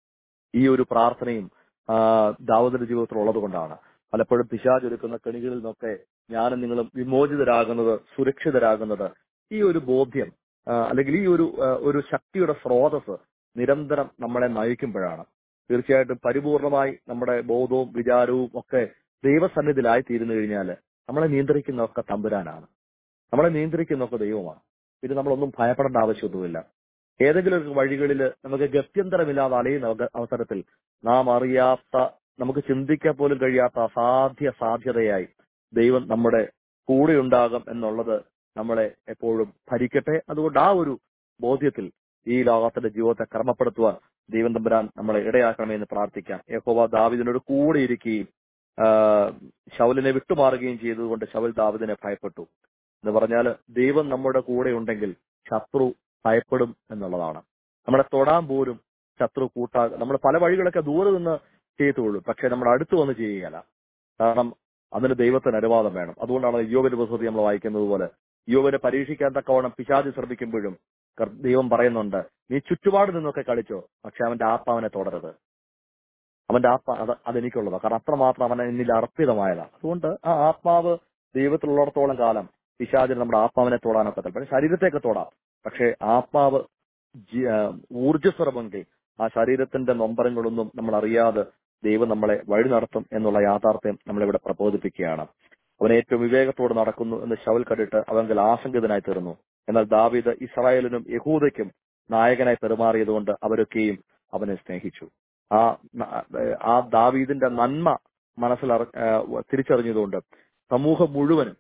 ഈ ഒരു പ്രാർത്ഥനയും ആ, ദാവൂദിന്റെ ജീവിതത്തിൽ ഉള്ളത് കൊണ്ടാണ് പലപ്പോഴും പിശാജ് ഒരുക്കുന്ന കെണികളിൽ നിന്നൊക്കെ ഞാനും നിങ്ങളും വിമോചിതരാകുന്നത് സുരക്ഷിതരാകുന്നത് ഈ ഒരു ബോധ്യം ആ, അല്ലെങ്കിൽ ഈ ഒരു ആ, ഒരു ശക്തിയുടെ സ്രോതസ് നിരന്തരം നമ്മളെ നയിക്കുമ്പോഴാണ് തീർച്ചയായിട്ടും പരിപൂർണമായി നമ്മുടെ ബോധവും വിചാരവും ഒക്കെ ദൈവസന്നിധിയിലായി തീരുന്നു കഴിഞ്ഞാൽ നമ്മളെ നിയന്ത്രിക്കുന്നതൊക്കെ തമ്പുരാനാണ് നമ്മളെ നിയന്ത്രിക്കുന്നതൊക്കെ ദൈവമാണ് പിന്നെ നമ്മളൊന്നും ഭയപ്പെടേണ്ട ആവശ്യമൊന്നുമില്ല ഏതെങ്കിലും ഒരു വഴികളിൽ നമുക്ക് ഗത്യന്തരമില്ലാതെ അലയുന്ന അവ- അവസരത്തിൽ നാം അറിയാത്ത നമുക്ക് ചിന്തിക്കാൻ പോലും കഴിയാത്ത അസാധ്യ സാധ്യതയായി ദൈവം നമ്മുടെ കൂടെ ഉണ്ടാകും എന്നുള്ളത് നമ്മളെ എപ്പോഴും ഭരിക്കട്ടെ അതുകൊണ്ട് ആ ഒരു ബോധ്യത്തിൽ ഈ ലോകത്തിന്റെ ജീവിതത്തെ ക്രമപ്പെടുത്തുവാൻ ദൈവം തമ്പുരാൻ നമ്മളെ ഇടയാക്കണമേ എന്ന് പ്രാർത്ഥിക്കാം യഹോവ ദാവിദിനോട് കൂടെ ഇരിക്കുകയും ആ, ശൗലിനെ വിട്ടുമാറുകയും ചെയ്തതുകൊണ്ട് ശൗൽ ദാവിദിനെ ഭയപ്പെട്ടു എന്ന് പറഞ്ഞാൽ ദൈവം നമ്മുടെ കൂടെ ഉണ്ടെങ്കിൽ ശത്രു ഭയപ്പെടും എന്നുള്ളതാണ് നമ്മളെ തൊടാൻ പോലും ശത്രു കൂട്ടാ നമ്മൾ പല വഴികളൊക്കെ ദൂരെ നിന്ന് ചെയ്തുകൊള്ളൂ പക്ഷെ നമ്മുടെ അടുത്ത് വന്ന് ചെയ്യുകയല്ല കാരണം അതിന് ദൈവത്തിന് അനുവാദം വേണം അതുകൊണ്ടാണ് യോബിന്റെ പുസ്തകത്തിൽ നമ്മൾ വായിക്കുന്നത് പോലെ യോബിനെ പരീക്ഷിക്കാൻ തക്കവണ്ണം പിശാചി ശ്രമിക്കുമ്പോഴും കർ- ദൈവം പറയുന്നുണ്ട് നീ ചുറ്റുപാട് നിന്നൊക്കെ കളിച്ചോ പക്ഷെ അവന്റെ ആത്മാവിനെ തുടരരുത് അവന്റെ ആത്മ അത് അതെനിക്കുള്ളതാണ് കാരണം അത്രമാത്രം അവൻ എന്നിൽ അർപ്പിതമായതാണ് അതുകൊണ്ട് ആ ആത്മാവ് ദൈവത്തിലുള്ളിടത്തോളം കാലം പിശാചിന് നമ്മുടെ ആത്മാവിനെ തൊടാനൊക്കെ പക്ഷെ ശരീരത്തെയൊക്കെ തൊടാം പക്ഷെ ആത്മാവ് ജി- ആ, ഊർജ്ജസ്വരമെങ്കിൽ ആ ശരീരത്തിന്റെ നൊമ്പരങ്ങളൊന്നും നമ്മൾ അറിയാതെ ദൈവം നമ്മളെ വഴി നടത്തും എന്നുള്ള യാഥാർത്ഥ്യം നമ്മളിവിടെ പ്രബോധിപ്പിക്കുകയാണ് അവൻ ഏറ്റവും വിവേകത്തോട് നടക്കുന്നു എന്ന് ശവൽ കണ്ടിട്ട് അവങ്കിൽ ആശങ്കിതനായി തീർന്നു എന്നാൽ ദാവീദ് ഇസ്രായേലിനും യഹൂദയ്ക്കും നായകനായി പെരുമാറിയതുകൊണ്ട് അവരൊക്കെയും അവനെ സ്നേഹിച്ചു ആ ന- ആ ദാവീദിന്റെ നന്മ മനസ്സിൽ തിരിച്ചറിഞ്ഞതുകൊണ്ട് സമൂഹം മുഴുവനും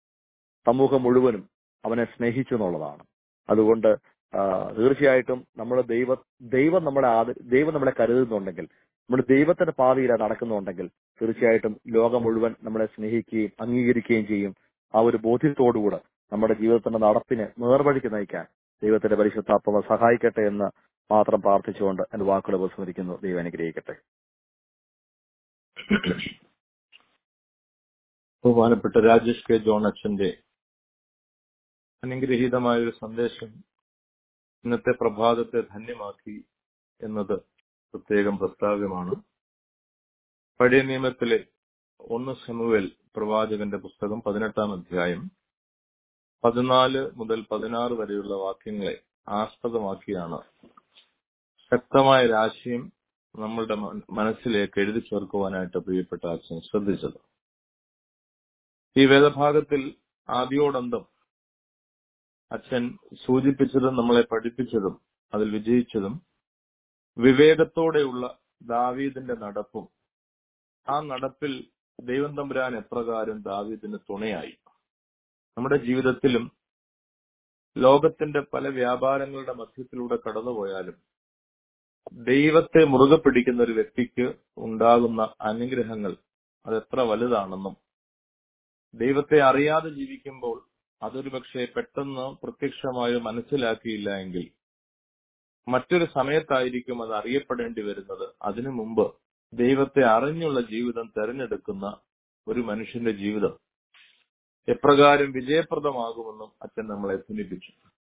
സമൂഹം മുഴുവനും അവനെ സ്നേഹിച്ചു എന്നുള്ളതാണ് അതുകൊണ്ട് ആ, തീർച്ചയായിട്ടും നമ്മൾ ദൈവ ദൈവം നമ്മളെ ആദ- ദൈവം നമ്മളെ കരുതുന്നുണ്ടെങ്കിൽ നമ്മൾ ദൈവത്തിന്റെ പാതയിലാണ് നടക്കുന്നുണ്ടെങ്കിൽ തീർച്ചയായിട്ടും ലോകം മുഴുവൻ നമ്മളെ സ്നേഹിക്കുകയും അംഗീകരിക്കുകയും ചെയ്യും ആ ഒരു ബോധ്യത്തോടുകൂടെ നമ്മുടെ ജീവിതത്തിന്റെ നടപ്പിനെ നേർവഴിക്ക് നയിക്കാൻ ദൈവത്തിന്റെ പരിശുദ്ധാത്മ സഹായിക്കട്ടെ എന്ന് മാത്രം പ്രാർത്ഥിച്ചുകൊണ്ട് എന്റെ വാക്കുകൾ ഉപസ്മരിക്കുന്നു ദൈവം അനുഗ്രഹിക്കട്ടെ ബഹുമാനപ്പെട്ട രാജേഷ് കെ ജോൺ അച്ഛന്റെ അനുഗ്രഹീതമായ ഒരു സന്ദേശം ഇന്നത്തെ പ്രഭാതത്തെ ധന്യമാക്കി എന്നത് പ്രത്യേകം പ്രസ്താവ്യമാണ് പഴയ നിയമത്തിലെ ഒന്ന് ശമുവേൽ പ്രവാചകന്റെ പുസ്തകം പതിനെട്ടാം അധ്യായം പതിനാല് മുതൽ പതിനാറ് വരെയുള്ള വാക്യങ്ങളെ ആസ്പദമാക്കിയാണ് ശക്തമായ രാശിയും നമ്മളുടെ മന- മനസ്സിലേക്ക് എഴുതി ചേർക്കുവാനായിട്ട് പ്രിയപ്പെട്ട അച്ഛൻ ശ്രദ്ധിച്ചത് ഈ വേദഭാഗത്തിൽ ആദ്യോടന്തം അച്ഛൻ സൂചിപ്പിച്ചതും നമ്മളെ പഠിപ്പിച്ചതും അതിൽ വിജയിച്ചതും വിവേകത്തോടെയുള്ള ദാവീദിന്റെ നടപ്പും ആ നടപ്പിൽ ദൈവം തമ്പുരാൻ എപ്രകാരം ദാവീദിന് തുണയായി നമ്മുടെ ജീവിതത്തിലും ലോകത്തിന്റെ പല വ്യാപാരങ്ങളുടെ മധ്യത്തിലൂടെ കടന്നുപോയാലും ദൈവത്തെ മുറുകെ പിടിക്കുന്ന ഒരു വ്യക്തിക്ക് ഉണ്ടാകുന്ന അനുഗ്രഹങ്ങൾ അതെത്ര വലുതാണെന്നും ദൈവത്തെ അറിയാതെ ജീവിക്കുമ്പോൾ അതൊരു പക്ഷേ പെട്ടെന്ന് പ്രത്യക്ഷമായി മനസ്സിലാക്കിയില്ല എങ്കിൽ മറ്റൊരു സമയത്തായിരിക്കും അത് അറിയപ്പെടേണ്ടി വരുന്നത് അതിനു മുമ്പ് ദൈവത്തെ അറിഞ്ഞുള്ള ജീവിതം തെരഞ്ഞെടുക്കുന്ന ഒരു മനുഷ്യന്റെ ജീവിതം എപ്രകാരം വിജയപ്രദമാകുമെന്നും അച്ഛൻ നമ്മളെ ധനിപ്പിച്ചു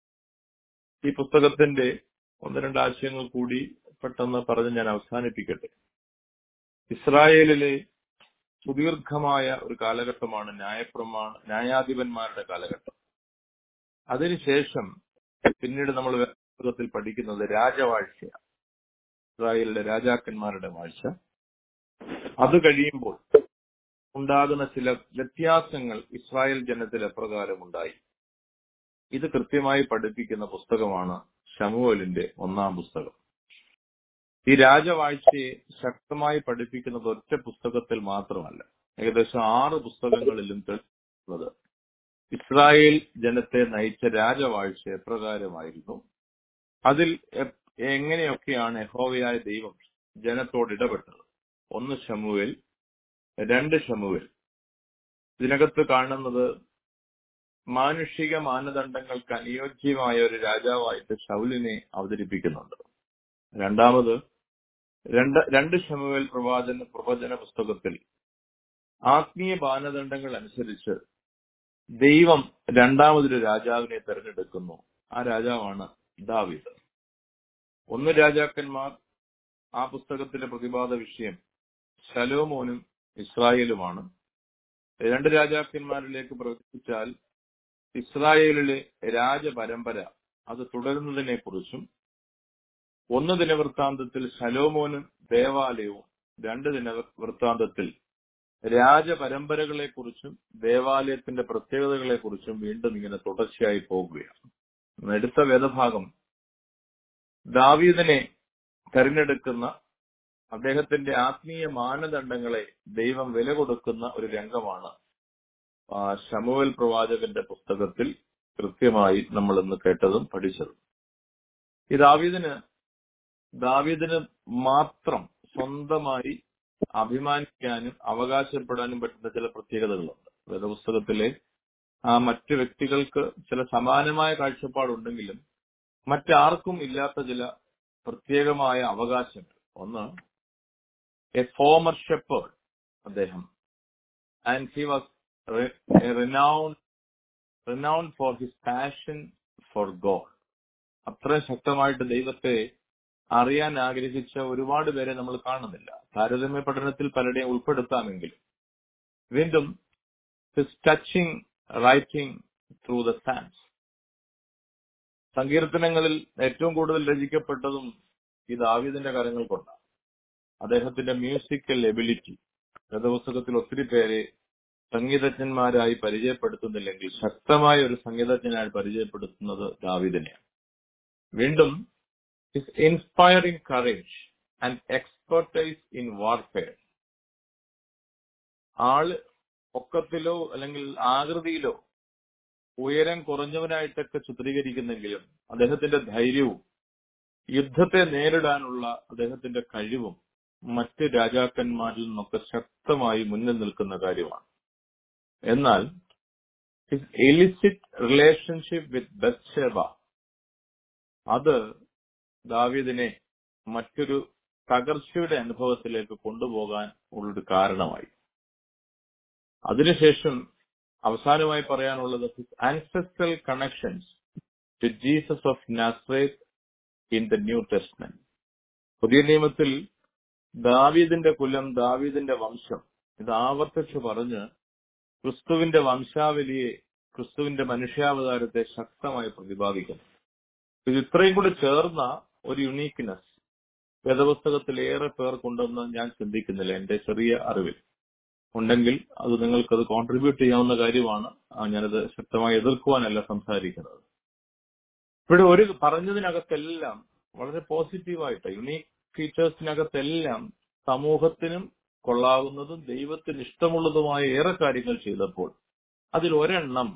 ഈ പുസ്തകത്തിന്റെ ഒന്ന് രണ്ട് ആശയങ്ങൾ കൂടി പെട്ടെന്ന് പറഞ്ഞ് ഞാൻ അവസാനിപ്പിക്കട്ടെ ഇസ്രായേലിലെ സുദീർഘമായ ഒരു കാലഘട്ടമാണ് ന്യായപ്രമാണ ന്യായാധിപന്മാരുടെ കാലഘട്ടം അതിനുശേഷം പിന്നീട് നമ്മൾ പുസ്തകത്തിൽ പഠിക്കുന്നത് രാജവാഴ്ചയാണ് ഇസ്രായേലിലെ രാജാക്കന്മാരുടെ വാഴ്ച അത് കഴിയുമ്പോൾ ഉണ്ടാകുന്ന ചില വ്യത്യാസങ്ങൾ ഇസ്രായേൽ ജനത്തിൽ എപ്രകാരം ഉണ്ടായി ഇത് കൃത്യമായി പഠിപ്പിക്കുന്ന പുസ്തകമാണ് ഷമുവലിന്റെ ഒന്നാം പുസ്തകം ഈ രാജവാഴ്ചയെ ശക്തമായി പഠിപ്പിക്കുന്നത് ഒറ്റ പുസ്തകത്തിൽ മാത്രമല്ല ഏകദേശം ആറ് പുസ്തകങ്ങളിലും തെളിയിക്കുന്നത് ഇസ്രായേൽ ജനത്തെ നയിച്ച രാജവാഴ്ച എപ്രകാരമായിരുന്നു അതിൽ എ- എങ്ങനെയൊക്കെയാണ് യഹോവയായ ദൈവം ജനത്തോട് ഇടപെട്ടത് ഒന്ന് ഷമുവേൽ രണ്ട് ഷമുവേൽ ഇതിനകത്ത് കാണുന്നത് മാനുഷിക മാനദണ്ഡങ്ങൾക്ക് അനുയോജ്യമായ ഒരു രാജാവായിട്ട് ശൗലിനെ അവതരിപ്പിക്കുന്നുണ്ട് രണ്ടാമത് രണ്ട് രണ്ട് ശമുവേൽ പ്രവാചന പ്രവചന പുസ്തകത്തിൽ ആത്മീയ മാനദണ്ഡങ്ങൾ അനുസരിച്ച് ദൈവം രണ്ടാമതൊരു രാജാവിനെ തെരഞ്ഞെടുക്കുന്നു ആ രാജാവാണ് ദാവീദ് ഒന്ന് രാജാക്കന്മാർ ആ പുസ്തകത്തിലെ പ്രതിപാദ വിഷയം ശലോമോനും ഇസ്രായേലുമാണ് രണ്ട് രാജാക്കന്മാരിലേക്ക് പ്രവർത്തിച്ചാൽ ഇസ്രായേലിലെ രാജപരമ്പര അത് തുടരുന്നതിനെ കുറിച്ചും ഒന്ന് ദിനവൃത്താന്തത്തിൽ ശലോമോനും ദേവാലയവും രണ്ട് ദിനവൃത്താന്തത്തിൽ രാജപരമ്പരകളെ കുറിച്ചും ദേവാലയത്തിന്റെ പ്രത്യേകതകളെ കുറിച്ചും വീണ്ടും ഇങ്ങനെ തുടർച്ചയായി പോകുകയാണ് എടുത്ത വേദഭാഗം ദാവീദിനെ തെരഞ്ഞെടുക്കുന്ന അദ്ദേഹത്തിന്റെ ആത്മീയ മാനദണ്ഡങ്ങളെ ദൈവം വില കൊടുക്കുന്ന ഒരു രംഗമാണ് ആ ശമുവൽ പ്രവാചകന്റെ പുസ്തകത്തിൽ കൃത്യമായി നമ്മൾ ഇന്ന് കേട്ടതും പഠിച്ചതും ഈ ദാവീദിന് ദാവീദിന് മാത്രം സ്വന്തമായി അഭിമാനിക്കാനും അവകാശപ്പെടാനും പറ്റുന്ന ചില പ്രത്യേകതകളുണ്ട് വേദപുസ്തകത്തിലെ ആ മറ്റു വ്യക്തികൾക്ക് ചില സമാനമായ കാഴ്ചപ്പാടുണ്ടെങ്കിലും മറ്റാർക്കും ഇല്ലാത്ത ചില പ്രത്യേകമായ അവകാശങ്ങൾ ഒന്ന് എ ഫോമർ ഷെപ്പേർഡ് അദ്ദേഹം and he was renown renown for his passion for God അത്രയും ശക്തമായിട്ട് ദൈവത്തെ അറിയാൻ ആഗ്രഹിച്ച ഒരുപാട് പേരെ നമ്മൾ കാണുന്നില്ല താരതമ്യ പഠനത്തിൽ പലരുടെയും ഉൾപ്പെടുത്താമെങ്കിലും വീണ്ടും his touching writing through the psalms സങ്കീർത്തനങ്ങളിൽ ഏറ്റവും കൂടുതൽ രചിക്കപ്പെട്ടതും ഈ ദാവീദിന്റെ കാര്യങ്ങൾ കൊണ്ടാണ് അദ്ദേഹത്തിന്റെ മ്യൂസിക്കൽ എബിലിറ്റി വേദപുസ്തകത്തിൽ ഒത്തിരി പേരെ സംഗീതജ്ഞന്മാരായി പരിചയപ്പെടുത്തുന്നില്ലെങ്കിൽ ശക്തമായ ഒരു സംഗീതജ്ഞനായി പരിചയപ്പെടുത്തുന്നത് ദാവീദിനെയാണ് വീണ്ടും his inspiring courage and expertise in warfare ആള് പൊക്കത്തിലോ അല്ലെങ്കിൽ ആകൃതിയിലോ ഉയരം കുറഞ്ഞവനായിട്ടൊക്കെ ചിത്രീകരിക്കുന്നെങ്കിലും അദ്ദേഹത്തിന്റെ ധൈര്യവും യുദ്ധത്തെ നേരിടാനുള്ള അദ്ദേഹത്തിന്റെ കഴിവും മറ്റ് രാജാക്കന്മാരിൽ നിന്നൊക്കെ ശക്തമായി മുന്നിൽ നിൽക്കുന്ന കാര്യമാണ് എന്നാൽ his illicit relationship with Bathsheba അത് ദാവീദിനെ മറ്റൊരു തകർച്ചയുടെ അനുഭവത്തിലേക്ക് കൊണ്ടുപോകാൻ ഉള്ളൊരു കാരണമായി അതിനുശേഷം അവസാനമായി പറയാനുള്ളത് his ancestral connections to Jesus of Nazareth in the New Testament പുതിയ നിയമത്തിൽ ദാവീദിന്റെ കുലം ദാവീദിന്റെ വംശം ഇത് ആവർത്തിച്ച് പറഞ്ഞ് ക്രിസ്തുവിന്റെ വംശാവലിയെ ക്രിസ്തുവിന്റെ മനുഷ്യാവതാരത്തെ ശക്തമായി പ്രതിപാദിക്കുന്നു ഇത് ഇത്രയും കൂടി ചേർന്ന ഒരു യുണീക്ക്നെസ് വേദപുസ്തകത്തിൽ ഏറെ പേർക്കുണ്ടെന്ന് ഞാൻ ചിന്തിക്കുന്നില്ല എന്റെ ചെറിയ അറിവിൽ ഉണ്ടെങ്കിൽ അത് നിങ്ങൾക്കത് കോൺട്രിബ്യൂട്ട് ചെയ്യാവുന്ന കാര്യമാണ് ആ, ഞാനത് ശക്തമായി എതിർക്കുവാനല്ല സംസാരിക്കുന്നത് ഇവിടെ ഒരു പറഞ്ഞതിനകത്തെല്ലാം വളരെ പോസിറ്റീവായിട്ട് യുണീക് ഫീച്ചേഴ്സിനകത്തെല്ലാം സമൂഹത്തിനും കൊള്ളാവുന്നതും ദൈവത്തിന് ഇഷ്ടമുള്ളതുമായ ഏറെ കാര്യങ്ങൾ ചെയ്തപ്പോൾ അതിൽ ഒരെണ്ണം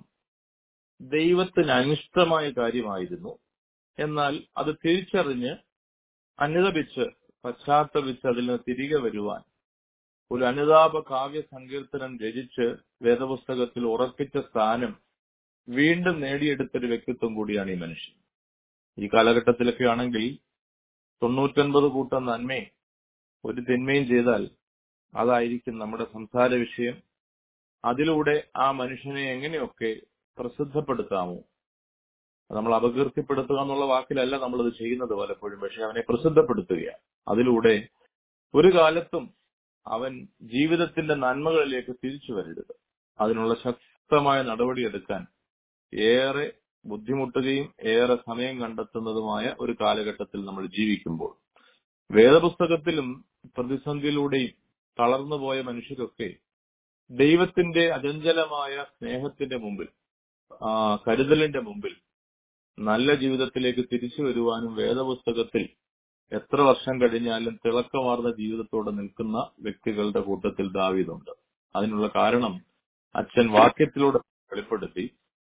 ദൈവത്തിന് അനിഷ്ടമായ കാര്യമായിരുന്നു എന്നാൽ അത് തിരിച്ചറിഞ്ഞ് അനുദപിച്ച് പശ്ചാത്തപിച്ച് അതിൽ നിന്ന് തിരികെ വരുവാൻ ഒരു അനുതാപ കാവ്യ സങ്കീർത്തനം രചിച്ച് വേദപുസ്തകത്തിൽ ഉറപ്പിച്ച സ്ഥാനം വീണ്ടും നേടിയെടുത്തൊരു വ്യക്തിത്വം കൂടിയാണ് ഈ മനുഷ്യൻ ഈ കാലഘട്ടത്തിലൊക്കെ ആണെങ്കിൽ തൊണ്ണൂറ്റൊൻപത് കൂട്ടം നന്മയും ഒരു തിന്മയും ചെയ്താൽ അതായിരിക്കും നമ്മുടെ സംസാര വിഷയം അതിലൂടെ ആ മനുഷ്യനെ എങ്ങനെയൊക്കെ പ്രസിദ്ധപ്പെടുത്താമോ നമ്മൾ അപകീർത്തിപ്പെടുത്തുക എന്നുള്ള വാക്കിലല്ല നമ്മളത് ചെയ്യുന്നത് പലപ്പോഴും പക്ഷെ അവനെ പ്രസിദ്ധപ്പെടുത്തുകയാണ് അതിലൂടെ ഒരു കാലത്തും അവൻ ജീവിതത്തിന്റെ നന്മകളിലേക്ക് തിരിച്ചു വരരുത് അതിനുള്ള ശക്തമായ നടപടിയെടുക്കാൻ ഏറെ ബുദ്ധിമുട്ടുകയും ഏറെ സമയം കണ്ടെത്തുന്നതുമായ ഒരു കാലഘട്ടത്തിൽ നമ്മൾ ജീവിക്കുമ്പോൾ വേദപുസ്തകത്തിലും പ്രതിസന്ധിയിലൂടെയും തളർന്നുപോയ മനുഷ്യരൊക്കെ ദൈവത്തിന്റെ അചഞ്ചലമായ സ്നേഹത്തിന്റെ മുമ്പിൽ ആ കരുതലിന്റെ മുമ്പിൽ നല്ല ജീവിതത്തിലേക്ക് തിരിച്ചു വരുവാനും വേദപുസ്തകത്തിൽ എത്ര വർഷം കഴിഞ്ഞാലും തിളക്കമാർന്ന ജീവിതത്തോടെ നിൽക്കുന്ന വ്യക്തികളുടെ കൂട്ടത്തിൽ ദാവീദുണ്ട് അതിനുള്ള കാരണം അച്ഛൻ വാക്യത്തിലൂടെ വെളിപ്പെടുത്തി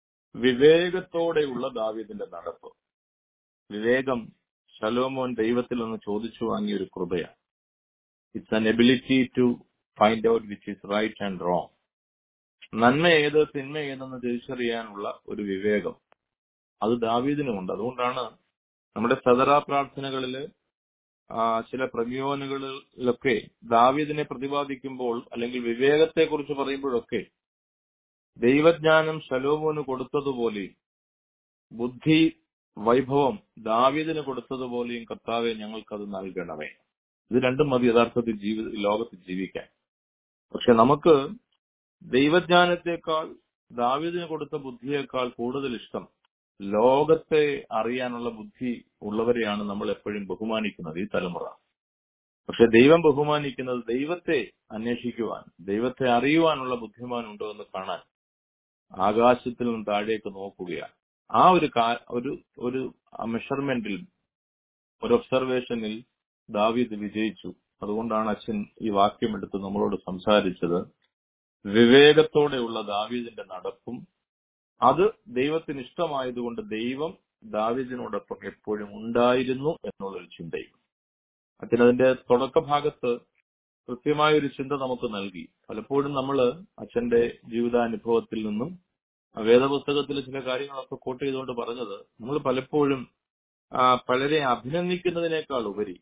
വിവേകത്തോടെയുള്ള ദാവീദിന്റെ നടപ്പ് വിവേകം ശലോമോൻ ദൈവത്തിൽ നിന്ന് ചോദിച്ചു വാങ്ങിയ ഒരു കൃപയാണ് it's an ability to find out which is right and wrong നന്മ ഏത് തിന്മ ഏതെന്ന് തിരിച്ചറിയാനുള്ള ഒരു വിവേകം അത് ദാവീദിനുമുണ്ട് അതുകൊണ്ടാണ് നമ്മുടെ സദറാ പ്രാർത്ഥനകളില് ആ, ചില പ്രമേയോനുകളിലൊക്കെ ദാവീദിനെ പ്രതിപാദിക്കുമ്പോൾ അല്ലെങ്കിൽ വിവേകത്തെ കുറിച്ച് പറയുമ്പോഴൊക്കെ ദൈവജ്ഞാനം ശലോമോന് കൊടുത്തതുപോലെ ബുദ്ധി വൈഭവം ദാവീദിന് കൊടുത്തതുപോലെയും കർത്താവെ ഞങ്ങൾക്കത് നൽകണമേ ഇത് രണ്ടും മതി യഥാർത്ഥത്തിൽ ജീവിത ലോകത്ത് ജീവിക്കാൻ പക്ഷെ നമുക്ക് ദൈവജ്ഞാനത്തെക്കാൾ ദാവീദിന് കൊടുത്ത ബുദ്ധിയേക്കാൾ കൂടുതൽ ഇഷ്ടം ലോകത്തെ അറിയാനുള്ള ബുദ്ധി ഉള്ളവരെയാണ് നമ്മൾ എപ്പോഴും ബഹുമാനിക്കുന്നത് ഈ തലമുറ പക്ഷെ ദൈവം ബഹുമാനിക്കുന്നത് ദൈവത്തെ അന്വേഷിക്കുവാൻ ദൈവത്തെ അറിയുവാനുള്ള ബുദ്ധിമാൻ ഉണ്ടോ എന്ന് കാണാൻ ആകാശത്തിൽ നിന്ന് താഴേക്ക് നോക്കുകയാണ് ആ ഒരു കാ- ഒരു ഒരു മെഷർമെന്റിൽ ഒരു ഒബ്സർവേഷനിൽ ദാവീദ് വിജയിച്ചു അതുകൊണ്ടാണ് അച്ഛൻ ഈ വാക്യം എടുത്ത് നമ്മളോട് സംസാരിച്ചത് വിവേകത്തോടെയുള്ള ദാവീദിന്റെ നടപ്പും അത് ദൈവത്തിന് ഇഷ്ടമായതുകൊണ്ട് ദൈവം ദാവീദിനോടൊപ്പം എപ്പോഴും ഉണ്ടായിരുന്നു എന്നുള്ളൊരു ചിന്തയും അച്ഛൻ അതിന്റെ തുടക്ക ഭാഗത്ത് കൃത്യമായ ഒരു ചിന്ത നമുക്ക് നൽകി പലപ്പോഴും നമ്മൾ അച്ഛന്റെ ജീവിതാനുഭവത്തിൽ നിന്നും ആ വേദപുസ്തകത്തിലെ ചില കാര്യങ്ങളൊക്കെ കോട്ട് ചെയ്തുകൊണ്ട് പറഞ്ഞത് നമ്മൾ പലപ്പോഴും ആ, പലരെ അഭിനന്ദിക്കുന്നതിനേക്കാൾ ഉപരി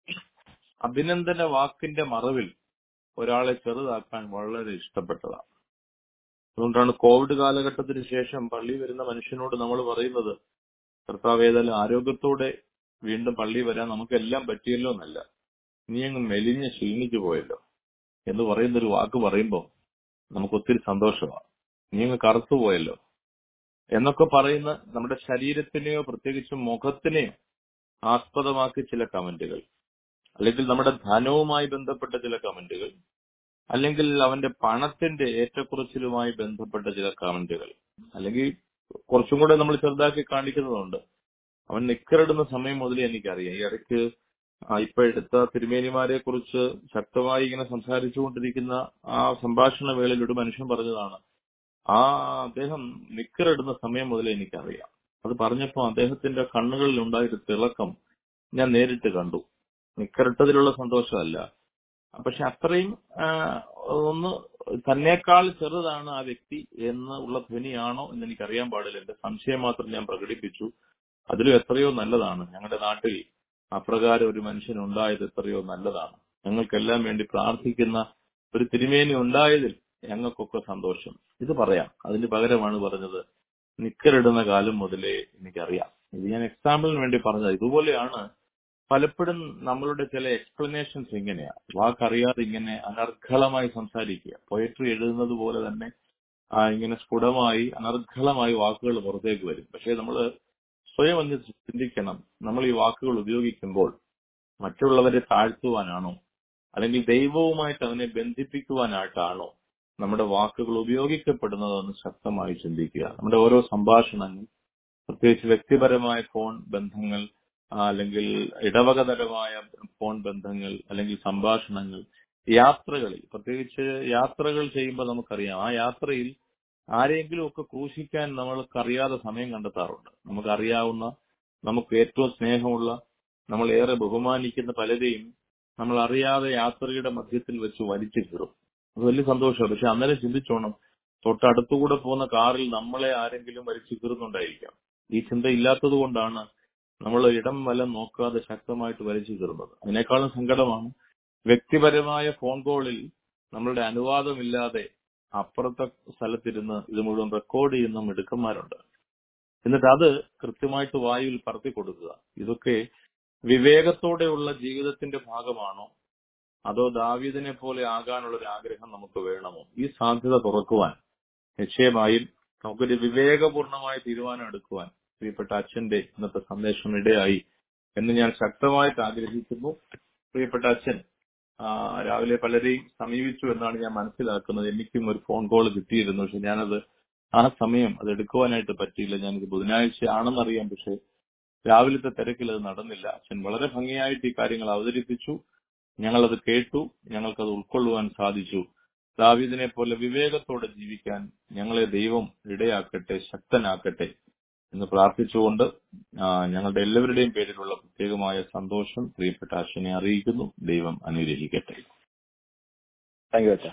അഭിനന്ദന വാക്കിന്റെ മറവിൽ ഒരാളെ ചെറുതാക്കാൻ വളരെ ഇഷ്ടപ്പെട്ടതാണ് അതുകൊണ്ടാണ് കോവിഡ് കാലഘട്ടത്തിന് ശേഷം പള്ളി വരുന്ന മനുഷ്യനോട് നമ്മൾ പറയുന്നത് കർത്താവ് ഏതായാലും ആരോഗ്യത്തോടെ വീണ്ടും പള്ളി വരാൻ നമുക്കെല്ലാം പറ്റിയല്ലോ എന്നല്ല നീ അങ്ങ് മെലിഞ്ഞ് ക്ഷീണിച്ചു പോയല്ലോ എന്ന് പറയുന്ന ഒരു വാക്ക് പറയുമ്പോൾ നമുക്ക് ഒത്തിരി സന്തോഷമാണ് നീ അങ്ങ് കറുത്തു പോയല്ലോ എന്നൊക്കെ പറയുന്ന നമ്മുടെ ശരീരത്തിനെയോ പ്രത്യേകിച്ച് മുഖത്തിനെയോ ആസ്പദമാക്കി ചില കമന്റുകൾ അല്ലെങ്കിൽ നമ്മുടെ ധനവുമായി ബന്ധപ്പെട്ട ചില കമന്റുകൾ അല്ലെങ്കിൽ അവന്റെ പണത്തിന്റെ ഏറ്റക്കുറച്ചിലുമായി ബന്ധപ്പെട്ട ചില കമന്റുകൾ അല്ലെങ്കിൽ കുറച്ചും കൂടെ നമ്മൾ ചെറുതാക്കി കാണിക്കുന്നതുണ്ട് അവൻ നിക്കറിടുന്ന സമയം മുതലേ എനിക്കറിയാം ഈ ഇടയ്ക്ക് ആ ഇപ്പൊ എടുത്ത തിരുമേനിമാരെ കുറിച്ച് ശക്തമായി ഇങ്ങനെ സംസാരിച്ചുകൊണ്ടിരിക്കുന്ന ആ സംഭാഷണ വേളയിൽ ഒരു മനുഷ്യൻ പറഞ്ഞതാണ് ആ അദ്ദേഹം നിക്കറിടുന്ന സമയം മുതലേ എനിക്കറിയാം അത് പറഞ്ഞപ്പോ അദ്ദേഹത്തിന്റെ കണ്ണുകളിൽ ഉണ്ടായൊരു തിളക്കം ഞാൻ നേരിട്ട് കണ്ടു നിക്കറിട്ടതിലുള്ള സന്തോഷമല്ല പക്ഷെ അത്രയും ആ, ഒന്ന് തന്നേക്കാൾ ചെറുതാണ് ആ വ്യക്തി എന്ന് ഉള്ള ധ്വനിയാണോ എന്ന് എനിക്കറിയാൻ പാടില്ല എന്റെ സംശയം മാത്രം ഞാൻ പ്രകടിപ്പിച്ചു അതിലും എത്രയോ നല്ലതാണ് ഞങ്ങളുടെ നാട്ടിൽ അപ്രകാരം ഒരു മനുഷ്യൻ ഉണ്ടായത് എത്രയോ നല്ലതാണ് ഞങ്ങൾക്കെല്ലാം വേണ്ടി പ്രാർത്ഥിക്കുന്ന ഒരു തിരുമേനി ഉണ്ടായതിൽ ഞങ്ങൾക്കൊക്കെ സന്തോഷം ഇത് പറയാം അതിന് പകരമാണ് പറഞ്ഞത് നിക്കറിടുന്ന കാലം മുതലേ എനിക്കറിയാം ഇത് ഞാൻ എക്സാമ്പിളിന് വേണ്ടി പറഞ്ഞത് ഇതുപോലെയാണ് പലപ്പോഴും നമ്മളുടെ ചില എക്സ്പ്ലനേഷൻസ് ഇങ്ങനെയാ വാക്കറിയാതെ ഇങ്ങനെ അനർഘളമായി സംസാരിക്കുക പൊയട്രി എഴുതുന്നത് പോലെ തന്നെ ആ ഇങ്ങനെ സ്ഫുടമായി അനർഘളമായി വാക്കുകൾ പുറത്തേക്ക് വരും പക്ഷെ നമ്മൾ സ്വയം ഒന്ന് ചിന്തിക്കണം നമ്മൾ ഈ വാക്കുകൾ ഉപയോഗിക്കുമ്പോൾ മറ്റുള്ളവരെ താഴ്ത്തുവാനാണോ അല്ലെങ്കിൽ ദൈവവുമായിട്ട് അവനെ ബന്ധിപ്പിക്കുവാനായിട്ടാണോ നമ്മുടെ വാക്കുകൾ ഉപയോഗിക്കപ്പെടുന്നതെന്ന് ശക്തമായി ചിന്തിക്കുക നമ്മുടെ ഓരോ സംഭാഷണങ്ങൾ പ്രത്യേകിച്ച് വ്യക്തിപരമായ ഫോൺ ബന്ധങ്ങൾ ആ, അല്ലെങ്കിൽ ഇടവകതരമായ ഫോൺ ബന്ധങ്ങൾ അല്ലെങ്കിൽ സംഭാഷണങ്ങൾ യാത്രകളിൽ പ്രത്യേകിച്ച് യാത്രകൾ ചെയ്യുമ്പോൾ നമുക്കറിയാം ആ യാത്രയിൽ ആരെങ്കിലും ഒക്കെ ക്രൂശിക്കാൻ നമ്മൾക്ക് അറിയാതെ സമയം കണ്ടെത്താറുണ്ട് നമുക്കറിയാവുന്ന നമുക്ക് ഏറ്റവും സ്നേഹമുള്ള നമ്മൾ ഏറെ ബഹുമാനിക്കുന്ന പലരെയും നമ്മൾ അറിയാതെ യാത്രയുടെ മധ്യത്തിൽ വെച്ച് വലിച്ചു കീറും അത് വലിയ സന്തോഷമാണ് പക്ഷെ അന്നേരം ചിന്തിച്ചോണം തൊട്ടടുത്തുകൂടെ പോകുന്ന കാറിൽ നമ്മളെ ആരെങ്കിലും വലിച്ചു കീറുന്നുണ്ടായിരിക്കാം ഈ ചിന്ത ഇല്ലാത്തത് കൊണ്ടാണ് നമ്മൾ ഇടം വലം നോക്കാതെ ശക്തമായിട്ട് വലിച്ചു കീറുന്നത് അതിനേക്കാളും സങ്കടമാണ് വ്യക്തിപരമായ ഫോൺ കോളിൽ നമ്മളുടെ അനുവാദമില്ലാതെ അപ്പുറത്തെ സ്ഥലത്തിരുന്ന് ഇത് മുഴുവൻ റെക്കോർഡ് ചെയ്യുന്ന മിടുക്കന്മാരുണ്ട് എന്നിട്ട് അത് കൃത്യമായിട്ട് വായുവിൽ പറത്തി കൊടുക്കുക ഇതൊക്കെ വിവേകത്തോടെയുള്ള ജീവിതത്തിന്റെ ഭാഗമാണോ അതോ ദാവീദിനെ പോലെ ആകാനുള്ള ഒരു ആഗ്രഹം നമുക്ക് വേണമോ ഈ സാധ്യത തുറക്കുവാൻ നിശ്ചയമായും നമുക്കൊരു വിവേകപൂർണമായ തീരുമാനം എടുക്കുവാൻ പ്രിയപ്പെട്ട അച്ഛന്റെ ഇന്നത്തെ സന്ദേശം ഇടയായി എന്ന് ഞാൻ ശക്തമായിട്ട് ആഗ്രഹിക്കുന്നു പ്രിയപ്പെട്ട അച്ഛൻ ആ, രാവിലെ പലരെയും സമീപിച്ചു എന്നാണ് ഞാൻ മനസ്സിലാക്കുന്നത് എനിക്കും ഒരു ഫോൺ കോൾ കിട്ടിയിരുന്നു പക്ഷെ ഞാനത് ആ സമയം അത് എടുക്കുവാനായിട്ട് പറ്റിയില്ല ഞാനിത് ബുധനാഴ്ച ആണെന്നറിയാം പക്ഷെ രാവിലത്തെ തിരക്കിൽ അത് നടന്നില്ല അച്ഛൻ വളരെ ഭംഗിയായിട്ട് ഈ കാര്യങ്ങൾ അവതരിപ്പിച്ചു ഞങ്ങളത് കേട്ടു ഞങ്ങൾക്കത് ഉൾക്കൊള്ളുവാൻ സാധിച്ചു ദാവീദിനെ പോലെ വിവേകത്തോടെ ജീവിക്കാൻ ഞങ്ങളെ ദൈവം ഇടയാക്കട്ടെ ശക്തനാക്കട്ടെ എന്ന് പ്രാർത്ഥിച്ചുകൊണ്ട് ആ, ഞങ്ങളുടെ എല്ലാവരുടെയും പേരിലുള്ള പ്രത്യേകമായ സന്തോഷം പ്രിയപ്പെട്ട അച്ഛനെ അറിയിക്കുന്നു ദൈവം അനുഗ്രഹിക്കട്ടെ താങ്ക് യു അച്ഛാ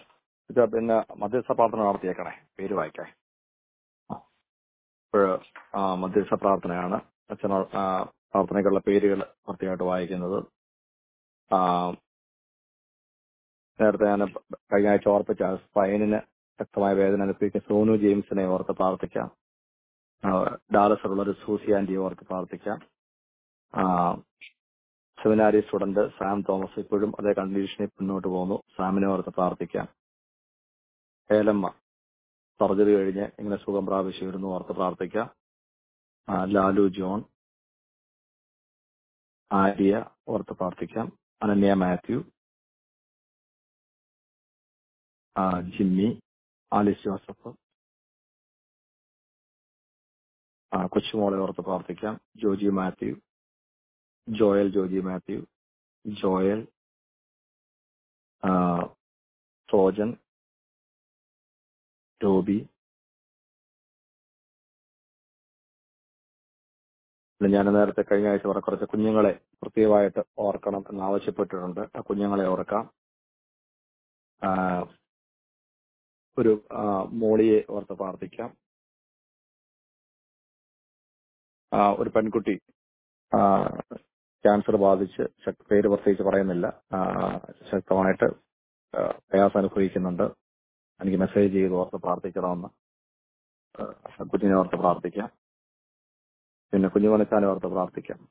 ഇത് പിന്നെ മധ്യസ്ഥ പ്രാർത്ഥന നടത്തിയേക്കണേ പേര് വായിക്കേ ഇപ്പോൾ മധ്യസ്ഥ പ്രാർത്ഥനയാണ് അച്ഛൻ ആ, പ്രാർത്ഥനയ്ക്കുള്ള പേരുകൾ പ്രത്യേകമായിട്ട് വായിക്കുന്നത് ആ, നേരത്തെ ഞാൻ കഴിഞ്ഞ ആഴ്ച ഓർപ്പിച്ച സ്പൈനിന് ശക്തമായ വേദന അനുഭവിക്കുന്ന സോനു ജെയിംസിനെ ഓർത്ത് പ്രാർത്ഥിക്കാം ആ, ഡാലസിലുള്ള ഒരു സൂസി ആന്റിയെ ഓർത്ത് പ്രാർത്ഥിക്കാം ആ, സെമിനാരി സ്റ്റുഡന്റ് സാം തോമസ് ഇപ്പോഴും അതേ കണ്ടീഷനിൽ മുന്നോട്ട് പോകുന്നു സാമിനെ ഓർത്ത് പ്രാർത്ഥിക്കാം ഏലമ്മ സർജറി കഴിഞ്ഞ് ഇങ്ങനെ സുഖം പ്രാപിച്ചു വരുന്നു ഓർത്ത് പ്രാർത്ഥിക്കാം ആ, ലാലു ജോൺ ആര്യ ഓർത്ത് പ്രാർത്ഥിക്കാം അനന്യ മാത്യു ആ, ജിമ്മി ആലിസ് ജോസഫ് ആ, കൊച്ചുമോളെ ഓർത്ത് പ്രാർത്ഥിക്കാം ജോജി മാത്യു ജോയൽ ജോജി മാത്യു ജോയൽ ആ, സോജൻ ടോബി പിന്നെ ഞാൻ നേരത്തെ കഴിഞ്ഞ ആഴ്ച പറഞ്ഞ കുറച്ച് കുഞ്ഞുങ്ങളെ പ്രത്യേകമായിട്ട് ഓർക്കണം എന്ന് ആവശ്യപ്പെട്ടിട്ടുണ്ട് ആ കുഞ്ഞുങ്ങളെ ഓർക്കാം ആ, ഒരു ആ, മോളിയെ ഓർത്ത് പ്രാർത്ഥിക്കാം ആ, ഒരു പെൺകുട്ടി ആ, ക്യാൻസർ ബാധിച്ച് ശക്- പേര് പ്രത്യേകിച്ച് പറയുന്നില്ല ആ, ശക്തമായിട്ട് ആ, പ്രയാസം അനുഭവിക്കുന്നുണ്ട് എനിക്ക് മെസ്സേജ് ചെയ്ത് ഓർത്ത് പ്രാർത്ഥിക്കണമെന്ന് ആ, കുഞ്ഞിനെ ഓർത്ത് പ്രാർത്ഥിക്കാം പിന്നെ കുഞ്ഞുമനക്കാനെ ഓർത്ത് പ്രാർത്ഥിക്കാം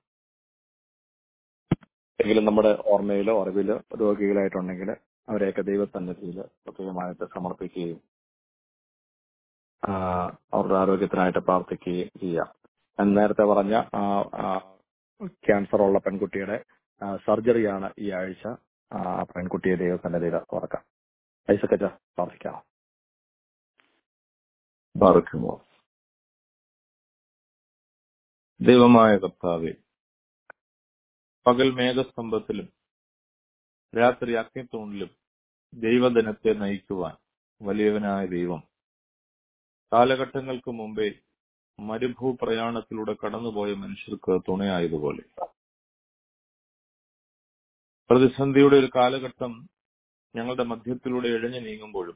എങ്കിലും നമ്മുടെ ഓർമ്മയിലോ അറിവിലോ രോഗികളായിട്ടുണ്ടെങ്കിൽ അവരെയൊക്കെ ദൈവസന്നിധിയിൽ പ്രത്യേകമായിട്ട് സമർപ്പിക്കുകയും ആ, അവരുടെ ആരോഗ്യത്തിനായിട്ട് പ്രാർത്ഥിക്കുകയും ചെയ്യാം ഞാൻ നേരത്തെ പറഞ്ഞ ആ, ആ, ക്യാൻസർ ഉള്ള പെൺകുട്ടിയുടെ ആ, സർജറിയാണ് ഈ ആഴ്ച ആ പെൺകുട്ടിയെ ദൈവസന്നിധിയിൽ ഓർക്കാം ഐസക്കച്ച പ്രാർത്ഥിക്കാം പാർക്കുമോ ദൈവമായ കർത്താവെ പകൽ മേഘസ്തംഭത്തിലും രാത്രി അഗ്നിത്തൂണിലും ദൈവദിനത്തെ നയിക്കുവാൻ വലിയവനായ ദൈവം കാലഘട്ടങ്ങൾക്ക് മുമ്പേ മരുഭൂ പ്രയാണത്തിലൂടെ കടന്നുപോയ മനുഷ്യർക്ക് തുണയായതുപോലെ പ്രതിസന്ധിയുടെ ഒരു കാലഘട്ടം ഞങ്ങളുടെ മധ്യത്തിലൂടെ ഇഴഞ്ഞു നീങ്ങുമ്പോഴും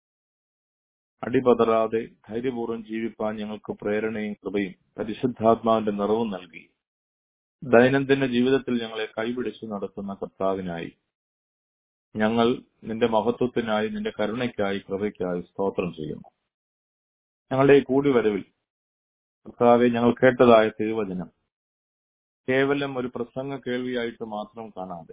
അടിപതറാതെ ധൈര്യപൂർവ്വം ജീവിപ്പാൻ ഞങ്ങൾക്ക് പ്രേരണയും കൃപയും പരിശുദ്ധാത്മാവിന്റെ നിറവും നൽകി ദൈനംദിന ജീവിതത്തിൽ ഞങ്ങളെ കൈപിടിച്ചു നടത്തുന്ന കർത്താവിനായി ഞങ്ങൾ നിന്റെ മഹത്വത്തിനായി നിന്റെ കരുണയ്ക്കായി കൃപയ്ക്കായി സ്തോത്രം ചെയ്യുന്നു ഞങ്ങളുടെ ഈ കൂടിവരവിൽ കർത്താവെ ഞങ്ങൾ കേട്ടതായ തിരുവചനം കേവലം ഒരു പ്രസംഗ കേൾവിയായിട്ട് മാത്രം കാണാതെ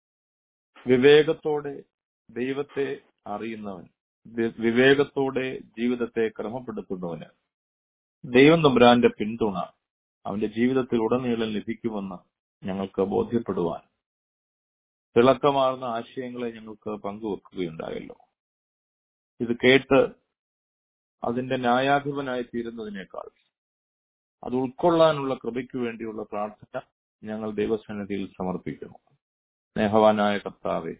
വിവേകത്തോടെ ദൈവത്തെ അറിയുന്നവൻ വി- വിവേകത്തോടെ ജീവിതത്തെ ക്രമപ്പെടുത്തുന്നവന് ദൈവം തമ്പുരാന്റെ പിന്തുണ അവന്റെ ജീവിതത്തിൽ ഉടനീളം ലഭിക്കുമെന്ന് ഞങ്ങൾക്ക് ബോധ്യപ്പെടുവാൻ തിളക്കമാർന്ന ആശയങ്ങളെ ഞങ്ങൾക്ക് പങ്കുവെക്കുകയുണ്ടായല്ലോ ഇത് കേട്ട് അതിന്റെ ന്യായാധിപനായി തീരുന്നതിനേക്കാൾ അത് ഉൾക്കൊള്ളാനുള്ള കൃപയ്ക്ക് വേണ്ടിയുള്ള പ്രാർത്ഥന ഞങ്ങൾ ദൈവസന്നിധിയിൽ സമർപ്പിക്കുന്നു സ്നേഹവാനായ കർത്താവെ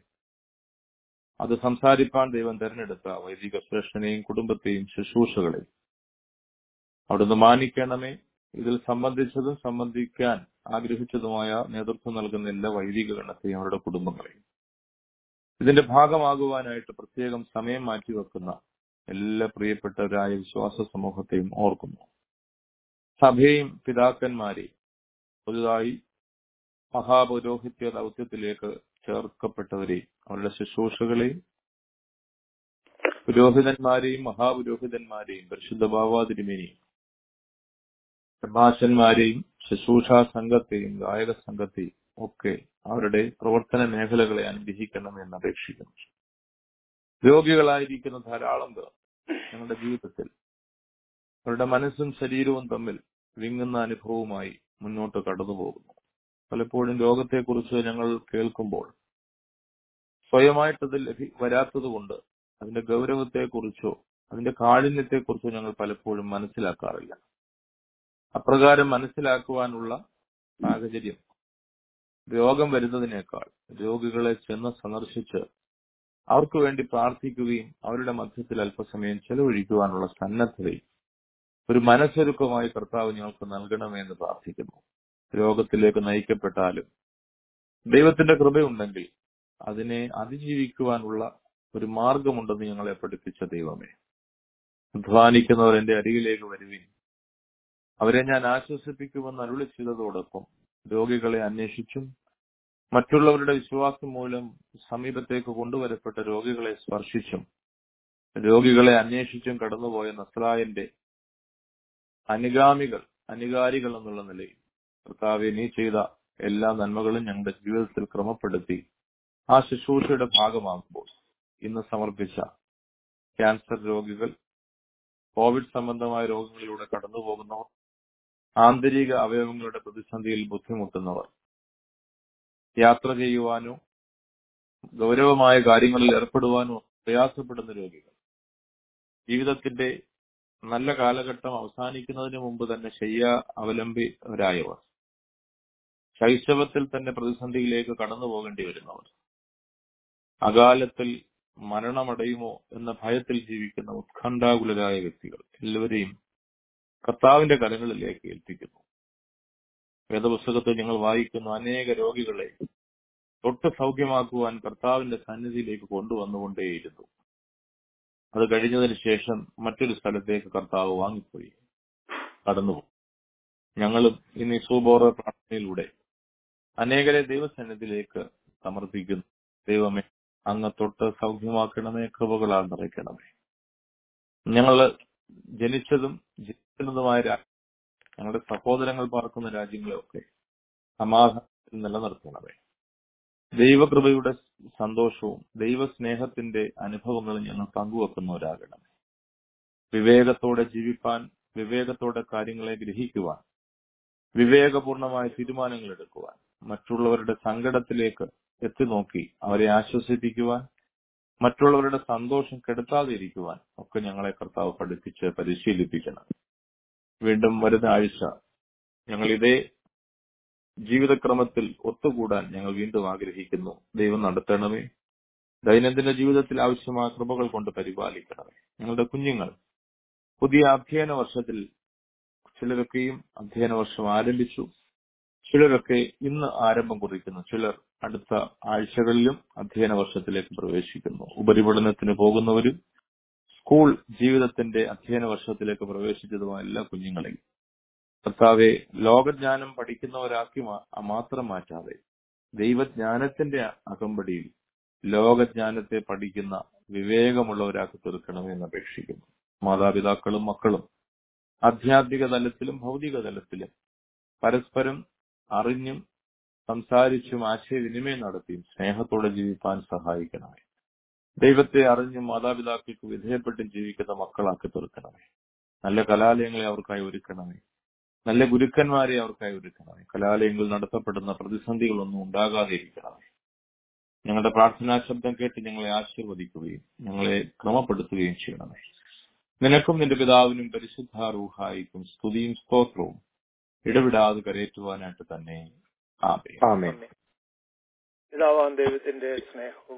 അത് സംസാരിപ്പാൻ ദൈവം തെരഞ്ഞെടുത്ത വൈദിക ശ്രേഷ്ഠനെയും കുടുംബത്തെയും ശുശ്രൂഷകളെയും അവിടുന്ന് മാനിക്കണമേ ഇതിൽ സംബന്ധിച്ചതും സംബന്ധിക്കാൻ ആഗ്രഹിച്ചതുമായ നേതൃത്വം നൽകുന്ന എല്ലാ വൈദിക ഗണത്തെയും അവരുടെ കുടുംബങ്ങളെയും ഇതിന്റെ ഭാഗമാകുവാനായിട്ട് പ്രത്യേകം സമയം മാറ്റിവെക്കുന്ന എല്ലാ പ്രിയപ്പെട്ടവരായ വിശ്വാസ സമൂഹത്തെയും ഓർക്കുന്നു സഭയും പിതാക്കന്മാരെയും പുതുതായി മഹാപൗരോഹിത്യ ദൗത്യത്തിലേക്ക് ചേർക്കപ്പെട്ടവരെയും അവരുടെ ശുശ്രൂഷകളെയും പുരോഹിതന്മാരെയും മഹാപുരോഹിതന്മാരെയും പരിശുദ്ധ ഭാവാതിരുമേനെയും പ്രഭാഷന്മാരെയും ശുശ്രൂഷാ സംഘത്തെയും ഗായക സംഘത്തെയും ഒക്കെ അവരുടെ പ്രവർത്തന മേഖലകളെ അനുഗ്രഹിക്കണമെന്ന് അപേക്ഷിക്കുന്നു രോഗികളായിരിക്കുന്ന ധാരാളം പേർ ഞങ്ങളുടെ ജീവിതത്തിൽ അവരുടെ മനസ്സും ശരീരവും തമ്മിൽ വിങ്ങുന്ന അനുഭവവുമായി മുന്നോട്ട് കടന്നു പോകുന്നു പലപ്പോഴും രോഗത്തെക്കുറിച്ച് ഞങ്ങൾ കേൾക്കുമ്പോൾ സ്വയമായിട്ടത് ലഭി വരാത്തത് കൊണ്ട് അതിന്റെ ഗൗരവത്തെക്കുറിച്ചോ അതിന്റെ കാഠിന്യത്തെക്കുറിച്ചോ ഞങ്ങൾ പലപ്പോഴും മനസ്സിലാക്കാറില്ല അപ്രകാരം മനസ്സിലാക്കുവാനുള്ള സാഹചര്യം രോഗം വരുന്നതിനേക്കാൾ രോഗികളെ ചെന്ന് സന്ദർശിച്ച് അവർക്ക് വേണ്ടി പ്രാർത്ഥിക്കുകയും അവരുടെ മധ്യത്തിൽ അല്പസമയം ചെലവഴിക്കുവാനുള്ള സന്നദ്ധതയും ഒരു മനസ്സൊരുക്കമായി കർത്താവ് ഞങ്ങൾക്ക് നൽകണമെന്ന് പ്രാർത്ഥിക്കുന്നു രോഗത്തിലേക്ക് നയിക്കപ്പെട്ടാലും ദൈവത്തിന്റെ കൃപയുണ്ടെങ്കിൽ അതിനെ അതിജീവിക്കുവാനുള്ള ഒരു മാർഗമുണ്ടെന്ന് ഞങ്ങളെ പഠിപ്പിച്ച ദൈവമേ അധ്വാനിക്കുന്നവർ എന്റെ അരികിലേക്ക് വരുവിൻ അവരെ ഞാൻ ആശ്വസിപ്പിക്കുമെന്ന് അരുളി ചെയ്തതോടൊപ്പം രോഗികളെ അന്വേഷിച്ചും മറ്റുള്ളവരുടെ വിശ്വാസം മൂലം സമീപത്തേക്ക് കൊണ്ടുവരപ്പെട്ട രോഗികളെ സ്പർശിച്ചും രോഗികളെ അന്വേഷിച്ചും കടന്നുപോയ നസ്രായന്റെ അനുഗാമികൾ അനുകാരികൾ എന്നുള്ള നിലയിൽ കർത്താവെ നീ ചെയ്ത എല്ലാ നന്മകളും ഞങ്ങളുടെ ജീവിതത്തിൽ ക്രമപ്പെടുത്തി ആ ശുശ്രൂഷയുടെ ഭാഗമാകുമ്പോൾ ഇന്ന് സമർപ്പിച്ച ക്യാൻസർ രോഗികൾ കോവിഡ് സംബന്ധമായ രോഗങ്ങളിലൂടെ കടന്നുപോകുന്നവർ ആന്തരിക അവയവങ്ങളുടെ പ്രതിസന്ധിയിൽ ബുദ്ധിമുട്ടുന്നവർ യാത്ര ചെയ്യുവാനോ ഗൗരവമായ കാര്യങ്ങളിൽ ഏർപ്പെടുവാനോ പ്രയാസപ്പെടുന്ന രോഗികൾ ജീവിതത്തിന്റെ നല്ല കാലഘട്ടം അവസാനിക്കുന്നതിന് മുമ്പ് തന്നെ ശയ്യ അവലംബിതരായവർ ശൈശവത്തിൽ തന്നെ പ്രതിസന്ധിയിലേക്ക് കടന്നു പോകേണ്ടി വരുന്നവർ അകാലത്തിൽ മരണമടയുമോ എന്ന ഭയത്തിൽ ജീവിക്കുന്ന ഉത്കണ്ഠാകുലരായ വ്യക്തികൾ എല്ലാവരെയും കർത്താവിന്റെ കരങ്ങളിലേക്ക് ഏൽപ്പിക്കുന്നു വേദപുസ്തകത്തിൽ ഞങ്ങൾ വായിക്കുന്ന അനേക രോഗികളെ തൊട്ട് സൗഖ്യമാക്കുവാൻ കർത്താവിന്റെ സന്നിധിയിലേക്ക് കൊണ്ടുവന്നുകൊണ്ടേയിരുന്നു അത് കഴിഞ്ഞതിന് ശേഷം മറ്റൊരു സ്ഥലത്തേക്ക് കർത്താവ് വാങ്ങിപ്പോയി കടന്നുപോയി ഞങ്ങളും ഇന്ന് ഈ സൂബോറ പ്രാർത്ഥനയിലൂടെ അനേകരെ ദൈവസന്നിധിയിലേക്ക് സമർപ്പിക്കുന്നു ദൈവമേ അങ്ങ് തൊട്ട് സൗഖ്യമാക്കണമേ കൃപകളാൽ നിറയ്ക്കണമേ ഞങ്ങൾ ജനിച്ചതും ജനിക്കുന്നതുമായ രാ- ഞങ്ങളുടെ സഹോദരങ്ങൾ പാർക്കുന്ന രാജ്യങ്ങളെയൊക്കെ സമാധാനത്തിൽ നിലനിർത്തണമേ ദൈവകൃപയുടെ സന്തോഷവും ദൈവസ്നേഹത്തിന്റെ അനുഭവങ്ങളും ഞങ്ങൾ പങ്കുവെക്കുന്നവരാകണമേ വിവേകത്തോടെ ജീവിപ്പാൻ വിവേകത്തോടെ കാര്യങ്ങളെ ഗ്രഹിക്കുവാൻ വിവേകപൂർണമായ തീരുമാനങ്ങൾ എടുക്കുവാൻ മറ്റുള്ളവരുടെ സങ്കടത്തിലേക്ക് എത്തി നോക്കി അവരെ ആശ്വസിപ്പിക്കുവാൻ മറ്റുള്ളവരുടെ സന്തോഷം കെടുത്താതെ ഇരിക്കുവാൻ ഒക്കെ ഞങ്ങളെ കർത്താവ് പഠിപ്പിച്ച് പരിശീലിപ്പിക്കണം വീണ്ടും വരുന്ന ആഴ്ച ഞങ്ങൾ ഇതേ ജീവിതക്രമത്തിൽ ഒത്തുകൂടാൻ ഞങ്ങൾ വീണ്ടും ആഗ്രഹിക്കുന്നു ദൈവം നടത്തണമേ ദൈനംദിന ജീവിതത്തിൽ ആവശ്യമായ കൃപകൾ കൊണ്ട് പരിപാലിക്കണമേ ഞങ്ങളുടെ കുഞ്ഞുങ്ങൾ പുതിയ അധ്യയന വർഷത്തിൽ ചിലരൊക്കെയും അധ്യയന വർഷം ആരംഭിച്ചു ചിലരൊക്കെ ഇന്ന് ആരംഭം കുറിക്കുന്നു ചിലർ അടുത്ത ആഴ്ചകളിലും അധ്യയന വർഷത്തിലേക്ക് പ്രവേശിക്കുന്നു ഉപരിപഠനത്തിന് പോകുന്നവരും സ്കൂൾ ജീവിതത്തിന്റെ അധ്യയന വർഷത്തിലേക്ക് പ്രവേശിച്ചതുമായ എല്ലാ കുഞ്ഞുങ്ങളെയും കർത്താവെ ലോകജ്ഞാനം പഠിക്കുന്നവരാക്കി മാ- മാത്രം മാറ്റാതെ ദൈവജ്ഞാനത്തിന്റെ അകമ്പടിയിൽ ലോകജ്ഞാനത്തെ പഠിക്കുന്ന വിവേകമുള്ളവരാക്കി തീർക്കണമെന്ന് അപേക്ഷിക്കുന്നു മാതാപിതാക്കളും മക്കളും ആധ്യാത്മിക തലത്തിലും ഭൗതിക തലത്തിലും പരസ്പരം അറിഞ്ഞും സംസാരിച്ചും ആശയവിനിമയം നടത്തിയും സ്നേഹത്തോടെ ജീവിപ്പാൻ സഹായിക്കണമേ ദൈവത്തെ അറിഞ്ഞും മാതാപിതാക്കൾക്ക് വിധേയപ്പെട്ടും ജീവിക്കുന്ന മക്കളാക്കി തീർക്കണമേ നല്ല കലാലയങ്ങളെ അവർക്കായി ഒരുക്കണമേ നല്ല ഗുരുക്കന്മാരെ അവർക്കായി ഒരുക്കണമേ കലാലയങ്ങളിൽ നടത്തപ്പെടുന്ന പ്രതിസന്ധികളൊന്നും ഉണ്ടാകാതെ ഇരിക്കണമേ ഞങ്ങളുടെ പ്രാർത്ഥനാ ശബ്ദം കേട്ട് ഞങ്ങളെ ആശീർവദിക്കുകയും ഞങ്ങളെ ക്രമപ്പെടുത്തുകയും ചെയ്യണമേ നിനക്കും നിന്റെ പിതാവിനും പരിശുദ്ധ റൂഹായിക്കും സ്തുതിയും സ്തോത്രവും ഇടവിടാതെ കരയേറ്റുവാനായിട്ട് തന്നെ ആമേ ആമേൻ പിതാവാൻ ദൈവത്തിന്റെ സ്നേഹവും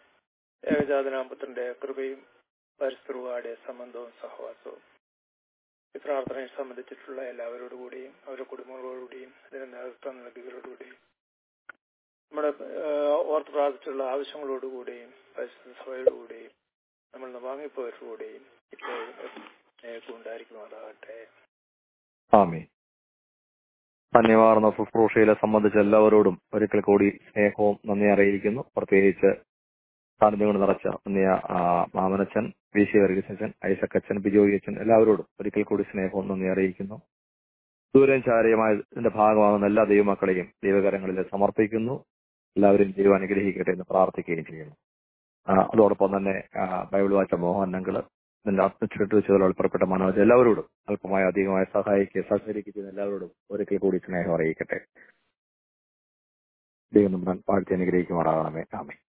ഏകജാതനാമ്പത്തിന്റെ കൃപയും പരിസ്ഥിതിയുടെ സംബന്ധവും സഹവാസവും ഈ പ്രാർത്ഥനയെ സംബന്ധിച്ചിട്ടുള്ള എല്ലാവരോടും കൂടിയും അവരുടെ കുടുംബങ്ങളോടുകൂടിയും ഇതിന് നേതൃത്വം നൽകിയവരോടുകൂടിയും നമ്മുടെ ഏഹ്, ഓർത്ത് പ്രാർത്ഥിച്ചുള്ള ആവശ്യങ്ങളോടുകൂടിയും പരിസ്ഥിതി സഭയോടുകൂടിയും നമ്മൾ വാങ്ങിപ്പോയവരോടുകൂടിയും ഇപ്പോഴും സ്നേഹം ഉണ്ടായിരിക്കുമാറാകട്ടെ ആമേ ധന്യവാർന്ന ശുശ്രൂഷയിലെ സംബന്ധിച്ച എല്ലാവരോടും ഒരിക്കൽ കൂടി സ്നേഹവും നന്ദി അറിയിക്കുന്നു പ്രത്യേകിച്ച് സാന്നിധ്യം കൊണ്ട് നിറച്ച നന്ദിയ ആ, മാമനച്ചൻ വി സി വർഗീസച്ചൻ ഐസക്കച്ചൻ ബിജോയി അച്ഛൻ എല്ലാവരോടും ഒരിക്കൽ കൂടി സ്നേഹവും നന്ദി അറിയിക്കുന്നു ദൂരം ചാരിയമായ ഇതിന്റെ ഭാഗമാകുന്ന എല്ലാ ദൈവമക്കളെയും ദൈവകരങ്ങളിൽ സമർപ്പിക്കുന്നു എല്ലാവരും ദൈവം അനുഗ്രഹിക്കട്ടെ എന്ന് പ്രാർത്ഥിക്കുകയും ചെയ്യുന്നു ആ, അതോടൊപ്പം തന്നെ ആ, ബൈബിൾ വാച്ച മോഹൻ അങ്കിള് ഇതിന്റെ ആത്മചുരുട്ട് വെച്ചതിൽ ഉൾപ്പെടപ്പെട്ട മനോജ് എല്ലാവരോടും അല്പമായ അധികമായി സഹായിക്കുക സഹകരിക്കുന്ന എല്ലാവരോടും ഒരിക്കൽ കൂടി സ്നേഹം അറിയിക്കട്ടെ ദൈവം നമ്മൾ പാഴ്ത്തി അനുഗ്രഹിക്കുമാറാകണമേ ആമേ